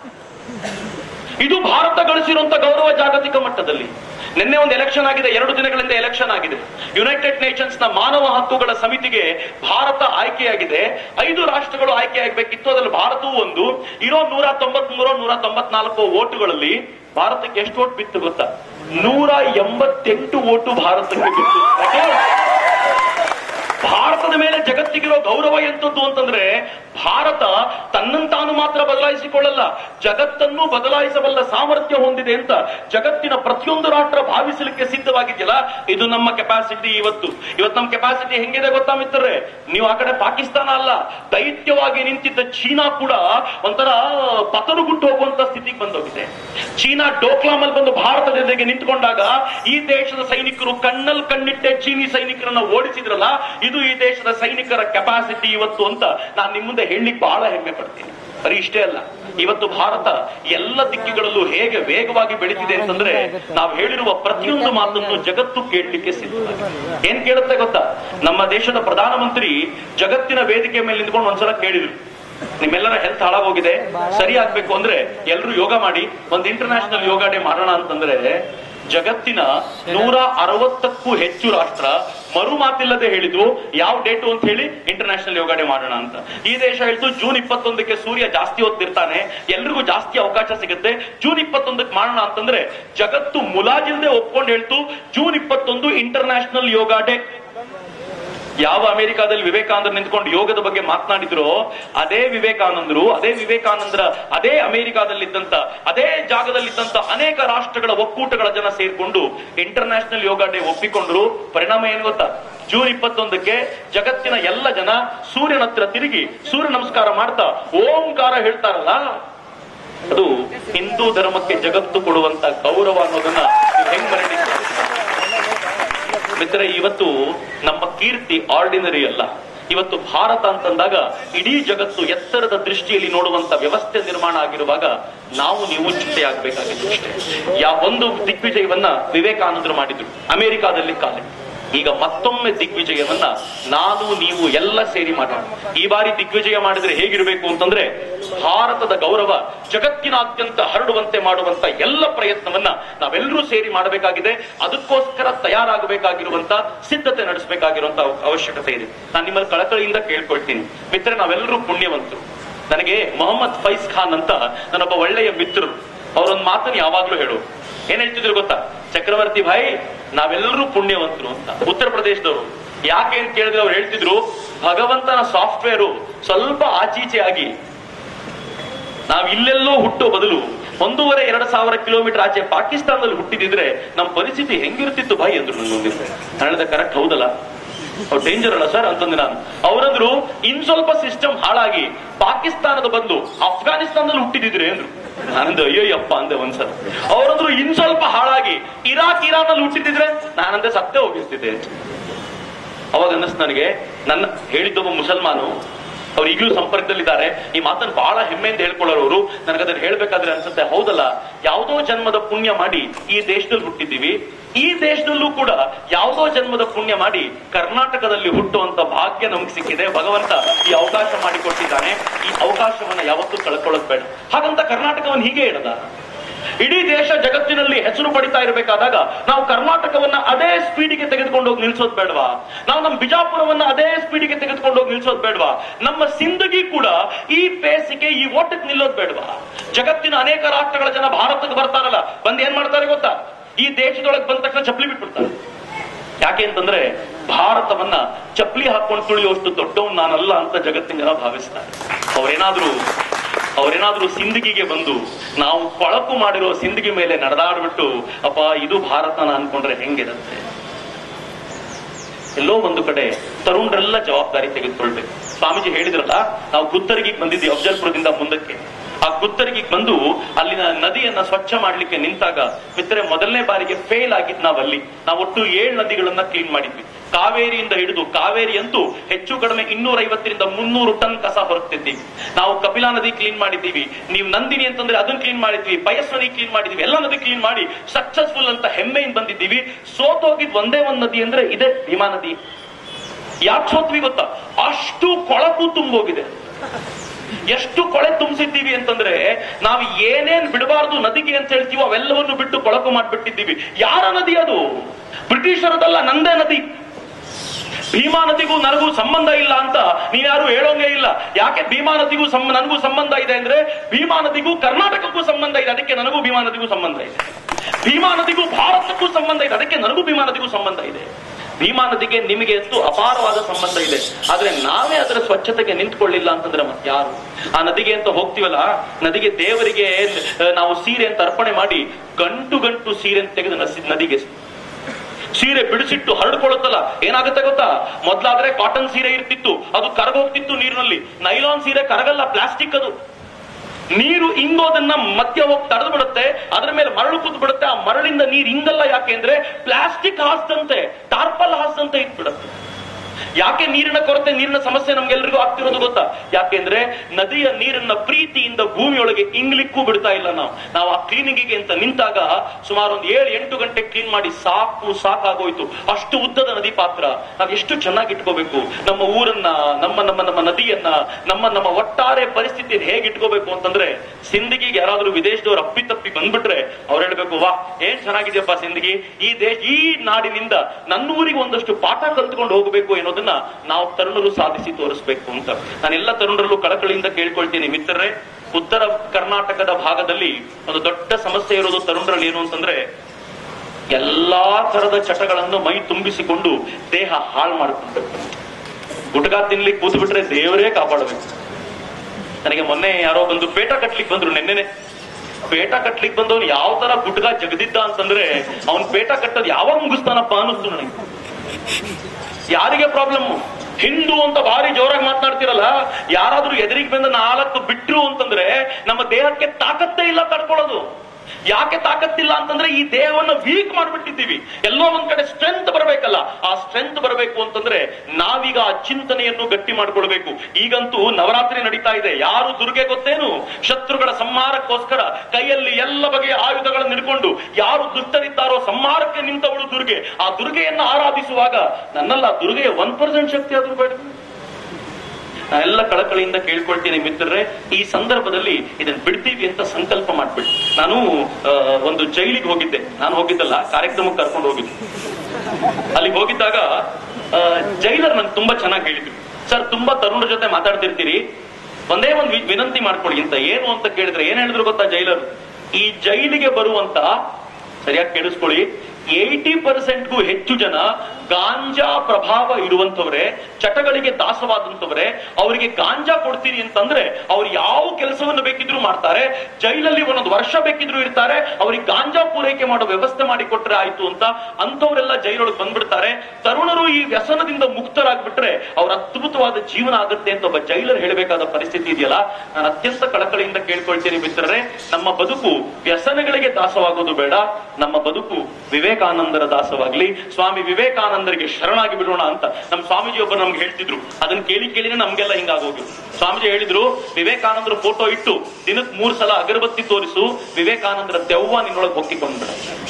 B: ಇದು ಭಾರತ ಗಳಿಸಿರುವಂತ ಗೌರವ ಜಾಗತಿಕ ಮಟ್ಟದಲ್ಲಿ ನಿನ್ನೆ ಒಂದು ಎಲೆಕ್ಷನ್ ಆಗಿದೆ ಎರಡು ದಿನಗಳಿಂದ ಎಲೆಕ್ಷನ್ ಆಗಿದೆ ಯುನೈಟೆಡ್ ನೇಷನ್ಸ್ ನ ಮಾನವ ಹಕ್ಕುಗಳ ಸಮಿತಿಗೆ ಭಾರತ ಆಯ್ಕೆಯಾಗಿದೆ ಐದು ರಾಷ್ಟ್ರಗಳು ಆಯ್ಕೆ ಆಗಬೇಕಿತ್ತು ಅದರಲ್ಲಿ ಭಾರತವೂ ಒಂದು ಇರೋ ನೂರ ತೊಂಬತ್ ಮೂರೋ ನೂರ ತೊಂಬತ್ನಾಲ್ಕು ಓಟುಗಳಲ್ಲಿ ಭಾರತಕ್ಕೆ ಎಷ್ಟು ಓಟ್ ಬಿತ್ತು ಗೊತ್ತಾ ನೂರ ಎಂಬತ್ತೆಂಟು ಓಟು ಭಾರತಕ್ಕೆ ಬಿತ್ತು ಯಾಕೆ? ಭಾರತದ ಮೇಲೆ ಜಗತ್ತಿಗಿರೋ ಗೌರವ ಎಂತದ್ದು ಅಂತಂದ್ರೆ ಭಾರತ ತನ್ನಂತಾನು ಮಾತ್ರ ಬದಲಾಯಿಸಿಕೊಳ್ಳಲ್ಲ ಜಗತ್ತನ್ನು ಬದಲಾಯಿಸಬಲ್ಲ ಸಾಮರ್ಥ್ಯ ಹೊಂದಿದೆ ಅಂತ ಜಗತ್ತಿನ ಪ್ರತಿಯೊಂದು ರಾಷ್ಟ್ರ ಭಾವಿಸಲಿಕ್ಕೆ ಸಿದ್ಧವಾಗಿದೆಯಲ್ಲ ಇದು ನಮ್ಮ ಕೆಪಾಸಿಟಿ ಇವತ್ತು ಇವತ್ತು ನಮ್ಮ ಕೆಪಾಸಿಟಿ ಹೆಂಗಿದೆ ಗೊತ್ತಾ ಮಿತ್ರರೇ ನೀವು ಆ ಕಡೆ ಪಾಕಿಸ್ತಾನ ಅಲ್ಲ ದೈತ್ಯವಾಗಿ ನಿಂತಿದ್ದ ಚೀನಾ ಕೂಡ ಒಂಥರ ಪತನುಗುಟ್ಟು ಹೋಗುವಂತ ಸ್ಥಿತಿಗೆ ಬಂದೋಗಿದೆ ಚೀನಾ ಡೋಕ್ಲಾಮಲ್ಲಿ ಬಂದು ಭಾರತದ ಎದುರಿಗೆ ನಿಂತ್ಕೊಂಡಾಗ ಈ ದೇಶದ ಸೈನಿಕರು ಕಣ್ಣಲ್ಲಿ ಕಣ್ಣಿಟ್ಟೆ ಚೀನಿ ಸೈನಿಕರನ್ನ ಓಡಿಸಿದ್ರಲ್ಲ ಇದು ಈ ದೇಶದ ಸೈನಿಕರ ಕೆಪಾಸಿಟಿ ಇವತ್ತು ಅಂತ ನಾನು ನಿಮ್ಮ ಮುಂದೆ ಹೇಳಲಿಕ್ಕೆ ಬಹಳ ಹೆಮ್ಮೆ ಪಡ್ತೀನಿ ಬರೀ ಇಷ್ಟೇ ಅಲ್ಲ ಇವತ್ತು ಭಾರತ ಎಲ್ಲ ದಿಕ್ಕುಗಳಲ್ಲೂ ಹೇಗೆ ವೇಗವಾಗಿ ಬೆಳೀತಿದೆ ಅಂತಂದ್ರೆ ನಾವು ಹೇಳಿರುವ ಪ್ರತಿಯೊಂದು ಮಾತನ್ನು ಜಗತ್ತು ಕೇಳಲಿಕ್ಕೆ ಸಿದ್ಧವಾಗಿದೆ ಏನ್ ಕೇಳುತ್ತೆ ಗೊತ್ತಾ ನಮ್ಮ ದೇಶದ ಪ್ರಧಾನಮಂತ್ರಿ ಜಗತ್ತಿನ ವೇದಿಕೆ ಮೇಲೆ ನಿಂತ್ಕೊಂಡು ಒಂದ್ಸಲ ಕೇಳಿದ್ರು ನಿಮ್ಮೆಲ್ಲರ ಹೆಲ್ತ್ ಹಾಳಾಗೋಗಿದೆ ಸರಿ ಆಗ್ಬೇಕು ಅಂದ್ರೆ ಎಲ್ಲರೂ ಯೋಗ ಮಾಡಿ ಒಂದು ಇಂಟರ್ನ್ಯಾಷನಲ್ ಯೋಗ ಡೇ ಮಾಡೋಣ ಅಂತಂದ್ರೆ ಜಗತ್ತಿನ ನೂರ ಅರವತ್ತಕ್ಕೂ ಹೆಚ್ಚು ರಾಷ್ಟ್ರ ಮರು ಮಾತಿಲ್ಲದೆ ಹೇಳಿದ್ವು ಯಾವ ಡೇಟು ಅಂತ ಹೇಳಿ ಇಂಟರ್ನ್ಯಾಷನಲ್ ಯೋಗ ಡೇ ಮಾಡೋಣ ಅಂತ ಈ ದೇಶ ಹೇಳ್ತು ಜೂನ್ ಇಪ್ಪತ್ತೊಂದಕ್ಕೆ ಸೂರ್ಯ ಜಾಸ್ತಿ ಹೊತ್ತಿರ್ತಾನೆ ಎಲ್ರಿಗೂ ಜಾಸ್ತಿ ಅವಕಾಶ ಸಿಗುತ್ತೆ ಜೂನ್ ಇಪ್ಪತ್ತೊಂದಕ್ಕೆ ಮಾಡೋಣ ಅಂತಂದ್ರೆ ಜಗತ್ತು ಮುಲಾಜಿಲ್ದೆ ಒಪ್ಕೊಂಡು ಹೇಳ್ತು ಜೂನ್ ಇಪ್ಪತ್ತೊಂದು ಇಂಟರ್ನ್ಯಾಷನಲ್ ಯೋಗ ಡೇ ಯಾವ ಅಮೆರಿಕಾದಲ್ಲಿ ವಿವೇಕಾನಂದರು ನಿಂತ್ಕೊಂಡು ಯೋಗದ ಬಗ್ಗೆ ಮಾತನಾಡಿದ್ರು ಅದೇ ವಿವೇಕಾನಂದರು ಅದೇ ವಿವೇಕಾನಂದರ ಅದೇ ಅಮೆರಿಕಾದಲ್ಲಿದ್ದಂತ ಅದೇ ಜಾಗದಲ್ಲಿದ್ದಂತ ಅನೇಕ ರಾಷ್ಟ್ರಗಳ ಒಕ್ಕೂಟಗಳ ಜನ ಸೇರ್ಕೊಂಡು ಇಂಟರ್ನ್ಯಾಷನಲ್ ಯೋಗ ಡೇ ಒಪ್ಪಿಕೊಂಡ್ರು ಪರಿಣಾಮ ಏನು ಗೊತ್ತಾ ಜೂನ್ ಇಪ್ಪತ್ತೊಂದಕ್ಕೆ ಜಗತ್ತಿನ ಎಲ್ಲ ಜನ ಸೂರ್ಯನ ಹತ್ರ ತಿರುಗಿ ಸೂರ್ಯ ನಮಸ್ಕಾರ ಮಾಡ್ತಾ ಓಂಕಾರ ಹೇಳ್ತಾರಲ್ಲ ಅದು ಹಿಂದೂ ಧರ್ಮಕ್ಕೆ ಜಗತ್ತು ಕೊಡುವಂತ ಗೌರವ ಅನ್ನೋದನ್ನ ನೀವು ಹೆಂಗ್ ಮರಣಿಸ್ತೀರಿ ಮಿತ್ರ ಇವತ್ತು ನಮ್ಮ ಕೀರ್ತಿ ಆರ್ಡಿನರಿ ಅಲ್ಲ ಇವತ್ತು ಭಾರತ ಅಂತಂದಾಗ ಇಡೀ ಜಗತ್ತು ಎತ್ತರದ ದೃಷ್ಟಿಯಲ್ಲಿ ನೋಡುವಂತ ವ್ಯವಸ್ಥೆ ನಿರ್ಮಾಣ ಆಗಿರುವಾಗ ನಾವು ನೀವು ಜೊತೆಯಾಗಬೇಕಾಗಿತ್ತು ಅಷ್ಟೇ ಯಾವ ಒಂದು ದಿಗ್ವಿಜಯವನ್ನ ವಿವೇಕಾನಂದರು ಮಾಡಿದ್ರು ಅಮೆರಿಕಾದಲ್ಲಿ ಕಾಲೆ ಈಗ ಮತ್ತೊಮ್ಮೆ ದಿಗ್ವಿಜಯವನ್ನ ನಾನು ನೀವು ಎಲ್ಲ ಸೇರಿ ಮಾಡೋಣ ಈ ಬಾರಿ ದಿಗ್ವಿಜಯ ಮಾಡಿದ್ರೆ ಹೇಗಿರಬೇಕು ಅಂತಂದ್ರೆ ಭಾರತದ ಗೌರವ ಜಗತ್ತಿನಾದ್ಯಂತ ಹರಡುವಂತೆ ಮಾಡುವಂತ ಎಲ್ಲ ಪ್ರಯತ್ನವನ್ನ ನಾವೆಲ್ಲರೂ ಸೇರಿ ಮಾಡಬೇಕಾಗಿದೆ ಅದಕ್ಕೋಸ್ಕರ ತಯಾರಾಗಬೇಕಾಗಿರುವಂತ ಸಿದ್ಧತೆ ನಡೆಸಬೇಕಾಗಿರುವಂತ ಅವಶ್ಯಕತೆ ಇದೆ ನಾನು ನಿಮ್ಮಲ್ಲಿ ಕಳಕಳಿಯಿಂದ ಕೇಳ್ಕೊಳ್ತೀನಿ ಮಿತ್ರ ನಾವೆಲ್ಲರೂ ಪುಣ್ಯವಂತರು ನನಗೆ ಮೊಹಮ್ಮದ್ ಫೈಸ್ ಖಾನ್ ಅಂತ ನನ್ನೊಬ್ಬ ಒಳ್ಳೆಯ ಮಿತ್ರರು ಅವರೊಂದು ಮಾತನ್ನು ಯಾವಾಗ್ಲೂ ಹೇಳು ಏನ್ ಹೇಳ್ತಿದ್ರು ಗೊತ್ತಾ ಚಕ್ರವರ್ತಿ ಭಾಯಿ ನಾವೆಲ್ಲರೂ ಪುಣ್ಯವಂತರು ಅಂತ ಉತ್ತರ ಪ್ರದೇಶದವರು ಯಾಕೆ ಅಂತ ಕೇಳಿದ್ರೆ ಅವ್ರು ಹೇಳ್ತಿದ್ರು ಭಗವಂತನ ಸಾಫ್ಟ್ವೇರು ಸ್ವಲ್ಪ ಆಚೀಚೆ ಆಗಿ ನಾವ್ ಇಲ್ಲೆಲ್ಲೋ ಹುಟ್ಟೋ ಬದಲು ಒಂದೂವರೆ ಎರಡು ಸಾವಿರ ಕಿಲೋಮೀಟರ್ ಆಚೆ ಪಾಕಿಸ್ತಾನದಲ್ಲಿ ಹುಟ್ಟಿದಿದ್ರೆ ನಮ್ಮ ಪರಿಸ್ಥಿತಿ ಹೆಂಗಿರ್ತಿತ್ತು ಬಾಯಿ ಅಂದ್ರು ನನ್ನ ಮುಂದೆ ನಾನು ಹೇಳಿದೆ ಕರೆಕ್ಟ್ ಹೌದಲ್ಲ ಅವ್ರು ಡೇಂಜರ್ ಅಲ್ಲ ಸರ್ ಅಂತಂದೆ ನಾನು ಅವರಂದ್ರು ಇನ್ ಸ್ವಲ್ಪ ಸಿಸ್ಟಮ್ ಹಾಳಾಗಿ ಪಾಕಿಸ್ತಾನದ ಬದಲು ಅಫ್ಘಾನಿಸ್ತಾನದಲ್ಲಿ ಹುಟ್ಟಿದಿದ್ರೆ ಅಂದ್ರು ನಾನಂದು ಅಯ್ಯೋಯ್ಯಪ್ಪ ಅಂದೆ ಒಂದ್ಸಲ ಅವರಂದ್ರು ಇನ್ ಸ್ವಲ್ಪ ಹಾಳಾಗಿ ಇರಾಕ್ ಇರಾನ್ ಅಲ್ಲಿ ಹುಟ್ಟಿದಿದ್ರೆ ನಾನಂದೆ ಸತ್ತೇ ಹೋಗಿರ್ತಿದ್ದೆ ಅಂತ ಅವಾಗ ಅನ್ನಿಸ್ತು ನನಗೆ ನನ್ನ ಹೇಳಿದ್ದೊಬ್ಬ ಮುಸಲ್ಮಾನು ಅವ್ರು ಈಗಲೂ ಸಂಪರ್ಕದಲ್ಲಿದ್ದಾರೆ ಈ ಮಾತನ್ನು ಬಹಳ ಹೆಮ್ಮೆಯಿಂದ ಹೇಳ್ಕೊಳ್ಳೋರು ನನಗದನ್ನ ಹೇಳ್ಬೇಕಾದ್ರೆ ಅನ್ಸುತ್ತೆ ಹೌದಲ್ಲ ಯಾವುದೋ ಜನ್ಮದ ಪುಣ್ಯ ಮಾಡಿ ಈ ದೇಶದಲ್ಲಿ ಹುಟ್ಟಿದ್ದೀವಿ ಈ ದೇಶದಲ್ಲೂ ಕೂಡ ಯಾವುದೋ ಜನ್ಮದ ಪುಣ್ಯ ಮಾಡಿ ಕರ್ನಾಟಕದಲ್ಲಿ ಹುಟ್ಟುವಂತ ಭಾಗ್ಯ ನಮ್ಗೆ ಸಿಕ್ಕಿದೆ ಭಗವಂತ ಈ ಅವಕಾಶ ಮಾಡಿಕೊಟ್ಟಿದ್ದಾನೆ ಈ ಅವಕಾಶವನ್ನ ಯಾವತ್ತೂ ಕಳ್ಕೊಳ್ಳೋದು ಬೇಡ ಹಾಗಂತ ಕರ್ನಾಟಕವನ್ನು ಹೀಗೆ ಇಡದ ಇಡೀ ದೇಶ ಜಗತ್ತಿನಲ್ಲಿ ಹೆಸರು ಪಡಿತಾ ಇರಬೇಕಾದಾಗ ನಾವು ಕರ್ನಾಟಕವನ್ನ ಅದೇ ಸ್ಪೀಡಿಗೆ ತೆಗೆದುಕೊಂಡು ಹೋಗಿ ನಿಲ್ಸೋದು ಬೇಡವಾ ನಾವು ನಮ್ಮ ಬಿಜಾಪುರವನ್ನ ಅದೇ ಸ್ಪೀಡಿಗೆ ತೆಗೆದುಕೊಂಡು ಹೋಗಿ ನಿಲ್ಸೋದು ಬೇಡವಾ ನಮ್ಮ ಸಿಂದಗಿ ಕೂಡ ಈ ಪೇಸಿಗೆ ಈ ಓಟಕ್ಕೆ ನಿಲ್ಲೋದು ಬೇಡವಾ ಜಗತ್ತಿನ ಅನೇಕ ರಾಷ್ಟ್ರಗಳ ಜನ ಭಾರತಕ್ಕೆ ಬರ್ತಾರಲ್ಲ ಬಂದ್ ಏನ್ ಮಾಡ್ತಾರೆ ಗೊತ್ತಾ ಈ ದೇಶದೊಳಗೆ ಬಂದ ತಕ್ಷಣ ಚಪ್ಪಲಿ ಬಿಟ್ಬಿಡ್ತಾರೆ ಯಾಕೆ ಅಂತಂದ್ರೆ ಭಾರತವನ್ನ ಚಪ್ಪಲಿ ಹಾಕೊಂಡು ತುಳಿಯುವಷ್ಟು ದೊಡ್ಡವನ್ ನಾನಲ್ಲ ಅಂತ ಜಗತ್ತಿನ ಜನ ಭಾವಿಸ್ತಾರೆ ಅವ್ರೇನಾದ್ರೂ ಅವ್ರೇನಾದ್ರೂ ಸಿಂದಗಿಗೆ ಬಂದು ನಾವು ಕೊಳಕು ಮಾಡಿರೋ ಸಿಂದಗಿ ಮೇಲೆ ನಡೆದಾಡ್ಬಿಟ್ಟು ಅಪ್ಪ ಇದು ಭಾರತನ ಅನ್ಕೊಂಡ್ರೆ ಹೆಂಗಿರುತ್ತೆ ಎಲ್ಲೋ ಒಂದು ಕಡೆ ತರುಣರೆಲ್ಲ ಜವಾಬ್ದಾರಿ ತೆಗೆದುಕೊಳ್ಬೇಕು ಸ್ವಾಮೀಜಿ ಹೇಳಿದ್ರಲ್ಲ ನಾವು ಗುತ್ತರಿಗೆ ಬಂದಿದ್ವಿ ಅಫ್ಜಲ್ಪುರದಿಂದ ಮುಂದಕ್ಕೆ ಆ ಗುತ್ತರಿಗೆ ಬಂದು ಅಲ್ಲಿನ ನದಿಯನ್ನ ಸ್ವಚ್ಛ ಮಾಡ್ಲಿಕ್ಕೆ ನಿಂತಾಗ ಮಿತ್ರೆ ಮೊದಲನೇ ಬಾರಿಗೆ ಫೇಲ್ ಆಗಿದ್ ನಾವಲ್ಲಿ ನಾವು ಒಟ್ಟು ಏಳು ನದಿಗಳನ್ನ ಕ್ಲೀನ್ ಮಾಡಿದ್ವಿ ಕಾವೇರಿಯಿಂದ ಹಿಡಿದು ಕಾವೇರಿ ಅಂತೂ ಹೆಚ್ಚು ಕಡಿಮೆ ಇನ್ನೂರ ಐವತ್ತರಿಂದ ಮುನ್ನೂರು ಟನ್ ಕಸ ಹೊರಗ್ತಿದ್ದೀವಿ ನಾವು ಕಪಿಲಾ ನದಿ ಕ್ಲೀನ್ ಮಾಡಿದ್ದೀವಿ ನೀವು ನಂದಿನಿ ಅಂತಂದ್ರೆ ಅದನ್ನ ಕ್ಲೀನ್ ಮಾಡಿದ್ವಿ ಪಯಸ್ ನದಿ ಕ್ಲೀನ್ ಮಾಡಿದ್ವಿ ಎಲ್ಲ ನದಿ ಕ್ಲೀನ್ ಮಾಡಿ ಸಕ್ಸಸ್ಫುಲ್ ಅಂತ ಹೆಮ್ಮೆಯಿಂದ ಬಂದಿದ್ದೀವಿ ಸೋತೋಗಿದ್ ಒಂದೇ ಒಂದ್ ನದಿ ಅಂದ್ರೆ ಇದೆ ಭೀಮಾ ನದಿ ಯಾಕೆ ಸೋತ್ವಿ ಗೊತ್ತಾ ಅಷ್ಟು ಕೊಳಕು ತುಂಬೋಗಿದೆ ಎಷ್ಟು ಕೊಳೆ ತುಂಬಿಸಿದ್ದೀವಿ ಅಂತಂದ್ರೆ ನಾವು ಏನೇನ್ ಬಿಡಬಾರದು ನದಿಗೆ ಅಂತ ಹೇಳ್ತೀವೋ ಅವೆಲ್ಲವನ್ನು ಬಿಟ್ಟು ಕೊಳಕು ಮಾಡ್ಬಿಟ್ಟಿದ್ದೀವಿ ಯಾರ ನದಿ ಅದು ಬ್ರಿಟಿಷರದಲ್ಲ ನಂದೇ ನದಿ ಭೀಮಾ ನದಿಗೂ ನನಗೂ ಸಂಬಂಧ ಇಲ್ಲ ಅಂತ ನೀವ್ಯಾರು ಹೇಳೋಂಗೇ ಇಲ್ಲ ಯಾಕೆ ಭೀಮಾ ನದಿಗೂ ಸಂಬ- ನನಗೂ ಸಂಬಂಧ ಇದೆ ಅಂದ್ರೆ ಭೀಮಾ ನದಿಗೂ ಕರ್ನಾಟಕಕ್ಕೂ ಸಂಬಂಧ ಇದೆ ಅದಕ್ಕೆ ನನಗೂ ಭೀಮಾ ನದಿಗೂ ಸಂಬಂಧ ಇದೆ ಭೀಮಾ ನದಿಗೂ ಭಾರತಕ್ಕೂ ಸಂಬಂಧ ಇದೆ ಅದಕ್ಕೆ ನನಗೂ ಭೀಮಾ ನದಿಗೂ ಸಂಬಂಧ ಇದೆ ಭೀಮಾ ನದಿಗೆ ನಿಮಗೆ ಎಷ್ಟು ಅಪಾರವಾದ ಸಂಬಂಧ ಇದೆ ಆದ್ರೆ ನಾವೇ ಅದರ ಸ್ವಚ್ಛತೆಗೆ ನಿಂತ್ಕೊಳ್ಳಿಲ್ಲ ಅಂತಂದ್ರೆ ಮತ್ತೆ ಯಾರು ಆ ನದಿಗೆ ಅಂತ ಹೋಗ್ತೀವಲ್ಲ ನದಿಗೆ ದೇವರಿಗೆ ಆ, ನಾವು ಸೀರೆ ಅಂತ ಅರ್ಪಣೆ ಮಾಡಿ ಗಂಟು ಗಂಟು ಸೀರೆ ಅಂತ ತೆಗೆದು ನಸಿ- ನದಿಗೆ ಸೀರೆ ಬಿಡಿಸಿಟ್ಟು ಹರಡ್ಕೊಳ್ಳುತ್ತಲ್ಲ ಏನಾಗುತ್ತೆ ಗೊತ್ತಾ ಮೊದ್ಲಾದ್ರೆ ಕಾಟನ್ ಸೀರೆ ಇರ್ತಿತ್ತು ಅದು ಕರಗೋಗ್ತಿತ್ತು ನೀರಿನಲ್ಲಿ ನೈಲಾನ್ ಸೀರೆ ಕರಗಲ್ಲ ಪ್ಲಾಸ್ಟಿಕ್ ಅದು ನೀರು ಇಂಗೋದನ್ನ ಮಧ್ಯ ಹೋಗಿ ತಡೆದು ಬಿಡುತ್ತೆ ಅದರ ಮೇಲೆ ಮರಳು ಕೂತ್ ಬಿಡುತ್ತೆ ಆ ಮರಳಿಂದ ನೀರು ಇಂಗಲ್ಲ ಯಾಕೆ ಅಂದ್ರೆ ಪ್ಲಾಸ್ಟಿಕ್ ಹಾಸ್ದಂತೆ ಟಾರ್ಪಲ್ ಹಾಸ್ದಂತೆ ಇಟ್ಬಿಡುತ್ತೆ ಯಾಕೆ ನೀರಿನ ಕೊರತೆ ನೀರಿನ ಸಮಸ್ಯೆ ನಮ್ಗೆಲ್ರಿಗೂ ಆಗ್ತಿರೋದು ಗೊತ್ತಾ ಯಾಕೆಂದ್ರೆ ನದಿಯ ನೀರನ್ನ ಪ್ರೀತಿಯಿಂದ ಭೂಮಿಯೊಳಗೆ ಇಂಗ್ಲಿಕ್ಕೂ ಬಿಡ್ತಾ ಇಲ್ಲ ನಾವು ನಾವು ಆ ಕ್ಲೀನಿಂಗಿಗೆ ಅಂತ ನಿಂತಾಗ ಸುಮಾರು ಒಂದು ಏಳು ಎಂಟು ಗಂಟೆ ಕ್ಲೀನ್ ಮಾಡಿ ಸಾಕು ಸಾಕಾಗೋಯ್ತು ಅಷ್ಟು ಉದ್ದದ ನದಿ ಪಾತ್ರ ನಾವ್ ಎಷ್ಟು ಚೆನ್ನಾಗಿ ಇಟ್ಕೋಬೇಕು ನಮ್ಮ ಊರನ್ನ ನಮ್ಮ ನಮ್ಮ ನಮ್ಮ ನದಿಯನ್ನ ನಮ್ಮ ನಮ್ಮ ಒಟ್ಟಾರೆ ಪರಿಸ್ಥಿತಿಯನ್ನು ಹೇಗೆ ಇಟ್ಕೋಬೇಕು ಅಂತಂದ್ರೆ ಸಿಂದಗಿಗೆ ಯಾರಾದ್ರೂ ವಿದೇಶದವ್ರು ಅಪ್ಪಿತಪ್ಪಿ ಬಂದ್ಬಿಟ್ರೆ ಅವ್ರು ಹೇಳ್ಬೇಕು ವಾ ಏನ್ ಚೆನ್ನಾಗಿದೆಯಪ್ಪ ಸಿಂದಗಿ ಈ ದೇಶ ಈ ನಾಡಿನಿಂದ ನನ್ನ ಊರಿಗೆ ಒಂದಷ್ಟು ಪಾಠ ಕಲ್ತ್ಕೊಂಡು ಹೋಗಬೇಕು ಅನ್ನೋದನ್ನ ನಾವು ತರುಣರು ಸಾಧಿಸಿ ತೋರಿಸ್ಬೇಕು ಅಂತ ನಾನೆಲ್ಲ ತರುಣರಲ್ಲೂ ಕಳಕಳಿಯಿಂದ ಕೇಳ್ಕೊಳ್ತೀನಿ ಮಿತ್ರರೇ ಉತ್ತರ ಕರ್ನಾಟಕದ ಭಾಗದಲ್ಲಿ ಒಂದು ದೊಡ್ಡ ಸಮಸ್ಯೆ ಇರೋದು ತರುಣರಲ್ಲಿ ಏನು ಅಂತಂದ್ರೆ ಎಲ್ಲಾ ತರದ ಚಟಗಳನ್ನು ಮೈ ತುಂಬಿಸಿಕೊಂಡು ದೇಹ ಹಾಳು ಮಾಡ್ಕೊಂಡು ಗುಟ್ಕಾ ತಿನ್ಲಿಕ್ಕೆ ಕೂತು ಬಿಟ್ರೆ ದೇವರೇ ಕಾಪಾಡಬೇಕು ನನಗೆ ಮೊನ್ನೆ ಯಾರೋ ಬಂದು ಪೇಟ ಕಟ್ಲಿಕ್ಕೆ ಬಂದ್ರು ನೆನ್ನೆನೆ ಪೇಟ ಕಟ್ಲಿಕ್ಕೆ ಬಂದವನು ಯಾವ ತರ ಗುಟ್ಕಾ ಜಗದಿದ್ದ ಅಂತಂದ್ರೆ ಅವನ್ ಪೇಟ ಕಟ್ಟೋದು ಯಾವಾಗ ಮುಗಿಸ್ತಾನಪ್ಪ ಅನ್ನಿಸ್ತು ನನಗೆ ಯಾರಿಗೆ ಪ್ರಾಬ್ಲಮ್ ಹಿಂದೂ ಅಂತ ಭಾರಿ ಜೋರಾಗಿ ಮಾತನಾಡ್ತಿರಲ್ಲ ಯಾರಾದ್ರೂ ಎದುರಿಗೆ ಬಂದ ನಾಲ್ಕು ಬಿಟ್ರು ಅಂತಂದ್ರೆ ನಮ್ಮ ದೇಹಕ್ಕೆ ತಾಕತ್ತೇ ಇಲ್ಲ ತಡ್ಕೊಳ್ಳೋದು ಯಾಕೆ ತಾಕತ್ತಿಲ್ಲ ಅಂತಂದ್ರೆ ಈ ದೇಹವನ್ನು ವೀಕ್ ಮಾಡ್ಬಿಟ್ಟಿದ್ದೀವಿ ಎಲ್ಲೋ ಒಂದ್ ಕಡೆ ಸ್ಟ್ರೆಂತ್ ಬರಬೇಕಲ್ಲ ಆ ಸ್ಟ್ರೆಂತ್ ಬರಬೇಕು ಅಂತಂದ್ರೆ ನಾವೀಗ ಆ ಚಿಂತನೆಯನ್ನು ಗಟ್ಟಿ ಮಾಡ್ಕೊಳ್ಬೇಕು ಈಗಂತೂ ನವರಾತ್ರಿ ನಡೀತಾ ಇದೆ ಯಾರು ದುರ್ಗೆ ಗೊತ್ತೇನು ಶತ್ರುಗಳ ಸಂಹಾರಕ್ಕೋಸ್ಕರ ಕೈಯಲ್ಲಿ ಎಲ್ಲ ಬಗೆಯ ಆಯುಧಗಳನ್ನು ಹಿಡ್ಕೊಂಡು ಯಾರು ದುಷ್ಟರಿದ್ದಾರೋ ಸಂಹಾರಕ್ಕೆ ನಿಂತವಳು ದುರ್ಗೆ ಆ ದುರ್ಗೆಯನ್ನ ಆರಾಧಿಸುವಾಗ ನನ್ನಲ್ಲ ಆ ದುರ್ಗೆಯ ಒನ್ ಪರ್ಸೆಂಟ್ ಶಕ್ತಿ ಆದ್ರೂ ಬೇಡ ನಾನೆಲ್ಲ ಕಳಕಳಿಯಿಂದ ಕೇಳ್ಕೊಳ್ತೀನಿ ಮಿತ್ರರೇ ಈ ಸಂದರ್ಭದಲ್ಲಿ ಇದನ್ನ ಬಿಡ್ತೀವಿ ಅಂತ ಸಂಕಲ್ಪ ಮಾಡ್ಬಿಡಿ ನಾನು ಆ, ಒಂದು ಜೈಲಿಗೆ ಹೋಗಿದ್ದೆ ನಾನು ಹೋಗಿದ್ದಲ್ಲ ಕಾರ್ಯಕ್ರಮಕ್ಕೆ ಕರ್ಕೊಂಡು ಹೋಗಿದ್ದೆ ಅಲ್ಲಿಗೆ ಹೋಗಿದ್ದಾಗ ಆ, ಜೈಲರ್ ನಂಗೆ ತುಂಬಾ ಚೆನ್ನಾಗಿ ಹೇಳಿದ್ರು ಸರ್ ತುಂಬಾ ತರುಣರ ಜೊತೆ ಮಾತಾಡ್ತಿರ್ತೀರಿ ಒಂದೇ ಒಂದು ವಿ- ವಿನಂತಿ ಮಾಡ್ಕೊಳ್ಳಿ ಅಂತ ಏನು ಅಂತ ಕೇಳಿದ್ರೆ ಏನ್ ಹೇಳಿದ್ರು ಗೊತ್ತಾ ಜೈಲರು ಈ ಜೈಲಿಗೆ ಬರುವಂತ ಸರಿಯಾಗಿ ಕೇಳಿಸ್ಕೊಳ್ಳಿ ಏಯ್ಟಿ ಪರ್ಸೆಂಟ್ಗೂ ಹೆಚ್ಚು ಜನ ಗಾಂಜಾ ಪ್ರಭಾವ ಇರುವಂತವರೇ ಚಟಗಳಿಗೆ ದಾಸವಾದಂತವರೇ ಅವರಿಗೆ ಗಾಂಜಾ ಕೊಡ್ತೀರಿ ಅಂತಂದ್ರೆ ಅವ್ರು ಯಾವ ಕೆಲಸವನ್ನು ಬೇಕಿದ್ರು ಮಾಡ್ತಾರೆ ಜೈಲಲ್ಲಿ ಒಂದೊಂದು ವರ್ಷ ಬೇಕಿದ್ರು ಇರ್ತಾರೆ ಅವ್ರಿಗೆ ಗಾಂಜಾ ಪೂರೈಕೆ ಮಾಡೋ ವ್ಯವಸ್ಥೆ ಮಾಡಿ ಕೊಟ್ರೆ ಆಯ್ತು ಅಂತ ಅಂತವರೆಲ್ಲ ಜೈಲೊಳಗೆ ಬಂದ್ಬಿಡ್ತಾರೆ ತರುಣರು ಈ ವ್ಯಸನದಿಂದ ಮುಕ್ತರಾಗ್ಬಿಟ್ರೆ ಅವ್ರ ಅದ್ಭುತವಾದ ಜೀವನ ಆಗುತ್ತೆ ಅಂತ ಒಬ್ಬ ಜೈಲರ್ ಹೇಳಬೇಕಾದ ಪರಿಸ್ಥಿತಿ ಇದೆಯಲ್ಲ ನಾನು ಅತ್ಯಂತ ಕಳಕಳಿಯಿಂದ ಕೇಳ್ಕೊಳ್ತೇನೆ ಮಿತ್ರರೇ ನಮ್ಮ ಬದುಕು ವ್ಯಸನಗಳಿಗೆ ದಾಸವಾಗೋದು ಬೇಡ ನಮ್ಮ ಬದುಕು ವಿವೇಕಾನಂದರ ದಾಸವಾಗ್ಲಿ ಸ್ವಾಮಿ ವಿವೇಕಾನಂದರಿಗೆ ಶರಣಾಗಿ ಬಿಡೋಣ ಅಂತ ನಮ್ಮ ಸ್ವಾಮೀಜಿ ಒಬ್ಬರು ನಮ್ಗೆ ಹೇಳ್ತಿದ್ರು ಅದನ್ನ ಕೇಳಿ ಕೇಳಿನೇ ನಮ್ಗೆಲ್ಲ ಹಿಂಗಾಗೋಗಿ ಸ್ವಾಮೀಜಿ ಹೇಳಿದ್ರು ವಿವೇಕಾನಂದರ ಫೋಟೋ ಇಟ್ಟು ದಿನಕ್ಕೆ ಮೂರ್ ಸಲ ಅಗರಬತ್ತಿ ತೋರಿಸು ವಿವೇಕಾನಂದರ ದೆವ್ವ ನಿನ್ನೊಳಗೆ ಹೊಕ್ಕಿಕೊಂಡ್ಬಿಡ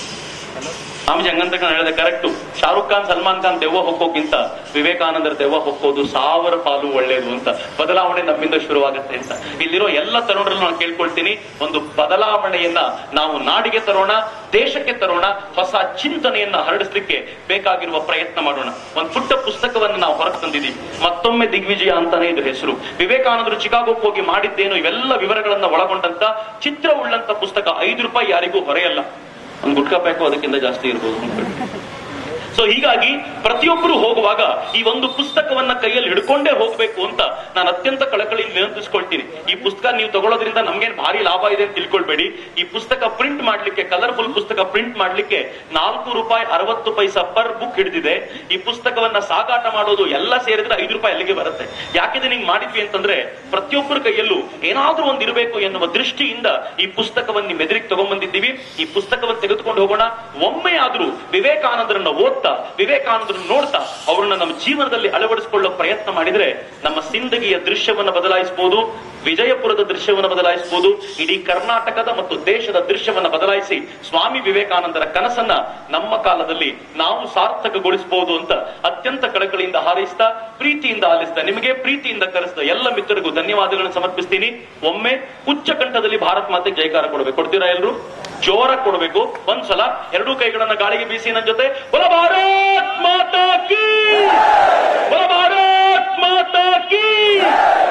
B: ಸ್ವಾಮೀಜಿ ಹಂಗಂತ ನಾನು ಹೇಳಿದೆ ಕರೆಕ್ಟ್ ಶಾರುಖ್ ಖಾನ್ ಸಲ್ಮಾನ್ ಖಾನ್ ದೆವ್ವ ಹೊಕ್ಕೋಕ್ಕಿಂತ ವಿವೇಕಾನಂದರ ದೆವ್ವ ಹೊಕ್ಕೋದು ಸಾವಿರ ಪಾಲು ಒಳ್ಳೇದು ಅಂತ ಬದಲಾವಣೆ ನಮ್ಮಿಂದ ಶುರುವಾಗುತ್ತೆ ಅಂತ ಇಲ್ಲಿರೋ ಎಲ್ಲ ತರುಣರಲ್ಲೂ ನಾನು ಕೇಳ್ಕೊಳ್ತೀನಿ ಒಂದು ಬದಲಾವಣೆಯನ್ನ ನಾವು ನಾಡಿಗೆ ತರೋಣ ದೇಶಕ್ಕೆ ತರೋಣ ಹೊಸ ಚಿಂತನೆಯನ್ನ ಹರಡಿಸ್ಲಿಕ್ಕೆ ಬೇಕಾಗಿರುವ ಪ್ರಯತ್ನ ಮಾಡೋಣ ಒಂದು ಪುಟ್ಟ ಪುಸ್ತಕವನ್ನು ನಾವು ಹೊರಗೆ ತಂದಿದ್ದೀವಿ ಮತ್ತೊಮ್ಮೆ ದಿಗ್ವಿಜಯ ಅಂತಾನೆ ಇದು ಹೆಸರು ವಿವೇಕಾನಂದರು ಚಿಕಾಗೋಕ್ಕೆ ಹೋಗಿ ಮಾಡಿದ್ದೇನು ಇವೆಲ್ಲ ವಿವರಗಳನ್ನ ಒಳಗೊಂಡಂತ ಚಿತ್ರವುಳ್ಳಂತ ಪುಸ್ತಕ ಐದು ರೂಪಾಯಿ ಯಾರಿಗೂ ಹೊರೆಯಲ್ಲ ಒಂದು ಗುಟ್ಕಾ ಪ್ಯಾಕು ಅದಕ್ಕಿಂತ ಜಾಸ್ತಿ ಇರ್ಬೋದು ಅನ್ಕೊಂಡು. ಸೊ ಹೀಗಾಗಿ ಪ್ರತಿಯೊಬ್ಬರು ಹೋಗುವಾಗ ಈ ಒಂದು ಪುಸ್ತಕವನ್ನ ಕೈಯಲ್ಲಿ ಹಿಡ್ಕೊಂಡೇ ಹೋಗ್ಬೇಕು ಅಂತ ನಾನು ಅತ್ಯಂತ ಕಳಕಳಿಯಿಂದ ವಿನಂತಿಸ್ಕೊಳ್ತೀನಿ ಈ ಪುಸ್ತಕ ನೀವು ತಗೊಳ್ಳೋದ್ರಿಂದ ನಮ್ಗೇನ್ ಭಾರಿ ಲಾಭ ಇದೆ ಅಂತ ತಿಳ್ಕೊಳ್ಬೇಡಿ ಈ ಪುಸ್ತಕ ಪ್ರಿಂಟ್ ಮಾಡ್ಲಿಕ್ಕೆ ಕಲರ್ಫುಲ್ ಪುಸ್ತಕ ಪ್ರಿಂಟ್ ಮಾಡ್ಲಿಕ್ಕೆ ನಾಲ್ಕು ರೂಪಾಯಿ ಅರವತ್ತು ಪೈಸಾ ಪರ್ ಬುಕ್ ಹಿಡಿದಿದೆ ಈ ಪುಸ್ತಕವನ್ನ ಸಾಗಾಟ ಮಾಡೋದು ಎಲ್ಲ ಸೇರಿದ್ರೆ ಐದು ರೂಪಾಯಿ ಅಲ್ಲಿಗೆ ಬರುತ್ತೆ ಯಾಕಿದೆ ನಿಂಗೆ ಮಾಡಿದ್ವಿ ಅಂತಂದ್ರೆ ಪ್ರತಿಯೊಬ್ಬರ ಕೈಯಲ್ಲೂ ಏನಾದ್ರೂ ಒಂದು ಇರಬೇಕು ಎನ್ನುವ ದೃಷ್ಟಿಯಿಂದ ಈ ಪುಸ್ತಕವನ್ನು ನಿಮ್ಮ ಎದುರಿಗೆ ತಗೊಂಡ್ಬಂದಿದ್ದೀವಿ ಈ ಪುಸ್ತಕವನ್ನು ತೆಗೆದುಕೊಂಡು ಹೋಗೋಣ ಒಮ್ಮೆ ಆದ್ರೂ ವಿವೇಕಾನಂದರನ್ನ ಓದ್ತಾ ವಿವೇಕಾನಂದರನ್ನ ನೋಡ್ತಾ ಅವರನ್ನ ನಮ್ಮ ಜೀವನದಲ್ಲಿ ಅಳವಡಿಸಿಕೊಳ್ಳೋ ಪ್ರಯತ್ನ ಮಾಡಿದ್ರೆ ನಮ್ಮ ಸಿಂದಗಿಯ ದೃಶ್ಯವನ್ನ ಬದಲಾಯಿಸಬಹುದು ವಿಜಯಪುರದ ದೃಶ್ಯವನ್ನ ಬದಲಾಯಿಸಬಹುದು ಇಡೀ ಕರ್ನಾಟಕದ ಮತ್ತು ದೇಶದ ದೃಶ್ಯವನ್ನ ಬದಲಾಯಿಸಿ ಸ್ವಾಮಿ ವಿವೇಕಾನಂದರ ಕನಸನ್ನ ನಮ್ಮ ಕಾಲದಲ್ಲಿ ನಾವು ಸಾರ್ಥಕಗೊಳಿಸಬಹುದು ಅಂತ ಅತ್ಯಂತ ಕಳಕಳಿಯಿಂದ ಹಾರೈಸ್ತಾ ಪ್ರೀತಿಯಿಂದ ಆಲಿಸ್ತಾ ನಿಮಗೆ ಪ್ರೀತಿಯಿಂದ ಕರೆಸಿದ ಎಲ್ಲ ಮಿತ್ರರಿಗೂ ಧನ್ಯವಾದಗಳನ್ನು ಸಮರ್ಪಿಸ್ತೀನಿ ಒಮ್ಮೆ ಉಚ್ಚ ಕಂಠದಲ್ಲಿ ಭಾರತ್ ಮಾತೆ ಜಯಕಾರ ಕೊಡಬೇಕು ಕೊಡ್ತೀರಾ ಎಲ್ರು ಜೋರಾಗಿ ಕೊಡಬೇಕು ಒಂದ್ಸಲ ಎರಡೂ ಕೈಗಳನ್ನ ಗಾಳಿಗೆ ಬೀಸಿ ನನ್ನ ಜೊತೆ ಬಲ ಭಾರತ್ ಮಾತಾ ಕೀ ಬಲ ಭಾರತ್ ಮಾತಾ ಕೀ